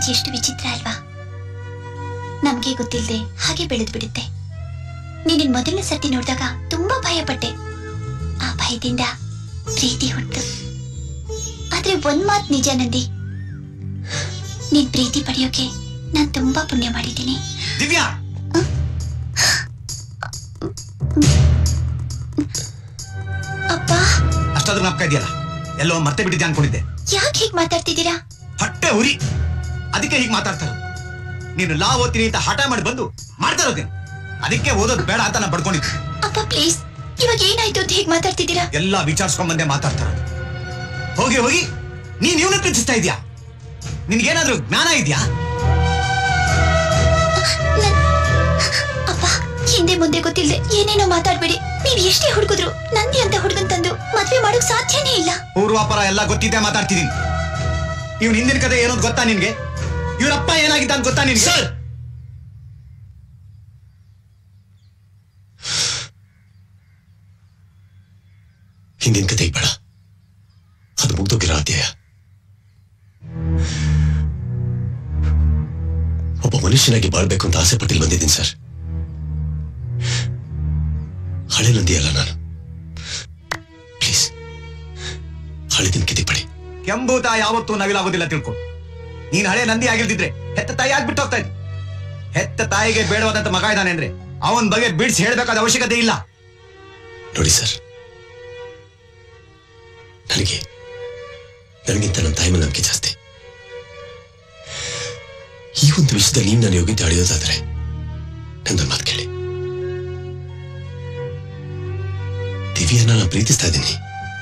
ಎಷ್ಟು ವಿಚಿತ್ರ ಅಲ್ವಾ ನಮ್ಗೆ ಗೊತ್ತಿಲ್ಲದೆ ಹಾಗೆ ಬೆಳೆದು ಬಿಡುತ್ತೆ ನೀನಿನ್ ಮೊದಲನೇ ಸರ್ತಿ ನೋಡಿದಾಗ ತುಂಬಾ ಭಯ ಪಟ್ಟೆ ಆ ಭಯದಿಂದ ಪ್ರೀತಿ ಹುಟ್ಟು ಆದ್ರೆ ಒಂದ್ ಮಾತ್ ನಿಜ ನಂದಿ ನೀನ್ ಪ್ರೀತಿ ಪಡೆಯೋಕೆ ನಾನ್ ತುಂಬಾ ಪುಣ್ಯ ಮಾಡಿದ್ದೀನಿ ದಿವ್ಯಾ ಅಪ್ಪ ಅಷ್ಟಾದ್ರೂ ನಾಪ್ಕ ಇದೆಯಲ್ಲ ಎಲ್ಲೋ ಮತ್ತೆ ಬಿಟ್ಟಿದ್ದೆ ಅನ್ಕೊಂಡಿದ್ದೆ ಯಾಕೆ ಹೀಗ್ ಮಾತಾಡ್ತಿದ್ದೀರಾ ಹೊಟ್ಟೆ ಉರಿ ಅದಕ್ಕೆ ಹೀಗೆ ಮಾತಾಡ್ತಾರೆ ನೀನು ಲಾ ಓದ್ತೀನಿ ಅಂತ ಹಠ ಮಾಡಿ ಬಂದು ಮಾಡ್ತಾ ಇರೋದೇನು ಅದಕ್ಕೆ ಓದೋದು ಬೇಡ ಅಂತ ನಾನು ಬಡ್ಕೊಂಡಿದ್ದೆ ಅಪ್ಪ ಪ್ಲೀಸ್ ಇವಾಗ ಏನಾಯ್ತು ಅಂತ ಹೀಗ್ ಮಾತಾಡ್ತಿದ್ದೀರಾ ಎಲ್ಲ ವಿಚಾರಿಸ್ಕೊಂಡ್ ಬಂದೆ ಮಾತಾಡ್ತಾರ ಹೋಗಿ ಹೋಗಿ ನೀನ್ ಇವನೇ ಪ್ರೀತಿಸ್ತಾ ಇದೀಯಾ ನಿನ್ಗೇನಾದ್ರೂ ಜ್ಞಾನ ಇದೆಯಾ ಅಪ್ಪ ಹಿಂದೆ ಮುಂದೆ ಗೊತ್ತಿಲ್ಲದೆ ಏನೇನೋ ಮಾತಾಡ್ಬೇಡಿ ನೀವ್ ಎಷ್ಟೇ ಹುಡುಗಿದ್ರು ನಂದಿ ಅಂತ ಹುಡುಗನ್ ತಂದು ಮದ್ವೆ ಮಾಡೋಕ್ ಸಾಧ್ಯನೇ ಇಲ್ಲ ಪೂರ್ವಾಪರ ಎಲ್ಲ ಗೊತ್ತಿದ್ದೆ ಮಾತಾಡ್ತಿದೀನಿ ಇವ್ನ ಹಿಂದಿನ ಕತೆ ಏನೋ ಗೊತ್ತಾ ನಿನ್ಗೆ ಇವ್ರಪ್ಪ ಏನಾಗಿದ್ದ ಅಂತ ಗೊತ್ತಾ ನಿನ್ಗೆ ಸರ್ ಹಿಂದಿನ ಕತೆ ಬೇಡ ಅದು ಮುಗ್ದೋಗಿರೋ ಅಧ್ಯಾಯ ಒಬ್ಬ ಮನುಷ್ಯನಾಗಿ ಬಾಳ್ಬೇಕು ಅಂತ ಆಸೆ ಪಟ್ಟಿಲ್ ಬಂದಿದ್ದೀನಿ ಸರ್ ಹಳೆ ನಂದಿ ಅಲ್ಲ ನಾನು ಪ್ಲೀಸ್ ಹಳೆದಿನ ಕಿತಿ ಪಡಿ ಕೆಂಬೂತ ಯಾವತ್ತೂ ನವಿಲಾಗೋದಿಲ್ಲ ತಿಳ್ಕೊ ನೀನ್ ಹಳೆ ನಂದಿ ಆಗಿಲ್ದಿದ್ರೆ ಹೆತ್ತ ತಾಯಿ ಆಗ್ಬಿಟ್ಟು ಹೋಗ್ತಾ ಇದ್ದೆ ಹೆತ್ತ ತಾಯಿಗೆ ಬೇಡವಾದಂತ ಮಗ ಇದ್ದಾನೆ ಅಂದ್ರೆ ಅವನ್ ಬಗ್ಗೆ ಬಿಡ್ಸಿ ಹೇಳ್ಬೇಕಾದ ಅವಶ್ಯಕತೆ ಇಲ್ಲ ನೋಡಿ ಸರ್ ನನಗೆ ನನಗಿಂತ ನನ್ನ ತಾಯಿ ಮೇಲೆ ನಂಬಿಕೆ ಜಾಸ್ತಿ ಈ ಒಂದು ವಿಷಯದಲ್ಲಿ ನೀವು ನನ್ನ ಯೋಗ್ಯತೆ ಅಳೆಯೋದಾದ್ರೆ ನನ್ನ ಮಾತು ಕೇಳಿ ದಿವ್ಯನ ನಾನು ಪ್ರೀತಿಸ್ತಾ ಇದ್ದೀನಿ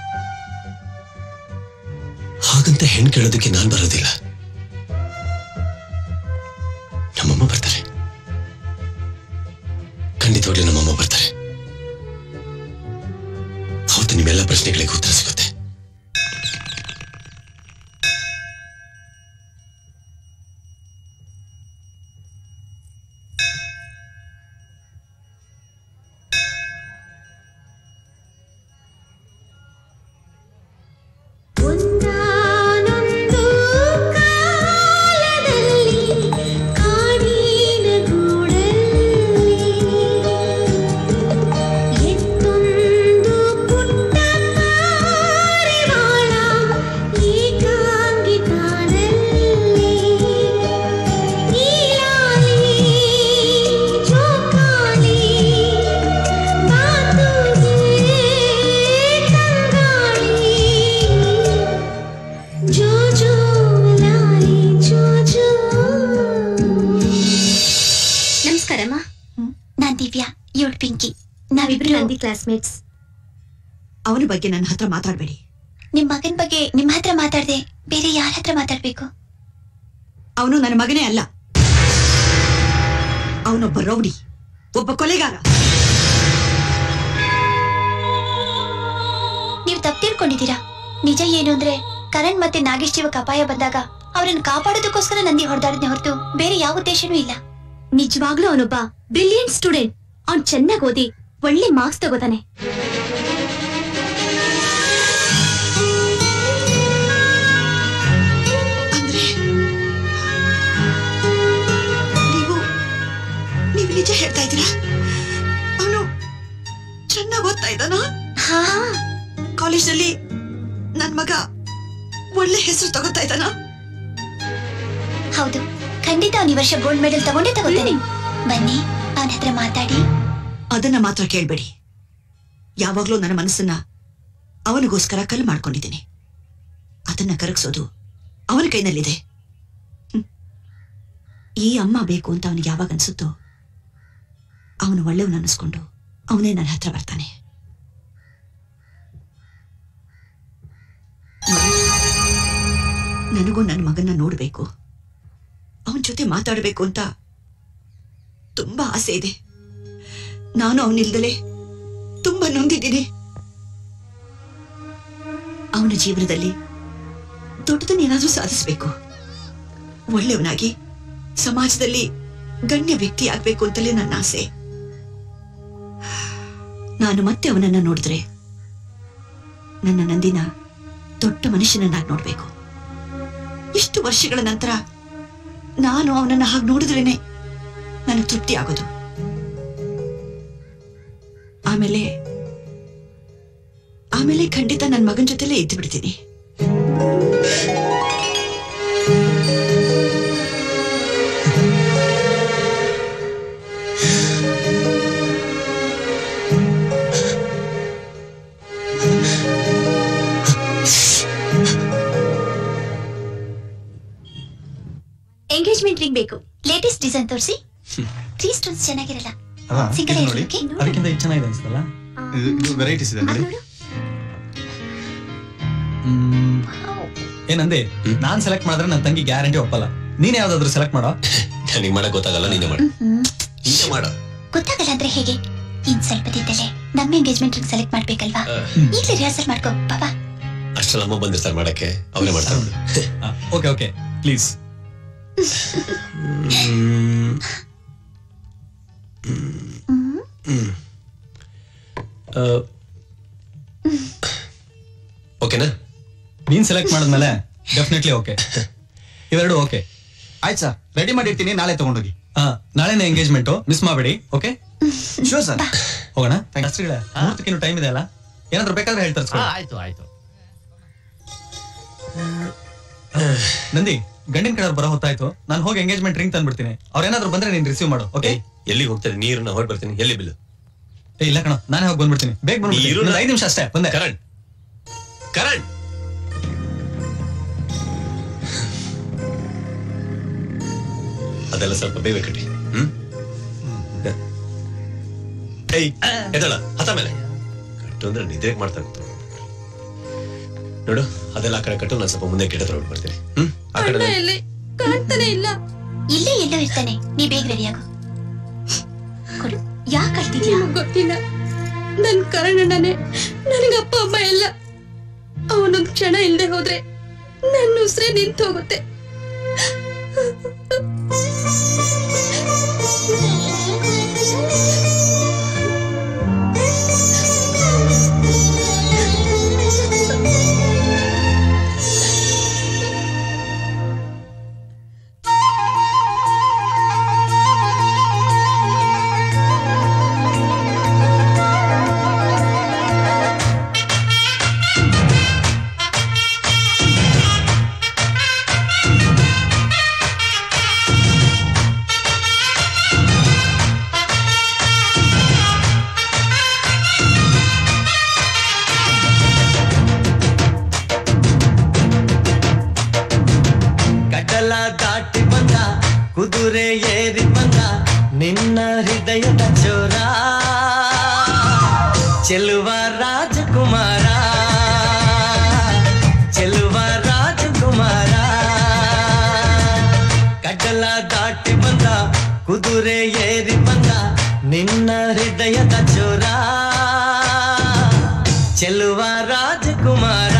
ಹಾಗಂತ ಹೆಣ್ ಕೇಳೋದಕ್ಕೆ ನಾನ್ ಬರೋದಿಲ್ಲ ನಮ್ಮಮ್ಮ ಬರ್ತಾರೆ ಖಂಡಿತವಾಗ್ಲೂ ನಮ್ಮಮ್ಮ ಬರ್ತಾರೆ ಅವತ್ತು ನಿಮ್ಮೆಲ್ಲ ಪ್ರಶ್ನೆಗಳಿಗೆ ಉತ್ತರ ಸಿಗುತ್ತೆ ಒಂದಾನೊಂದು ಕಾಲದಲ್ಲಿ ಕಾಡಿನ ಗೂಡಲ್ಲಿ ಎತ್ತೊಂದು ಪುಟ್ಟ ಪಾರಿವಾಳ ಏಕಾಂಗಿ ತಾನಲ್ಲಿ ನೀಲಾಲಿ ಜೋಕಾಲಿ ಮಾತುಗೆ ತಂಗಾಳಿ ಜೋ ಜೋ ಲಾಲಿ ಜೋ ಜೋ ನಮಸ್ಕಾರಮ್ಮ ನಾನ್ ದಿವ್ಯಾ ಇವಳು ಪಿಂಕಿ ನಾವಿಬ್ರು ನಂದಿ ಕ್ಲಾಸ್ಮೇಟ್ಸ್ ಅವನ ಬಗ್ಗೆ ನನ್ನ ಹತ್ರ ಮಾತಾಡಬೇಡಿ ನಿಮ್ ಮಗನ್ ಬಗ್ಗೆ ನಿಮ್ ಹತ್ರ ಮಾತಾಡ್ದೆ ಬೇರೆ ಯಾರ ಹತ್ರ ಮಾತಾಡ್ಬೇಕು ಅವನು ನನ್ನ ಮಗನೇ ಅಲ್ಲ ಅವನೊಬ್ಬ ರೌಡಿ ಒಬ್ಬ ಕೊಲೆಗಾರ ನೀವು ತಪ್ಪು ತಿಳ್ಕೊಂಡಿದ್ದೀರಾ ನಿಜ ಏನು ಅಂದ್ರೆ ಕರಣ್ ಮತ್ತೆ ನಾಗೇಶ್ ಜೀವಕ್ಕೆ ಅಪಾಯ ಬಂದಾಗ ಅವ್ರನ್ನ ಕಾಪಾಡೋದಕ್ಕೋಸ್ಕರ ನಂದಿ ಹೊಡೆದಾಡದ್ನೆ ಹೊರತು ಬೇರೆ ಯಾವ ಉದ್ದೇಶನೂ ಇಲ್ಲ ನಿಜವಾಗ್ಲೂ ಅವನೊಬ್ಬ ಬ್ರಿಲಿಯಂಟ್ ಸ್ಟೂಡೆಂಟ್ ಅವ್ನ್ ಚೆನ್ನಾಗಿ ಓದಿ ಒಳ್ಳೆ ಮಾರ್ಕ್ಸ್ ತಗೋತಾನೆ ಅಂದ್ರೆ ನೀವು ನೀವು ನಿಜ ಹೇಳ್ತಾ ಇದ್ದೀರಾ ಅವನು ಚೆನ್ನಾಗಿ ಓದ್ತಾ ಇದ್ದಾನ ಕಾಲೇಜ್ನಲ್ಲಿ ನನ್ ಮಗ ಒಳ್ಳೆ ಹೆಸರು ತಗೋತಾ ಇದ್ದಾನ ಹೌದು ಖಂಡಿತ ಅವ್ನ ಈ ವರ್ಷ ಗೋಲ್ಡ್ ಮೆಡಲ್ ತಗೊಂಡೇ ತಗೋತಾನೆ ಬನ್ನಿ ಅವನ ಹತ್ರ ಮಾತಾಡಿ ಅದನ್ನ ಮಾತ್ರ ಕೇಳ್ಬೇಡಿ ಯಾವಾಗ್ಲೂ ನನ್ನ ಮನಸ್ಸನ್ನ ಅವನಿಗೋಸ್ಕರ ಕಲ್ಲು ಮಾಡ್ಕೊಂಡಿದ್ದೀನಿ ಅದನ್ನ ಕರಗಿಸೋದು ಅವನ ಕೈನಲ್ಲಿದೆ ಹ್ಮ್. ಈ ಅಮ್ಮ ಬೇಕು ಅಂತ ಅವನಿಗೆ ಯಾವಾಗ ಅನ್ಸುತ್ತೋ ಅವನು ಒಳ್ಳೆಯವನು ಅನ್ನಿಸ್ಕೊಂಡು ಅವನೇ ನನ್ನ ಹತ್ರ ಬರ್ತಾನೆ ನನಗೂ ನನ್ನ ಮಗನ್ನ ನೋಡ್ಬೇಕು ಅವನ ಜೊತೆ ಮಾತಾಡಬೇಕು ಅಂತ ತುಂಬಾ ಆಸೆ ಇದೆ ನಾನು ಅವನಿಲ್ದಲೆ ತುಂಬಾ ನೊಂದಿದ್ದೀನಿ ಅವನ ಜೀವನದಲ್ಲಿ ದೊಡ್ಡದನ್ನೇನಾದ್ರೂ ಸಾಧಿಸಬೇಕು ಒಳ್ಳೆಯವನಾಗಿ ಸಮಾಜದಲ್ಲಿ ಗಣ್ಯ ವ್ಯಕ್ತಿ ಆಗ್ಬೇಕು ಅಂತಲೇ ನನ್ನ ಆಸೆ ನಾನು ಮತ್ತೆ ಅವನನ್ನ ನೋಡಿದ್ರೆ ನನ್ನ ನಂದಿನ ದೊಡ್ಡ ಮನುಷ್ಯನನ್ನಾಗಿ ನೋಡ್ಬೇಕು ಇಷ್ಟು ವರ್ಷಗಳ ನಂತರ ನಾನು ಅವನನ್ನ ಹಾಗೆ ನೋಡಿದ್ರೇನೆ ನನಗೆ ತೃಪ್ತಿ ಆಗೋದು ಆಮೇಲೆ ಆಮೇಲೆ ಖಂಡಿತ ನನ್ನ ಮಗನ ಜೊತೆಲೇ ಇದ್ದು ಬಿಡ್ತೀನಿ ಎಂಗೇಜ್ಮೆಂಟ್ ರಿಂಗ್ ಬೇಕು ಲೇಟೆಸ್ಟ್ ಡಿಸೈನ್ ತೋರಿಸಿ ತ್ರೀ ಸ್ಟೋನ್ಸ್ ಚೆನ್ನಾಗಿರಲ್ಲ ಅಲ್ಲ, Single ಇದು ಆಗಿ ನೋಡಿ okay? ಅದಕ್ಕಿಂತ ಇದು ಚೆನ್ನಾಗಿದೆ ಅನ್ಸ್ತಲ್ಲ ಇದು ವೆರೈಟೀಸ್ ಇದೆ ನೋಡಿ ಹ್ಮ್. ಏನಂದೆ ನಾನ್ ಸೆಲೆಕ್ಟ್ ಮಾಡಿದ್ರೆ ನನ್ನ ತಂಗಿ ಗ್ಯಾರಂಟಿ ಒಪ್ಪಲ್ಲ ನೀನ್ ಯಾವ್ದಾದ್ರು ಸೆಲೆಕ್ಟ್ ಮಾಡೋ ನನಗೆ ಮಾಡಕ್ ಗೊತ್ತಾಗಲ್ಲ ನೀನೇ ಮಾಡು ನೀನೇ ಮಾಡು ಗೊತ್ತಾಗಲ್ಲ ಅಂದ್ರೆ ಹೇಗೆ ಇನ್ ಸ್ವಲ್ಪ ದಿನದಲ್ಲೇ ನಮ್ಮ ಎಂಗೇಜ್ಮೆಂಟ್ ರಿಂಗ್ ಸೆಲೆಕ್ಟ್ ಮಾಡ್ಬೇಕಲ್ವಾ ಈಗಲೇ ರಿಹರ್ಸಲ್ ಮಾಡ್ಕೋ ಪಾಪ ಅಷ್ಟ್ರಲ್ಲಿ ಅಮ್ಮ ಬಂದಿರ್ತಾರೆ ಮಾಡಕ್ಕೆ ಅವರೇ ಮಾಡ್ತಾರೆ ಬಿಡು. ಓಕೆ ಓಕೆ ಪ್ಲೀಸ್ ಓಕೆನಾ ನೀನ್ ಸೆಲೆಕ್ಟ್ ಮಾಡಿದ್ಮೇಲೆ ಡೆಫಿನೆಟ್ಲಿ ಓಕೆ ಇವೆರಡು ಓಕೆ ಆಯ್ತು ಸರ್ ರೆಡಿ ಮಾಡಿರ್ತೀನಿ ನಾಳೆ ತಗೊಂಡೋಗಿ ಹಾ ನಾಳೆನೇ ಎಂಗೇಜ್ಮೆಂಟ್ ಮಿಸ್ ಮಾಡಬೇಡಿ ಓಕೆ ಶೂರ್ ಸರ್ ಹೋಗೋಣ ಶಾಸ್ತ್ರಿಗಳೇ ಮುಹೂರ್ತಕ್ಕಿನ್ನು ಟೈಮ್ ಇದೆ ಅಲ್ಲ ಏನಾದ್ರು ಬೇಕಾದ್ರೆ ಹೇಳ್ತಾರೆ ಹಾ, ಆಯ್ತು ಆಯ್ತು ನಂದಿ ಗಂಡಿನ ಕಡೆ ಬರೋ ಹೊತ್ತಾಯ್ತು ನಾನು ಹೋಗಿ ಎಂಗೇಜ್ಮೆಂಟ್ ರಿಂಗ್ ತಂದ್ಬಿಡ್ತೀನಿ ಅವ್ರೇನಾದ್ರು ಬಂದ್ರೆ ನೀನ್ ರಿಸೀವ್ ಮಾಡು ಓಕೆ ಎಲ್ಲಿಗೆ ಹೋಗ್ತಾರೆ ನೀರನ್ನ ಹೊರಡ್ ಬರ್ತೀನಿ ಎಲ್ಲಿ ಬಿಲ್ಲು ಏ ಇಲ್ಲ ಕಣ ನಾನೇ ಹೋಗಿ ಬಂದ್ಬಿಡ್ತೀನಿ ಬೇಗ ಬಂದ್ಬಿಡ್ತೀನಿ ನೀರು ಇನ್ನೊಂದು ಐದು ನಿಮಿಷ ಅಷ್ಟೇ ಬಂದೆ ಕರಣ್ ಕರಣ್ ಅದೆಲ್ಲ ಸ್ವಲ್ಪ ಬೇಗ ಕಟ್ಟಿ ಹ್ಮ್ ಏಯ್ ಎದಳ ಹತ ಮೇಲೆ ಕಟ್ಟು ಅಂದ್ರೆ ನಿದ್ರೆ ಮಾಡ್ತಾ ಕೂತು ನೋಡು ಅದೆಲ್ಲ ಆ ಕಡೆ ಕಟ್ಟು ನಾನು ಸ್ವಲ್ಪ ಮುಂದೆ ಗಿಡ ತಗೊಂಡು ಬರ್ತೀನಿ ಹ್ಮ್ ಆ ಕಡೆ ನಾನು- ಎಲ್ಲಿ ಕಾಣ್ತಾನೆ ಇಲ್ಲ ಇಲ್ಲೇ ಎಲ್ಲೋ ಇರ್ತಾನೆ ನೀ ಬೇಗ ರೆಡಿ ಆಗು ಕೊಡು ಯಾಕೆ ಅಳ್ತಿದ್ಯಾ ಗೊತ್ತಿಲ್ಲ ನನ್ ಕರ್ಣಣ್ಣನೇ ನನಗೆ ಅಪ್ಪ ಅಮ್ಮ ಎಲ್ಲ ಅವನೊಂದ್ ಕ್ಷಣ ಇಲ್ದೆ ಹೋದ್ರೆ ನನ್ನ ಉಸಿರೇ ನಿಂತು ಹೋಗುತ್ತೆ ಕಡಲ ದಾಟಿ ಬಂದ ಕುದುರೆ ಏರಿ ಬಂದ ನಿನ್ನ ಹೃದಯದ ಚೋರ ಚೆಲುವ ರಾಜಕುಮಾರ ಚೆಲುವ ರಾಜಕುಮಾರ ಕಡಲ ದಾಟಿ ಬಂದ ಕುದುರೆ ಏರಿ ಬಂದ ನಿನ್ನ ಹೃದಯದ ಚೋರ ಚೆಲುವ ರಾಜಕುಮಾರ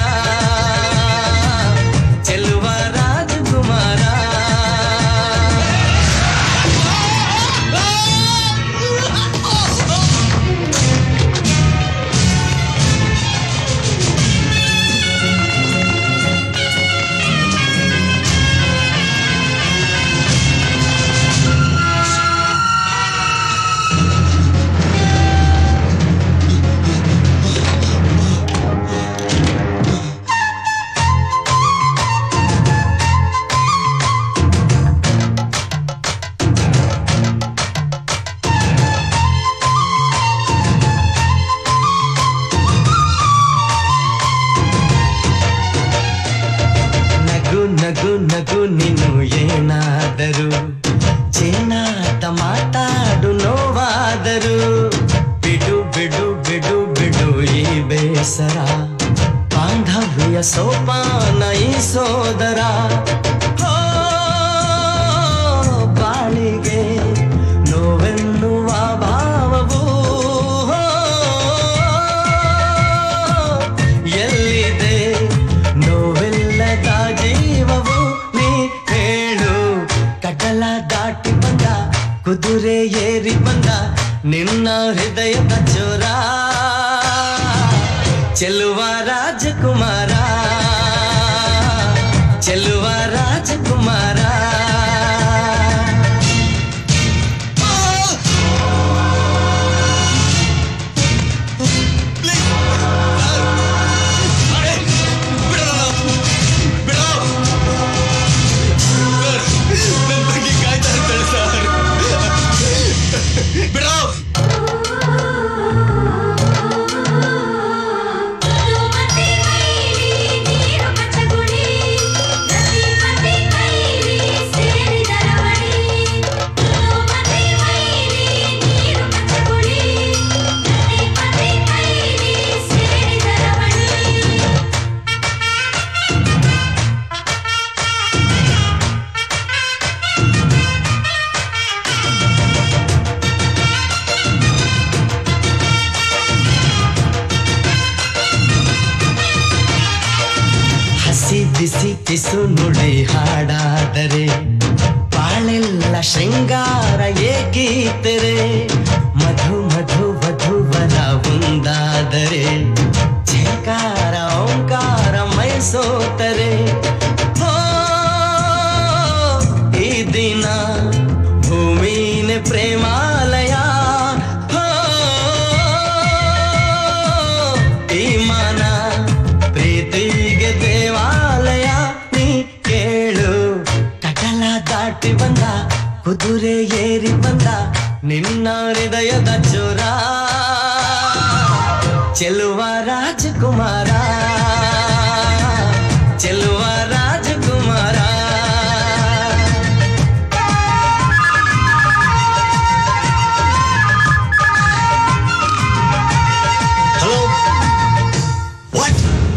ಚೆಲುವ ರಾಜಕುಮಾರ ನಗು ನಗು ನಗು ನೀನು ಏನಾದರೂ ಚೇನಾಟ ಮಾತಾಡು ನೋವಾದರು ಬಿಡು ಬಿಡು ಬಿಡು ಬಿಡು ಈ ಬೇಸರ ಬಾಂಧವ್ಯ ಸೋಪಾನ ಈ ಸೋದರ ಹೋ, ಬಾಳಿಗೆ ನೋವೆನ್ನುವ ಭಾವವು ಹೋ, ಎಲ್ಲಿದೆ ನೋವೆಲ್ಲದ ಜೀವವು ನೀ ಹೇಳು ಕಡಲ ದಾಟಿ ಬಂದ ಕುದುರೆ ಏರಿ ಬಂದ ನಿನ್ನ ಹೃದಯದ ಚೋರ ಚೆಲುವ ರಾಜಕುಮಾರ ಚೆಲುವ ರಾಜಕುಮಾರ ಮನಸ್ಸು ನುಡಿ ಹಾಡಾದರೆ ಬಾಳೆಲ್ಲ ಶೃಂಗಾರ ಏಕೀತರೆ ಮಧು ಮಧು ವಧುವರ ಒಂದಾದರೆ ಝಂಕಾರ ಓಂಕಾರ ಮೈಸೋತರೆ ಹೋ ಈ ದಿನ ಭೂಮಿನ ಪ್ರೇಮಾಲಯ ಹೋ ಈ ಮನ ಪ್ರೀತಿಗೆ ದೇವಾಲಯ ನೀ ಕೇಳು ಕಟಲ ದಾಟಿ ಬಂದ ಕುದುರೆ ಏರಿ ಬಂದ ನಿನ್ನ ಹೃದಯದ ಚೋರ ಚೆಲುವ ರಾಜಕುಮಾರ ಚೆಲುವ ರಾಜಕುಮಾರ ಹಲೋ ವಾಟ್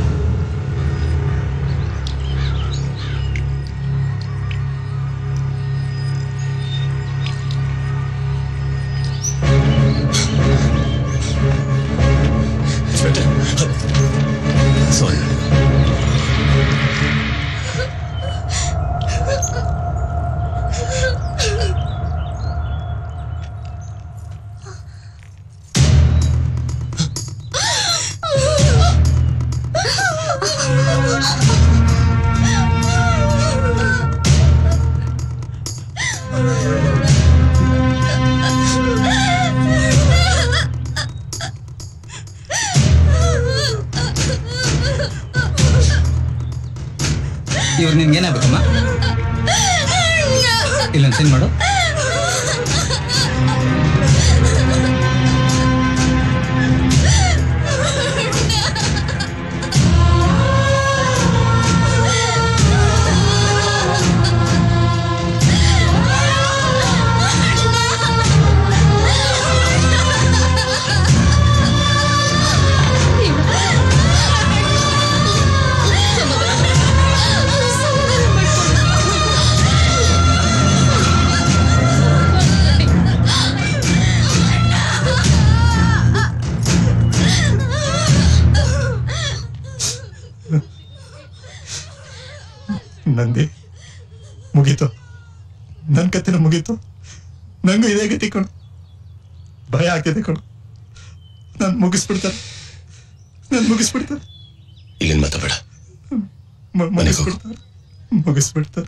ಸಾರಿ ಇವ್ರು ನಿನ್ಗೆ ಏನಾಗಬೇಕಮ್ಮ ಇಲ್ಲೊಂದು ಸೈನ್ ಮಾಡು ನಂದಿ ಮುಗೀತು ನನ್ನ ಕತೆನ ಮುಗೀತು ನಂಗೂ ಇದೇ ಗತಿ ಕಣು ಭಯ ಆಗ್ತಿದೆ ಕಣು ನಾನು ಮುಗಿಸ್ಬಿಡ್ತಾರೆ ನಾನು ಮುಗಿಸ್ಬಿಡ್ತಾರೆ ಇಲ್ಲಿಂದ ಮಾತಾಡ ಮ- ಮುಗಿಸ್ಬಿಡ್ತಾರೆ ಮುಗಿಸ್ಬಿಡ್ತಾರೆ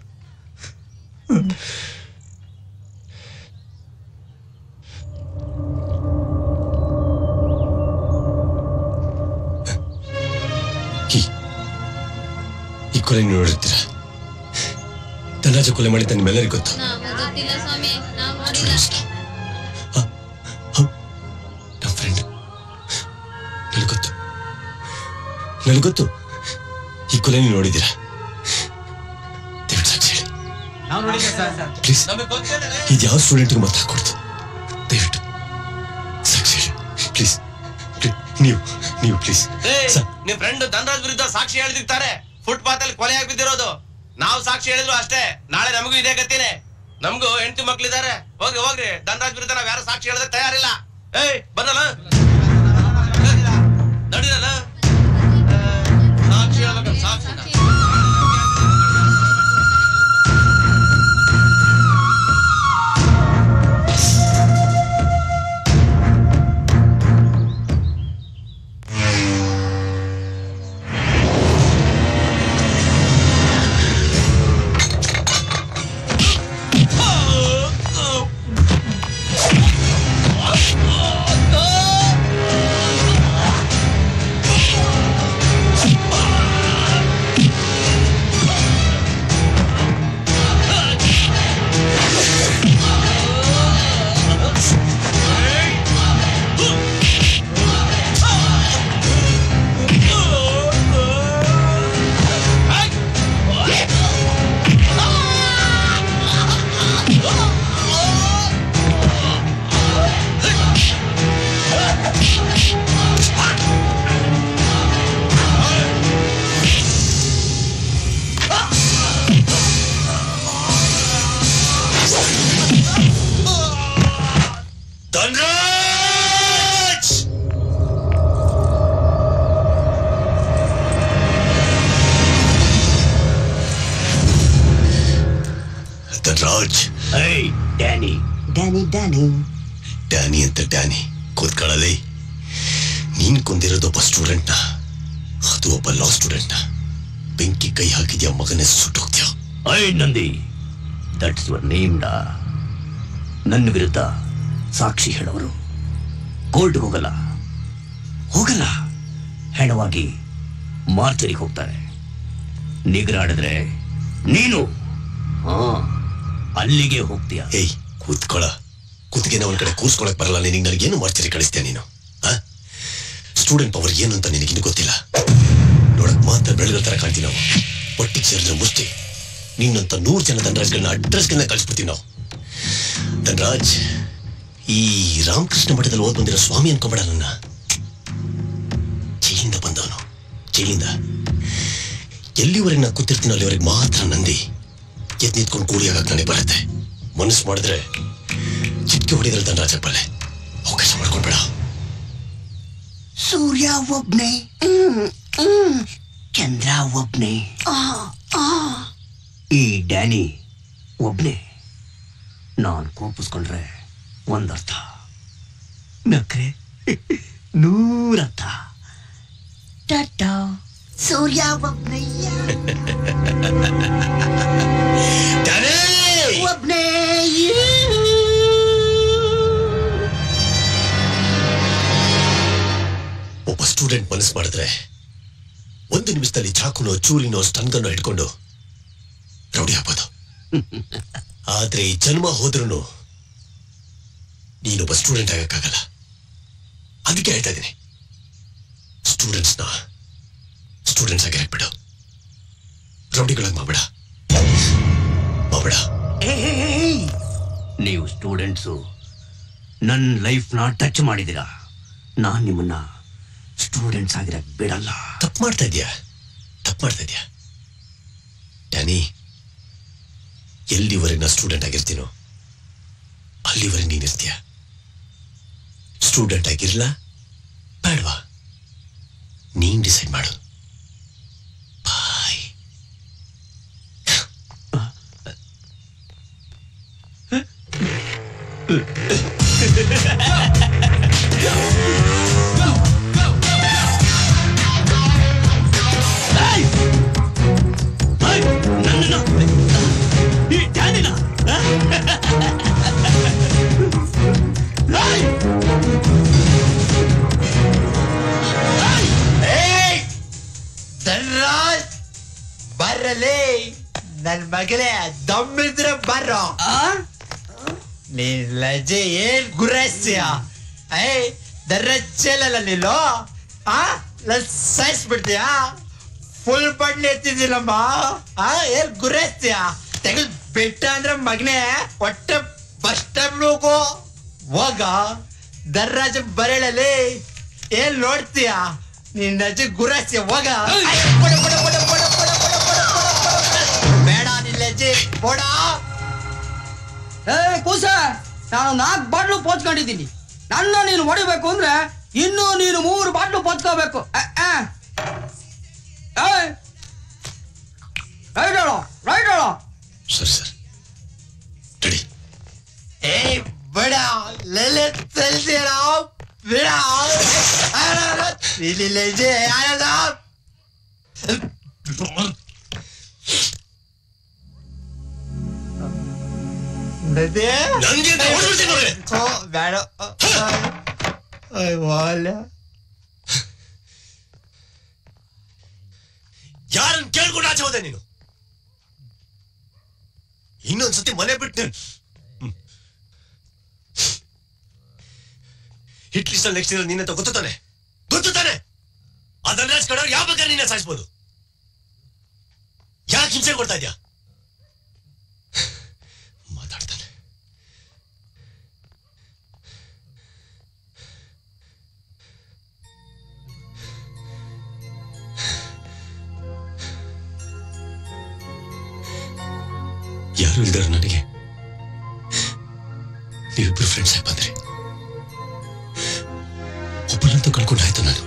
ಈ ಕೊಲೆ ನೀವು ನೋಡಿರ್ತೀರ ಧನರಾಜ ಕೊಲೆ ಮಾಡಿದ್ದ ನಿಮ್ಮೆಲ್ಲರಿಗೂ ಗೊತ್ತು ಗೊತ್ತಿಲ್ಲ ಸ್ವಾಮಿ ನಾವು ನಮ್ಮ ಫ್ರೆಂಡ್ ನನಗೆ ಗೊತ್ತು ನನಗೆ ಗೊತ್ತು ಈ ಕೊಲೆ ನೀವು ನೋಡಿದ್ದೀರಾ ದಯವಿಟ್ಟು ಸಾಕ್ಷಿ ಹೇಳಿ ನಾವು ನೋಡಿದ್ದೆ ಸರ್ ಪ್ಲೀಸ್ ಇದು ಯಾವ ಸ್ಟೂಡೆಂಟ್ಗೂ ಮತ್ತೆ ಹಾಕೊಡ್ತು ದಯವಿಟ್ಟು ಸಾಕ್ಷಿ ಹೇಳಿ ಪ್ಲೀಸ್ ನೀವು ನೀವು ಪ್ಲೀಸ್ ನಿಮ್ ಫ್ರೆಂಡ್ ಧನರಾಜ್ ವಿರುದ್ಧ ಸಾಕ್ಷಿ ಹೇಳ್ದಿರ್ತಾರೆ ಫುಟ್ಪಾತ್ ಅಲ್ಲಿ ಕೊಲೆ ಆಗಿ ಬಿದ್ದಿರೋದು ನಾವು ಸಾಕ್ಷಿ ಹೇಳಿದ್ರು ಅಷ್ಟೇ ನಾಳೆ ನಮಗೂ ಇದೇ ಗತಿನೇ ನಮಗೂ ಹೆಂಡತಿ ಮಕ್ಳಿದ್ದಾರೆ ಹೋಗ್ರಿ ಹೋಗ್ರಿ ಧನರಾಜ್ ವಿರುದ್ಧ ನಾವ್ ಯಾರು ಸಾಕ್ಷಿ ಹೇಳೋದಕ್ಕೆ ತಯಾರಿಲ್ಲ ಏಯ್ ಬರಲ್ಲ ನಡೀರಲ್ಲ ಸಾಕ್ಷಿ ಹೇಳ್ಬೇಕಂತ ಸಾಕ್ಷಿ Oh! Danny Danny Danny Danny ಅಂತ ಡ್ಯಾನಿ ಕೂತ್ಕೊಳ್ಳಲಿ ನೀನ್ ಕೊಂದಿರೋದೊಬ್ಬ ಸ್ಟೂಡೆಂಟ್ನ ಅದು ಒಬ್ಬ ಲಾ ಸ್ಟೂಡೆಂಟ್ನ ಬೆಂಕಿ ಕೈ ಹಾಕಿದ್ಯಾ ಮಗನೇ ಸುಟ್ಟೋಗ್ತ್ಯಾ I Nandi that's your name ಡಾ ನನ್ನ ವಿರುದ್ಧ ಸಾಕ್ಷಿ ಹೇಳೋರು ಕೋರ್ಟ್ಗೆ ಹೋಗಲ್ಲ ಹೋಗಲ್ಲ ಹೆಣವಾಗಿ ಮಾರ್ಚರಿಗೆ ಹೋಗ್ತಾರೆ ನಿಗ್ರಾಡಿದ್ರೆ ನೀನು ಹಾ ಅಲ್ಲಿಗೆ ಹೋಗ್ತೀಯ ಏಯ್ ಕೂತ್ಕೊಳ ಕುತ್ತಿಗೆನ ಒಂದ್ ಕಡೆ ಕೂರ್ಸ್ಕೊಳಕ್ ಬರಲ್ಲ ನಿನಗೆ ನನಗೇನು ಮಾಡ್ತೀರಿ ಕಳಿಸ್ತೀಯ ನೀನು ಸ್ಟೂಡೆಂಟ್ ಪವರ್ ಏನು ಅಂತ ನಿನಗಿನ್ನು ಗೊತ್ತಿಲ್ಲ ನೋಡಕ್ ಮಾತ್ರ ಬೆಳಗಳ ತರ ಕಾಣ್ತೀವಿ ನಾವು ಒಟ್ಟಿಗೆ ಸೇರಿದ್ರೆ ಮುಷ್ಟಿ ನಿನ್ನಂತ ನೂರು ಜನ ಧನರಾಜ್ಗಳನ್ನ ಅಡ್ರೆಸ್ಗಳನ್ನ ಕಳಿಸ್ಬಿಡ್ತೀವಿ ನಾವು ಧನರಾಜ್ ಈ ರಾಮಕೃಷ್ಣ ಮಠದಲ್ಲಿ ಓದ್ ಬಂದಿರೋ ಸ್ವಾಮಿ ಅನ್ಕೊಂಬೇಡ ನನ್ನ ಜೈಲಿಂದ ಬಂದವನು ಜೈಲಿಂದ ಎಲ್ಲಿವರೆಗೆ ನಾ ಕೂತಿರ್ತೀನೋ ಅಲ್ಲಿವರೆಗೆ ಮಾತ್ರ ನಂದಿ ಎದ್ ನಿಂತ್ಕೊಂಡು ಕೂಡಿಯಾಗಕ್ಕೆ ನನಗೆ ಬರುತ್ತೆ ಮನಸ್ಸು ಮಾಡಿದ್ರೆ ಚಿಟ್ಕೆ ಹೊಡಿದ್ರೆ ಧನರಾಜ ಬಲ್ಲೆ ಅವಕಾಶ ಮಾಡ್ಕೊಳ್ಬೇಡ ಸೂರ್ಯ ಒಬ್ನೇ ಹ್ಮ್, ಹ್ಮ್. ಚಂದ್ರ ಒಬ್ನೇ ಈ ಡ್ಯಾನಿ ಒಬ್ನೇ ನಾನ್ ಕೋಪಿಸ್ಕೊಂಡ್ರೆ ಒಂದರ್ಥ ನಕ್ರೆ ನೂರರ್ಥ ಟಾಟಾ ಸೂರ್ಯ ಒಬ್ನಯ್ಯ ಒಬ್ನೇ ಒಬ್ಬ ಸ್ಟೂಡೆಂಟ್ ಮನಸ್ಸು ಮಾಡಿದ್ರೆ ಒಂದು ನಿಮಿಷದಲ್ಲಿ ಚಾಕುನೋ ಚೂರಿನೋ ಸ್ಟನ್ಗನ್ನೋ ಇಟ್ಕೊಂಡು ರೌಡಿ ಹಾಕೋದು ಆದ್ರೆ ಈ ಜನ್ಮ ಹೋದ್ರೂ ನೀನೊಬ್ಬ ಸ್ಟೂಡೆಂಟ್ ಆಗಕ್ಕಾಗಲ್ಲ ಅದಕ್ಕೆ ಹೇಳ್ತಾ ಇದ್ದೀನಿ ಸ್ಟೂಡೆಂಟ್ಸ್ನ ಸ್ಟೂಡೆಂಟ್ಸ್ ಆಗಿ ಹಾಕ್ಬಿಡು ರೌಡಿಗಳಾಗಿ ಮಾಡ್ಬೇಡ ಮಾಡ್ಬೇಡ ಏಯ್! ನೀವು ಸ್ಟೂಡೆಂಟ್ಸು ನನ್ನ ಲೈಫ್ನ ಟಚ್ ಮಾಡಿದ್ದೀರಾ ನಾನು ನಿಮ್ಮನ್ನ ಸ್ಟೂಡೆಂಟ್ಸ್ ಆಗಿರಕ್ ಬಿಡಲ್ಲ ತಪ್ಪು ಮಾಡ್ತಾ ಇದೀಯಾ ತಪ್ಪು ಮಾಡ್ತಾ ಇದೀಯಾ ಡ್ಯಾನಿ ಎಲ್ಲಿವರೆಗೆ ನಾ ಸ್ಟೂಡೆಂಟ್ ಆಗಿರ್ತೀನೋ ಅಲ್ಲಿವರೆಗೆ ನೀನಿರ್ತೀಯ ಸ್ಟೂಡೆಂಟ್ ಆಗಿರ್ಲ ಬೇಡವಾ ನೀನ್ ಡಿಸೈಡ್ ಮಾಡು ಬಾಯ್ ಈ ಡ್ಯಾನಿನ ಧನ್ರಾಜ್ ಬರ್ರಲೇ ನನ್ ಮಗಳೇ ದಮ್ಮಿದ್ರೆ ಬರ್ರೋ ನೀನ್ ಲಜೆ ಏನ್ ಗುರಸ್ಯ ಏ ದರ್ರಚ್ಚಲ್ಲ ನೀನು ಆ ಸಾಯಿಸ್ಬಿಡ್ತೀಯಾ ಫುಲ್ ಬಡ್ಲಿ ಎತ್ತಿದ್ದೀನಮ್ಮ ಆ ಏನ್ ಗುರಸ್ಯ ತೆಗೆದು ಬಿಟ್ಟ ಅಂದ್ರೆ ಮಗನೇ ಒಟ್ಟೆ ಬಸ್ ಸ್ಟಾಪ್ ಹೋಗು ಹೋಗ ದರ್ರಾಜ ಬರಳಲಿ ಏನ್ ನೋಡ್ತೀಯ ನಿನ್ನ ಅಜ್ಜಿ ಗುರಸ್ಯ ಹೋಗ ಅಯ್ಯ್, ಕೊಡು, ಕೊಡು, ಕೊಡು, ಕೊಡು, ಕೊಡು, ಕೊಡು, ಕೊಡು, ಕೊಡು, ಕೊಡು. ಬೇಡ ನಿನ್ನ ಅಜ್ಜಿ ಕೊಡ ಏ ಕೂಸ ನಾನು ನಾಲ್ಕು ಬಾಟ್ಲು ಪೋಚ್ಕೊಂಡಿದ್ದೀನಿ ನನ್ನ ನೀನು ಹೊಡಿಬೇಕು ಅಂದ್ರೆ ಇನ್ನು ನೀನು ಮೂರು ಬಾಟ್ಲು ಪೋಚ್ಕೋಬೇಕು ರೈಟ್ ಹೇಳೋ ರೈಟ್ ಹೇಳೋ ಸರಿ ಸರ್ ಏ ಬೇಡ ಲೆಲೆ ತೆಲ್ಸಿರ ಬೇಡ ಇಲ್ಲಿ ಲೆಜೆ ಆನಂದ ನದೇ ನಂಗೆ ಅಂತ ಹೊಡ್ಬಿಡ್ತೀನಿ ನೋಡ್ರಿ. ಓ, ಬೇಡ ಅಯ್ಯ ಯಾರನ್ನ ಕೇಳ್ಕೊಂಡು ಆಚೆ ಹೋದೆ ನೀನು ಇನ್ನೊಂದ್ಸತಿ ಮನೆ ಬಿಟ್ಟು ಹಿಟ್ ಲಿಸ್ಟ್ ನೆಕ್ಸ್ಟ್ ಇರೋ ನಿನ್ನ ಗೊತ್ತು ತಾನೆ ಗೊತ್ತು ತಾನೆ ಆ ಧನರಾಜ್ ಕಡವ್ರು ಯಾವ ಬೇಕಾದ್ರೆ ನಿನ್ನ ಸಾಯಿಸ್ಬೋದು ಯಾಕೆ ಹಿಂಸೆ ಕೊಡ್ತಾ ಇದ್ಯಾ ಮಾತಾಡ್ತಾನೆ ಯಾರು ಇಲ್ದಾರ ನನಗೆ ನೀವಿಬ್ರು ಫ್ರೆಂಡ್ಸ್ ಆಗಿ ಬಂದ್ರಿ ಒಬ್ಬನಂತೂ ಕಳ್ಕೊಂಡಾಯ್ತು ನಾನು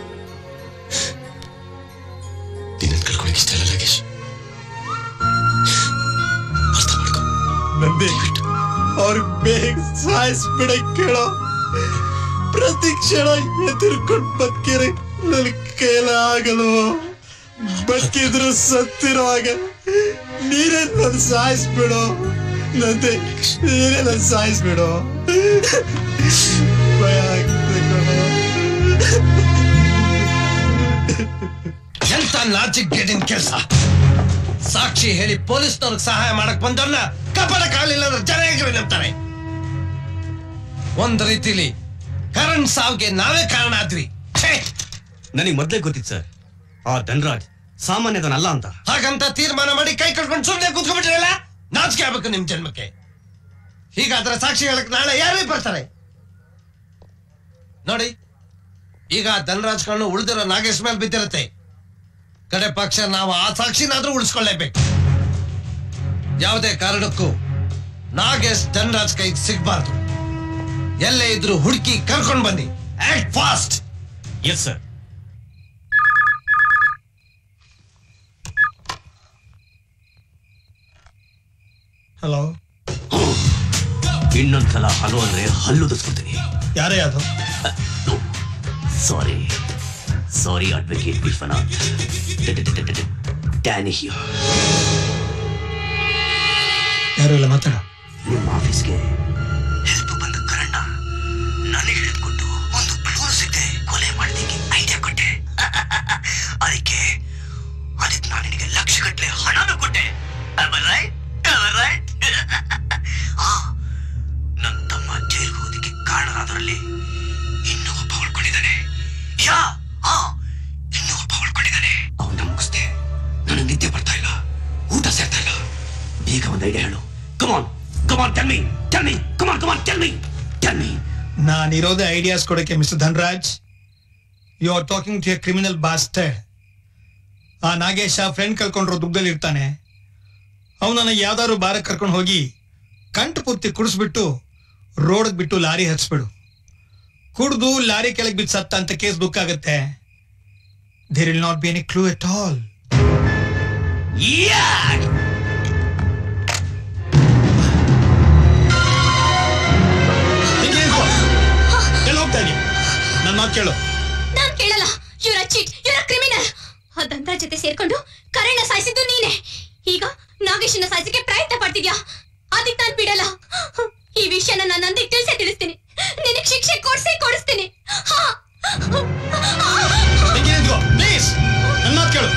ನಿನ್ನನ್ನು ಕಳ್ಕೊಳಕ್ ಇಷ್ಟ ಇಲ್ಲ ನಾಗೇಶ್ ಅರ್ಥ ಮಾಡ್ಕೊ ನಂದಿ ದಯವಿಟ್ಟು ಅವ್ರ ಬೇಗ ಸಾಯಿಸ್ಬಿಡ ಕೇಳೋ ಪ್ರತಿ ಕ್ಷಣ ಎದುರ್ಕೊಂಡು ಬದುಕಿರಿ ನನ್ ಕೈಲ ಆಗಲ್ವೋ ಬದುಕಿದ್ರು ಸತ್ತಿರುವಾಗ ನೀನೇ ನನ್ ಸಾಯಿಸ್ಬಿಡೋ ನಂದೆ ನೀನೇ ನನ್ ಸಾಯಿಸ್ಬಿಡೋ ಭಯ ಆಗ್ತದೆ ಕಣೋ. ಎಂತ ಲಾಜಿಕ್ ಗೇಟಿನ ಕೆಲಸ ಸಾಕ್ಷಿ ಹೇಳಿ ಪೊಲೀಸ್ನವ್ರಿಗೆ ಸಹಾಯ ಮಾಡಕ್ ಬಂದವ್ರನ್ನ ಕಪಡ ಕಾಲಿಲ್ಲ ಅಂದ್ರೆ ಜನ ಹೇಗೆ ನಂಬ್ತಾರೆ ಒಂದ್ ರೀತಿಲಿ ಕರಣ್ ಸಾವ್ಗೆ ನಾವೇ ಕಾರಣ ಆದ್ವಿ ಛೇ! ನನಗೆ ಮೊದಲೇ ಗೊತ್ತಿತ್ತು ಸರ್ ಆ ಧನರಾಜ್ ಸಾಮಾನ್ಯದನಲ್ಲ ಅಂತ ಹಾಗಂತ ತೀರ್ಮಾನ ಮಾಡಿ ಕೈ ಕಟ್ಕೊಂಡು ಸುಮ್ಮನೆ ಕೂತ್ಕೊಂಡ್ಬಿಟ್ರಲ್ಲ ನಾಚಿಕೆ ಆಗ್ಬೇಕು ನಿಮ್ ಜನ್ಮಕ್ಕೆ ಹೀಗಾದ್ರೆ ಸಾಕ್ಷಿ ಹೇಳಕ್ ನಾಳೆ ಯಾರೇ ಬರ್ತಾರೆ ನೋಡಿ ಈಗ ಧನರಾಜ್ ಕಣ್ಣು ಉಳಿದಿರೋ ನಾಗೇಶ್ ಮೇಲೆ ಬಿದ್ದಿರುತ್ತೆ ಕಡೆ ಪಕ್ಷ ನಾವು ಆ ಸಾಕ್ಷಿನಾದ್ರೂ ಉಳಿಸ್ಕೊಳ್ಳೇಬೇಕು ಯಾವುದೇ ಕಾರಣಕ್ಕೂ ನಾಗೇಶ್ ಧನರಾಜ್ ಕೈಗೆ ಸಿಗ್ಬಾರ್ದು ಎಲ್ಲೇ ಇದ್ರು ಹುಡುಕಿ ಕರ್ಕೊಂಡು ಬನ್ನಿ act fast yes sir hello ಇನ್ನೊಂದ್ಸಲ ಹಲೋ ಅಂದ್ರೆ ಹಲ್ಲುದಿಸ್ಕೊತೀನಿ ಯಾರೇ ಅದು sorry sorry advocate Vishwanath Danny here ಯಾರು ಇಲ್ಲ ಮಾತಾಡ ನಿಮ್ಮ ಆಫೀಸ್ಗೆ ಹೆಲ್ಪ್ ಬಂದ ಕರಣ್ಣ ನನಗೆ ಹಿಡಿದುಕೊಟ್ಟು ಒಂದು ಕ್ಲೂ ಸಿಗದೆ ಕೊಲೆ ಮಾಡೋದಕ್ಕೆ ಐಡಿಯಾ ಕೊಟ್ಟೆ ಅದಕ್ಕೆ ಅದಕ್ಕೆ ನಾನು ನಿನಗೆ ಲಕ್ಷ ಗಟ್ಟಲೆ ಹಣನೂ ಕೊಟ್ಟೆ Am I right? Am I right? ಆ, ನನ್ನ ತಮ್ಮ ಜೈಲ್ಗೆ ಹೋದಕ್ಕೆ ಕಾರಣರಾದರಲ್ಲಿ ಇನ್ನೂ ಒಬ್ಬ ಉಳ್ಕೊಂಡಿದ್ದಾನೆ ಯಾ ಆ, ಇನ್ನೂ ಒಬ್ಬ ಉಳ್ಕೊಂಡಿದ್ದಾನೆ ಅವನ್ನ ಮುಗಿಸ್ದೆ ನನಗೆ ನಿದ್ದೆ ಬರ್ತಾ ಇಲ್ಲ ಊಟ ಸೇರ್ತಾ ಇಲ್ಲ ಬೇಗ ಒಂದು ಐಡಿಯಾ ಹೇಳು come on come on tell me tell me come on come on tell me tell me ನಾನಿರೋದೇ ಐಡಿಯಾಸ್ ಕೊಡಕ್ಕೆ mister Dhanraj you are talking to a criminal bastard ಆ ನಾಗೇಶ ಫ್ರೆಂಡ್ ಕಳ್ಕೊಂಡ್ರು ದುಗ್ಗದಲ್ಲಿ ಇರ್ತಾನೆ ಅವನನ್ನ ಯಾವ್ದಾದ್ರು ಬಾರಕ್ಕೆ ಕರ್ಕೊಂಡು ಹೋಗಿ ಕಂಠ ಪೂರ್ತಿ ಕುಡಿಸ್ಬಿಟ್ಟು ರೋಡ್ ಬಿಟ್ಟು ಲಾರಿ ಹಚ್ಬಿಡು ಕುಡ್ದು ಲಾರಿ ಕೆಳಗೆ ಬಿದ್ದು ಸತ್ತ ಅಂತ ಕೇಸ್ ಬುಕ್ ಆಗುತ್ತೆ there will not be any clue at all ಎಲ್ಲಿ ಹೋಗ್ತಾ ಇದೀಯ ನನ್ನ ಮಾತು ಕೇಳು ನಾನ್ ಕೇಳಲ್ಲ ಇವರ ಚೀಟ್ ಇವರ ಕ್ರಿಮಿನಲ್ ಆ ದಂತ್ರ ಜೊತೆ ಸೇರ್ಕೊಂಡು ಕರಣ್ಣ ಸಾಯಿಸಿದ್ದು ನೀನೆ ಈಗ ನಾಗೇಶನ ಸಾಯಿಸಕ್ಕೆ ಪ್ರಯತ್ನ ಪಡ್ತಿದ್ಯಾ ಅದಕ್ಕೆ ನಾನ್ ಬಿಡಲ್ಲ ಈ ವಿಷಯನ ನಾನು ನಂದಿಗೆ ತಿಳಿಸೇ ತಿಳಿಸ್ತೀನಿ ನಿನಗೆ ಶಿಕ್ಷೆ ಕೊಡ್ಸೇ ಕೊಡಿಸ್ತೀನಿ ಹಾ ಪ್ಲೀಸ್ ನನ್ನ ಮಾತು ಕೇಳು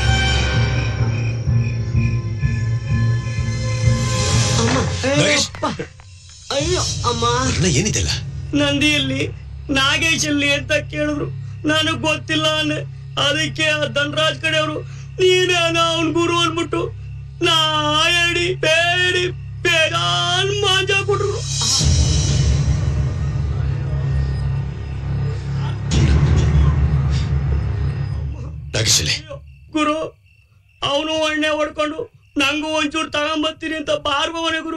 ಅಯ್ಯೋ ಅಮ್ಮ ಏನಿದೆಲ್ಲ ನಂದಿಯಲ್ಲಿ ನಾಗೇಶ್ ಅಲ್ಲಿ ಅಂತ ಕೇಳಿದ್ರು ನನಗ್ ಗೊತ್ತಿಲ್ಲ ಅಂದೆ ಅದಕ್ಕೆ ಆ ಧನರಾಜ್ ಕಡೆಯವರು ನೀನೇನ ಅವನ್ ಗುರು ಅಂದ್ಬಿಟ್ಟು ನಾ ಹೇಳಿ ಬೇಡಿ ಬೇಜಾನ್ ಮಾಜಾ ಕೊಟ್ರು ನಾಗೇಶಲ್ಲಿ ಗುರು ಅವನು ಎಣ್ಣೆ ಹೊಡ್ಕೊಂಡು ನಂಗೂ ಒಂಚೂರು ತಗೊಂಬರ್ತೀನಿ ಅಂತ ಬಾರ್ಬವನೆ ಗುರು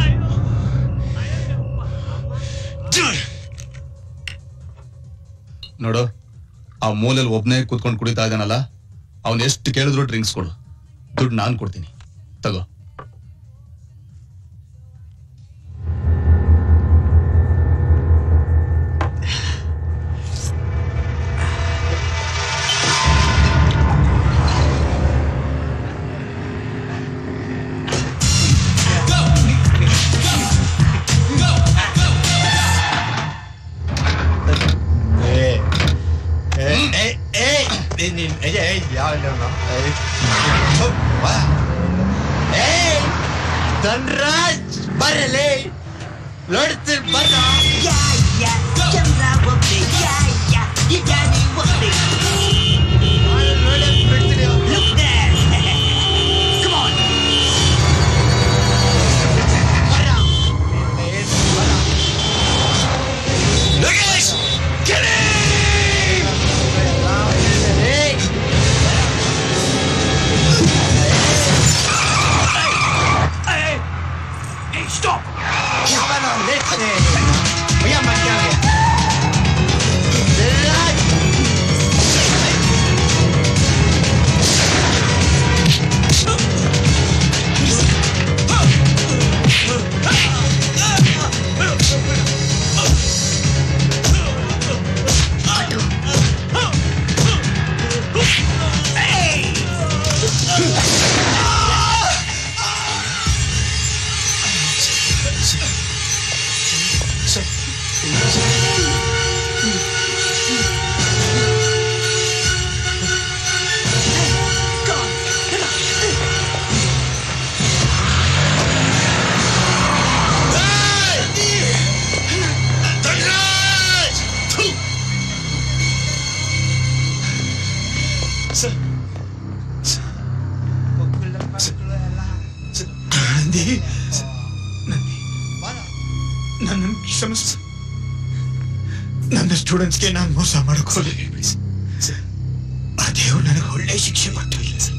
ನೋಡು ಆ ಮೂಲೆಯಲ್ಲಿ ಒಬ್ನೇ ಕೂತ್ಕೊಂಡು ಕುಡಿತಾ ಇದ್ದಾನಲ್ಲ ಅವನ್ ಎಷ್ಟು ಕೇಳಿದ್ರು ಡ್ರಿಂಕ್ಸ್ ಕೊಡು ದುಡ್ಡು ನಾನ್ ಕೊಡ್ತೀನಿ ತಗೋ ಏ ಏ ಏ ಏ ನೀನ್ ನೀನ್ ಏ ಏ ಯಾವ ಏ ಏಯ್ ಧನ್ರಾಜ್ ಬರಲೇ ನೋಡ್ತೀನಿ ಬರ ಯಾ ಯಾ ಚಂದ್ರ ಒಬ್ಬೆ ಯಾ ಯಾ ಇದ್ದಾನೆ ಒಬ್ಬೆ Look there. Come on. Nagesh Hey, stop! Chiamano lettere! Vogliamo mangiare! Dai! Nandi Nandi ನನ್ನ ಕ್ಷಮಿಸು ನನ್ನ ಸ್ಟೂಡೆಂಟ್ಸ್ಗೆ ನಾನು ಮೋಸ ಮಾಡಕ್ ಹೋದೆ ಆ ದೇವ್ರು ನನಗೆ ಒಳ್ಳೆ ಶಿಕ್ಷೆ ಕೊಟ್ಟು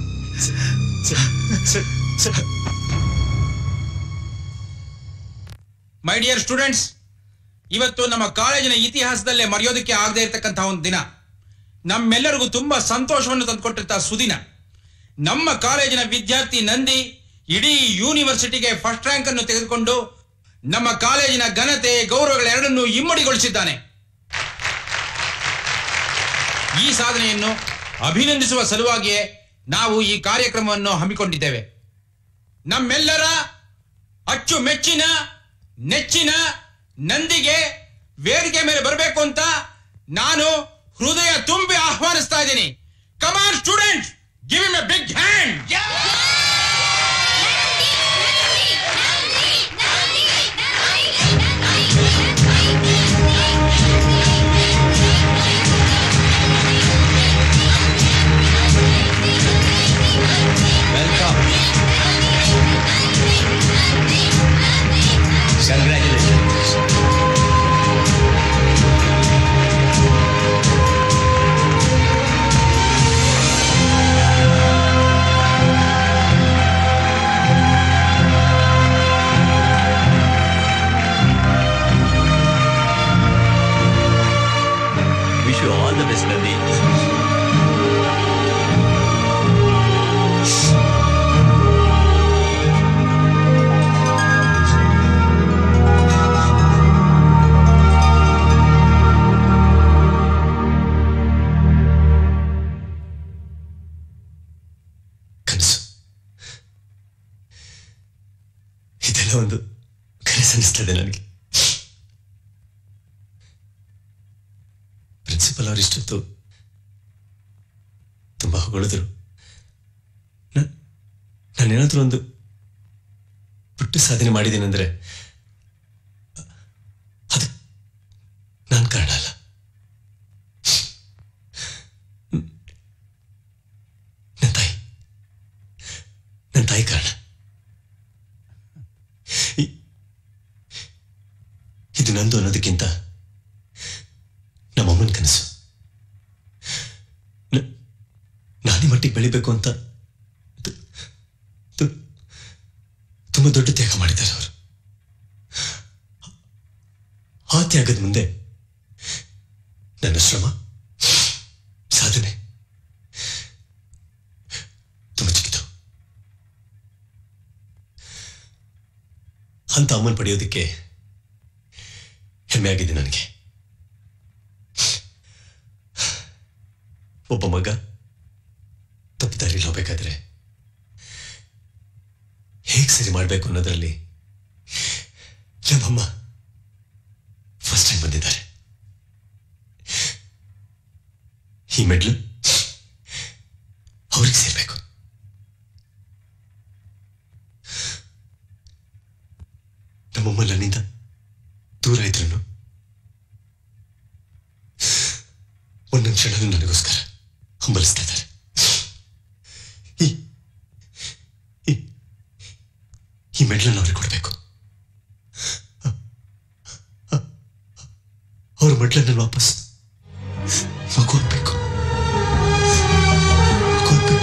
ಮೈ ಡಿಯರ್ ಸ್ಟೂಡೆಂಟ್ಸ್ ಇವತ್ತು ನಮ್ಮ ಕಾಲೇಜಿನ ಇತಿಹಾಸದಲ್ಲೇ ಮರೆಯೋದಕ್ಕೆ ಆಗದೆ ಇರತಕ್ಕಂತಹ ಒಂದು ದಿನ ನಮ್ಮೆಲ್ಲರಿಗೂ ತುಂಬಾ ಸಂತೋಷವನ್ನು ತಂದುಕೊಟ್ಟಿರ್ತ ಸುದಿನ ನಮ್ಮ ಕಾಲೇಜಿನ ವಿದ್ಯಾರ್ಥಿ ನಂದಿ ಇಡೀ ಯೂನಿವರ್ಸಿಟಿಗೆ ಫಸ್ಟ್ ರ್ಯಾಂಕ್ ಅನ್ನು ತೆಗೆದುಕೊಂಡು ನಮ್ಮ ಕಾಲೇಜಿನ ಘನತೆ ಗೌರವಗಳೆರಡನ್ನೂ ಇಮ್ಮಡಿಗೊಳಿಸಿದ್ದಾನೆ ಈ ಸಾಧನೆಯನ್ನು ಅಭಿನಂದಿಸುವ ಸಲುವಾಗಿಯೇ ನಾವು ಈ ಕಾರ್ಯಕ್ರಮವನ್ನು ಹಮ್ಮಿಕೊಂಡಿದ್ದೇವೆ ನಮ್ಮೆಲ್ಲರ ಅಚ್ಚುಮೆಚ್ಚಿನ ನೆಚ್ಚಿನ ನಂದಿಗೆ ವೇದಿಕೆ ಮೇಲೆ ಬರಬೇಕು ಅಂತ ನಾನು ಹೃದಯ ತುಂಬಿ ಆಹ್ವಾನಿಸ್ತಾ ಇದ್ದೀನಿ come on student give him a big hand wish you all the best Nandi ಕನಸು ಇದೆಲ್ಲ ಒಂದು ಕನಸು ಅನಿಸ್ತದೆ ನನಗೆ ಪ್ರಿನ್ಸಿಪಲ್ ಅವರು ಇಷ್ಟೊತ್ತು ತುಂಬಾ ಹೊಗಳಿದ್ರು ನಾನೇನಾದ್ರೂ ಒಂದು ಪುಟ್ಟ ಸಾಧನೆ ಮಾಡಿದ್ದೀನಂದ್ರೆ ಅದು ನಾನು ಕಾರಣ ಅಲ್ಲ ನನ್ನ ತಾಯಿ ನನ್ನ ತಾಯಿ ಕಾರಣ ಇ- ಇದು ನಂದು ಅನ್ನೋದಕ್ಕಿಂತ ನಮ್ಮಮ್ಮನ ಕನಸು ನ- ನಾನೇ ಮಟ್ಟಿಗೆ ಬೆಳಿಬೇಕು ಅಂತ ತು- ತು- ತುಂಬಾ ದೊಡ್ಡ ತ್ಯಾಗ ಮಾಡಿದ್ದಾರೆ ಅವರು ಆ ತ್ಯಾಗದ ಮುಂದೆ ನನ್ನ ಶ್ರಮ ಸಾಧನೆ ತುಂಬಾ ಚಿಕ್ಕಿತು ಅಂತ ಅಮ್ಮನ್ ಪಡೆಯೋದಕ್ಕೆ ಹೆಮ್ಮೆ ಆಗಿದೆ ನನಗೆ ಒಬ್ಬ ಮಗ ತಪ್ಪು ದಾರಿಲಿ ಹೋಗ್ಬೇಕಾದ್ರೆ ಹೇಗೆ ಸರಿ ಮಾಡಬೇಕು ಅನ್ನೋದ್ರಲ್ಲಿ ನಮ್ಮಮ್ಮ ಫಸ್ಟ್ ಟೈಮ್ ಬಂದಿದ್ದಾರೆ ಈ ಮೆಡ್ಲು ಅವ್ರಿಗೆ ಸೇರ್ಬೇಕು ನಮ್ಮಮ್ಮ ನನ್ನಿಂದ ದೂರ ಇದ್ರು ಒಂದೊಂದು ಕ್ಷಣನೂ ನನಗೋಸ್ಕರ ಹಂಬಲಿಸ್ತಾ ಇದ್ದಾರೆ ಈ ಈ- ಈ ಮೆಡ್ಲನ್ನು ಅವ್ರಿಗೆ ಕೊಡಬೇಕು ಅವ್ರ ಮೆಡ್ಲನ್ನು ವಾಪಸ್ ಮಗು ಹೋಗ್ಬೇಕು ಮಗು ಹೋಗ್ಬೇಕು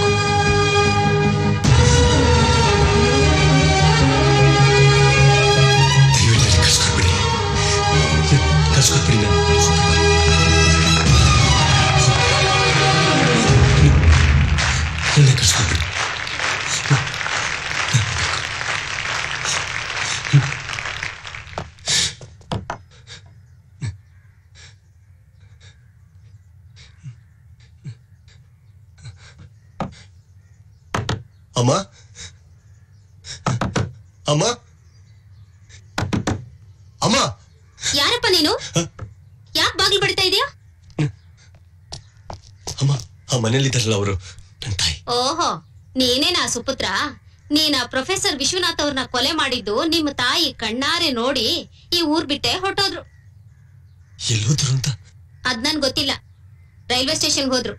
ದಯವಿಟ್ಟು ನನಗೆ ಕಳ್ಸ್ಕೊಟ್ಬಿಡಿ ಕಳ್ಸ್ಕೊಟ್ಬಿಡಿ ನಾನು ನನ್ನ ಕಳ್ಸ್ಕೊಟ್ಬಿಡಿ ಅಮ್ಮ ಅಮ್ಮ ಅಮ್ಮ ಯಾರಪ್ಪ ನೀನು ಯಾಕೆ ಬಾಗಿಲು ಬಡಿತಾ ಇದೀಯಾ ಆ ಮನೇಲಿದ್ದಾರಲ್ಲ ಅವರು ಓಹೋ ನೀನೇನಾ ಸುಪುತ್ರ ನೀನ ಪ್ರೊಫೆಸರ್ ವಿಶ್ವನಾಥ್ ಅವ್ರನ್ನ ಕೊಲೆ ಮಾಡಿದ್ದು ನಿಮ್ಮ ತಾಯಿ ಕಣ್ಣಾರೆ ನೋಡಿ ಈ ಊರ್ ಬಿಟ್ಟೆ ಹೊರಟೋದ್ರು ಎಲ್ಲೋದ್ರು ಅಂತ ಅದ್ ನನ್ ಗೊತ್ತಿಲ್ಲ ರೈಲ್ವೆ ಸ್ಟೇಷನ್ಗೆ ಹೋದ್ರು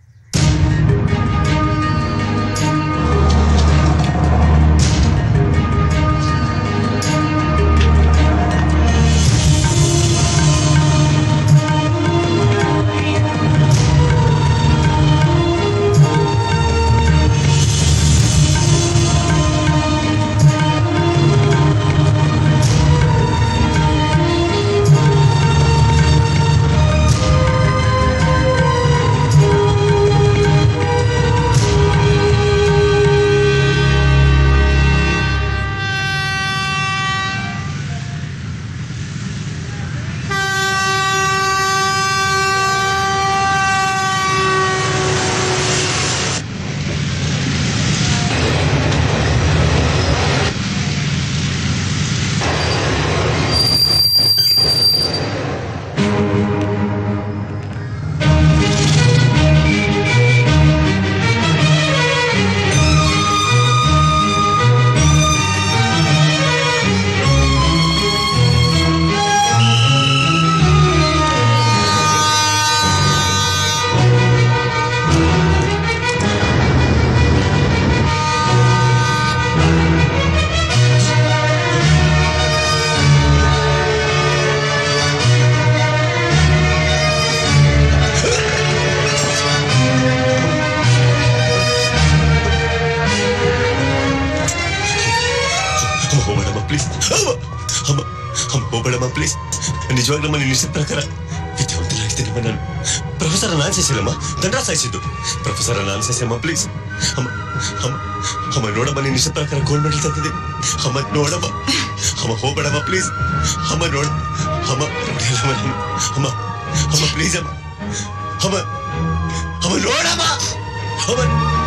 ಅಮ್ಮ ಹೋಗ್ಬೇಡಮ್ಮ ಪ್ಲೀಸ್ ಅಮ್ಮ ಅಮ್ಮ ಅಮ್ಮ ಹೋಗ್ಬೇಡಮ್ಮ ಪ್ಲೀಸ್ ನಿಜವಾಗ್ಲಮ್ಮ ನೀನು ಇಷ್ಟ ಪ್ರಕಾರ ವಿದ್ಯಾವಂತನಾಗಿದ್ದೇನಮ್ಮ ನಾನು ಪ್ರೊಫೆಸರ್ ನಾನು ಸಾಯಿಸಿಲ್ಲಮ್ಮ ದಂಡ ಸಾಯಿಸಿದ್ದು ಪ್ರೊಫೆಸರ್ ನಾನು ಸಾಯಿಸಮ್ಮ ಪ್ಲೀಸ್ ಅಮ್ಮ ಅಮ್ಮ ಅಮ್ಮ ನೋಡಮ್ಮ ನೀನು ಇಷ್ಟ ಪ್ರಕಾರ ಗೋಲ್ಡ್ ಮೆಡಲ್ ತಂದಿದ್ದೀನಿ ಅಮ್ಮ ನೋಡಮ್ಮ ಅಮ್ಮ ಹೋಗ್ಬೇಡಮ್ಮ ಪ್ಲೀಸ್ ಅಮ್ಮ ನೋಡ ಅಮ್ಮ ನೋಡಿಲ್ಲಮ್ಮ ನಾನು ಅಮ್ಮ ಅಮ್ಮ ಪ್ಲೀಸ್ ಅಮ್ಮ ಅಮ್ಮ ಅಮ್ಮ ನೋಡಮ್ಮ ಅಮ್ಮ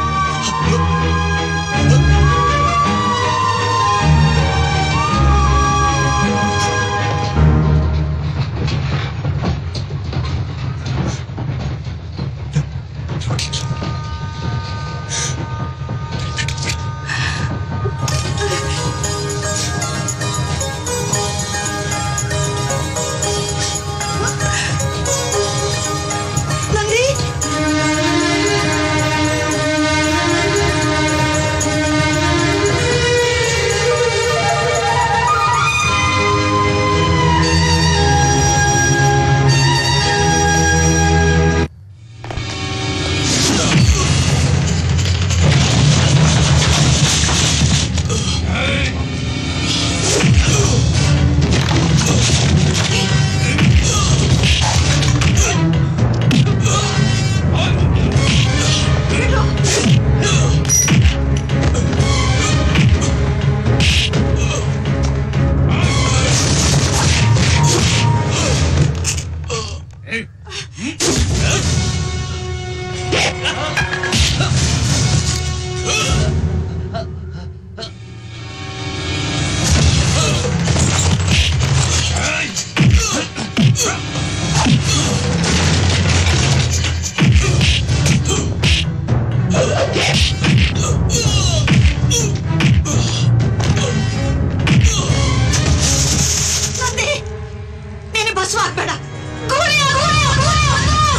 ನಂದಿ ನಂದಿ ನೀನು ಬಸವ ಆಗ್ಬೇಡ ಗೋಳಿ ಆಗು, ಗೋಳಿ ಆಗು, ಗೋಳಿ ಆಗು.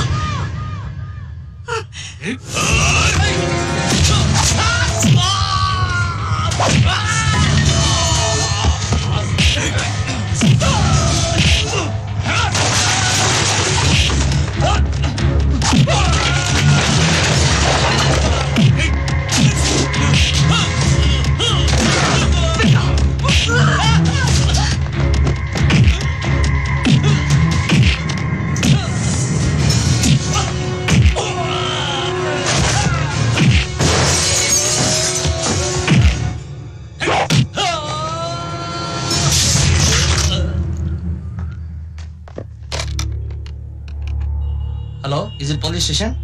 Hello, is it police station?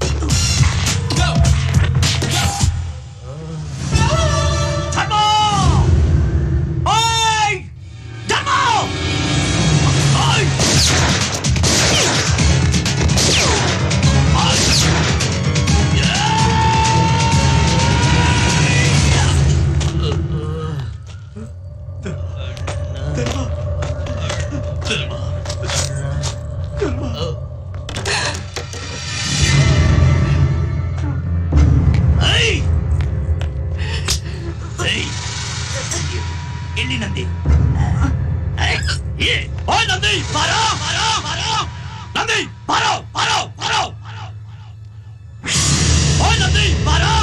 Oi! Damo! Oi! Nandi ಬಾರೋ ಬಾರೋ ಬಾರೋ ನಂದಿ ಬಾರೋ ಬಾರೋ ಬಾರೋ ಓಯ್ ನಂದಿ ಬಾರೋ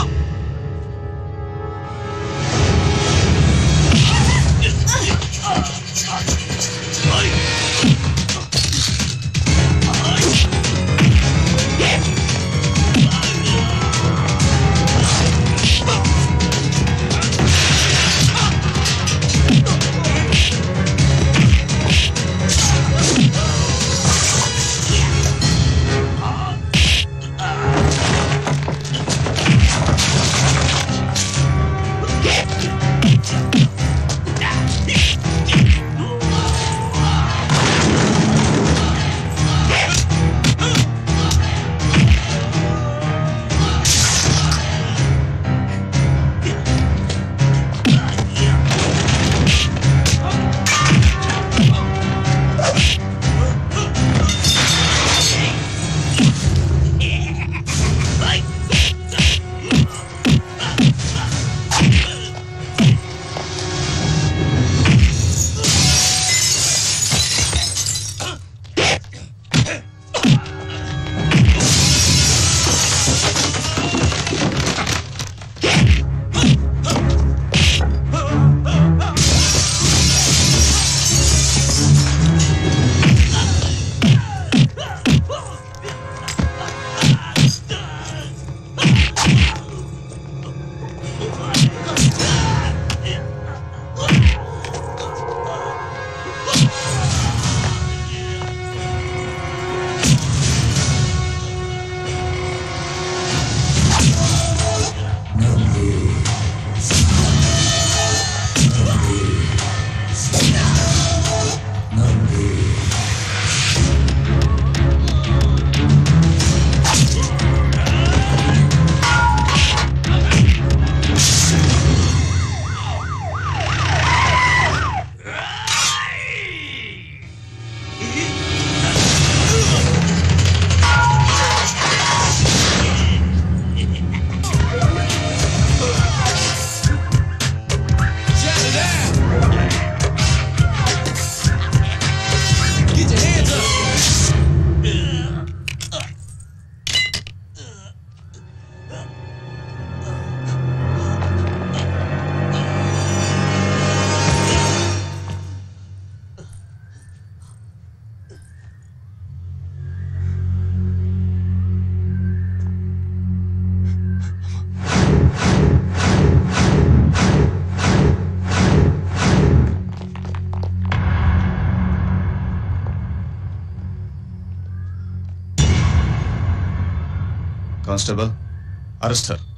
ಕಾನ್ಸ್ಟೇಬಲ್ ಅರೆಸ್ಟ್ ಹರ್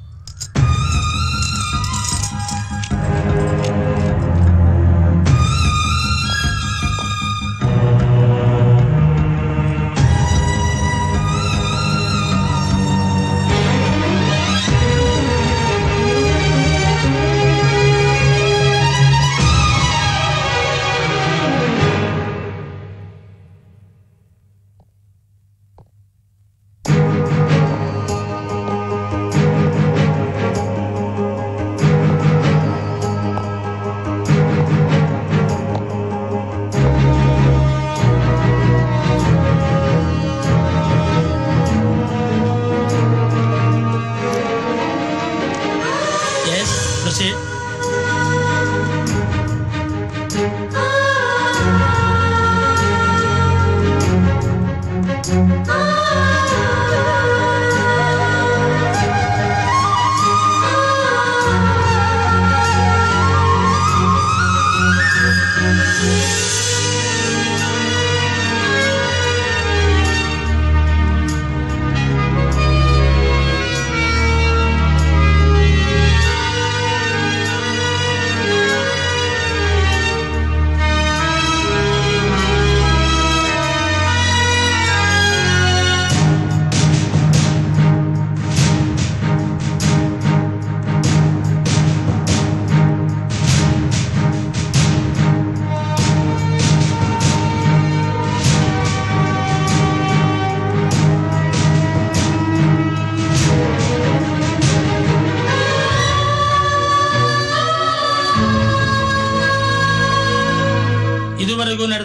Thank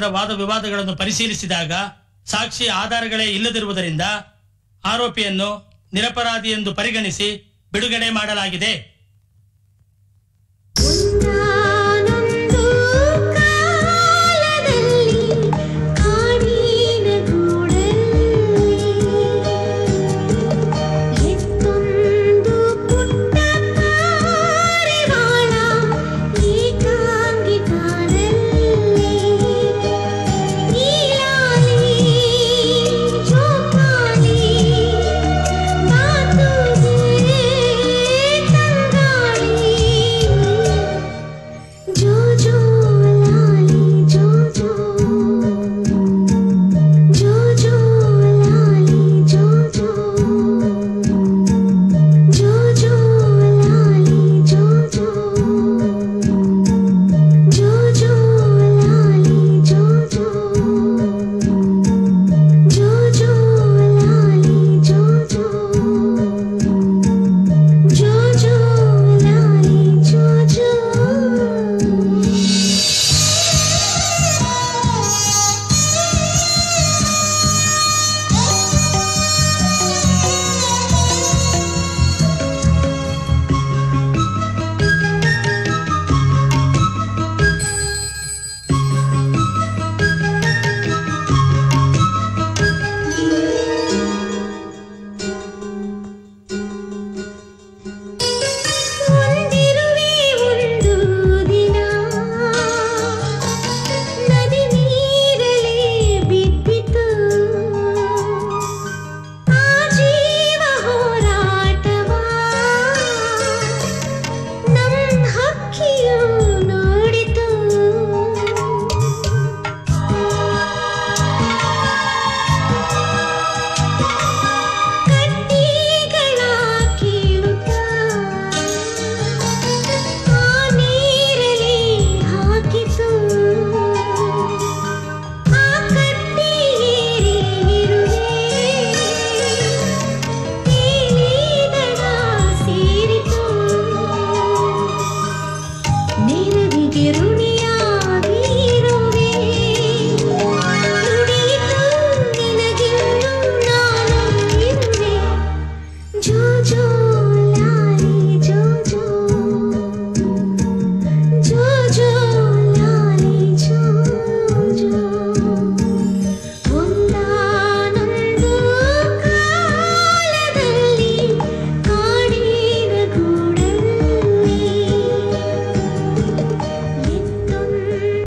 ನಡೆದ ವಾದ ವಿವಾದಗಳನ್ನು ಪರಿಶೀಲಿಸಿದಾಗ ಸಾಕ್ಷಿ ಆಧಾರಗಳೇ ಇಲ್ಲದಿರುವುದರಿಂದ ಆರೋಪಿಯನ್ನು ನಿರಪರಾಧಿ ಎಂದು ಪರಿಗಣಿಸಿ ಬಿಡುಗಡೆ ಮಾಡಲಾಗಿದೆ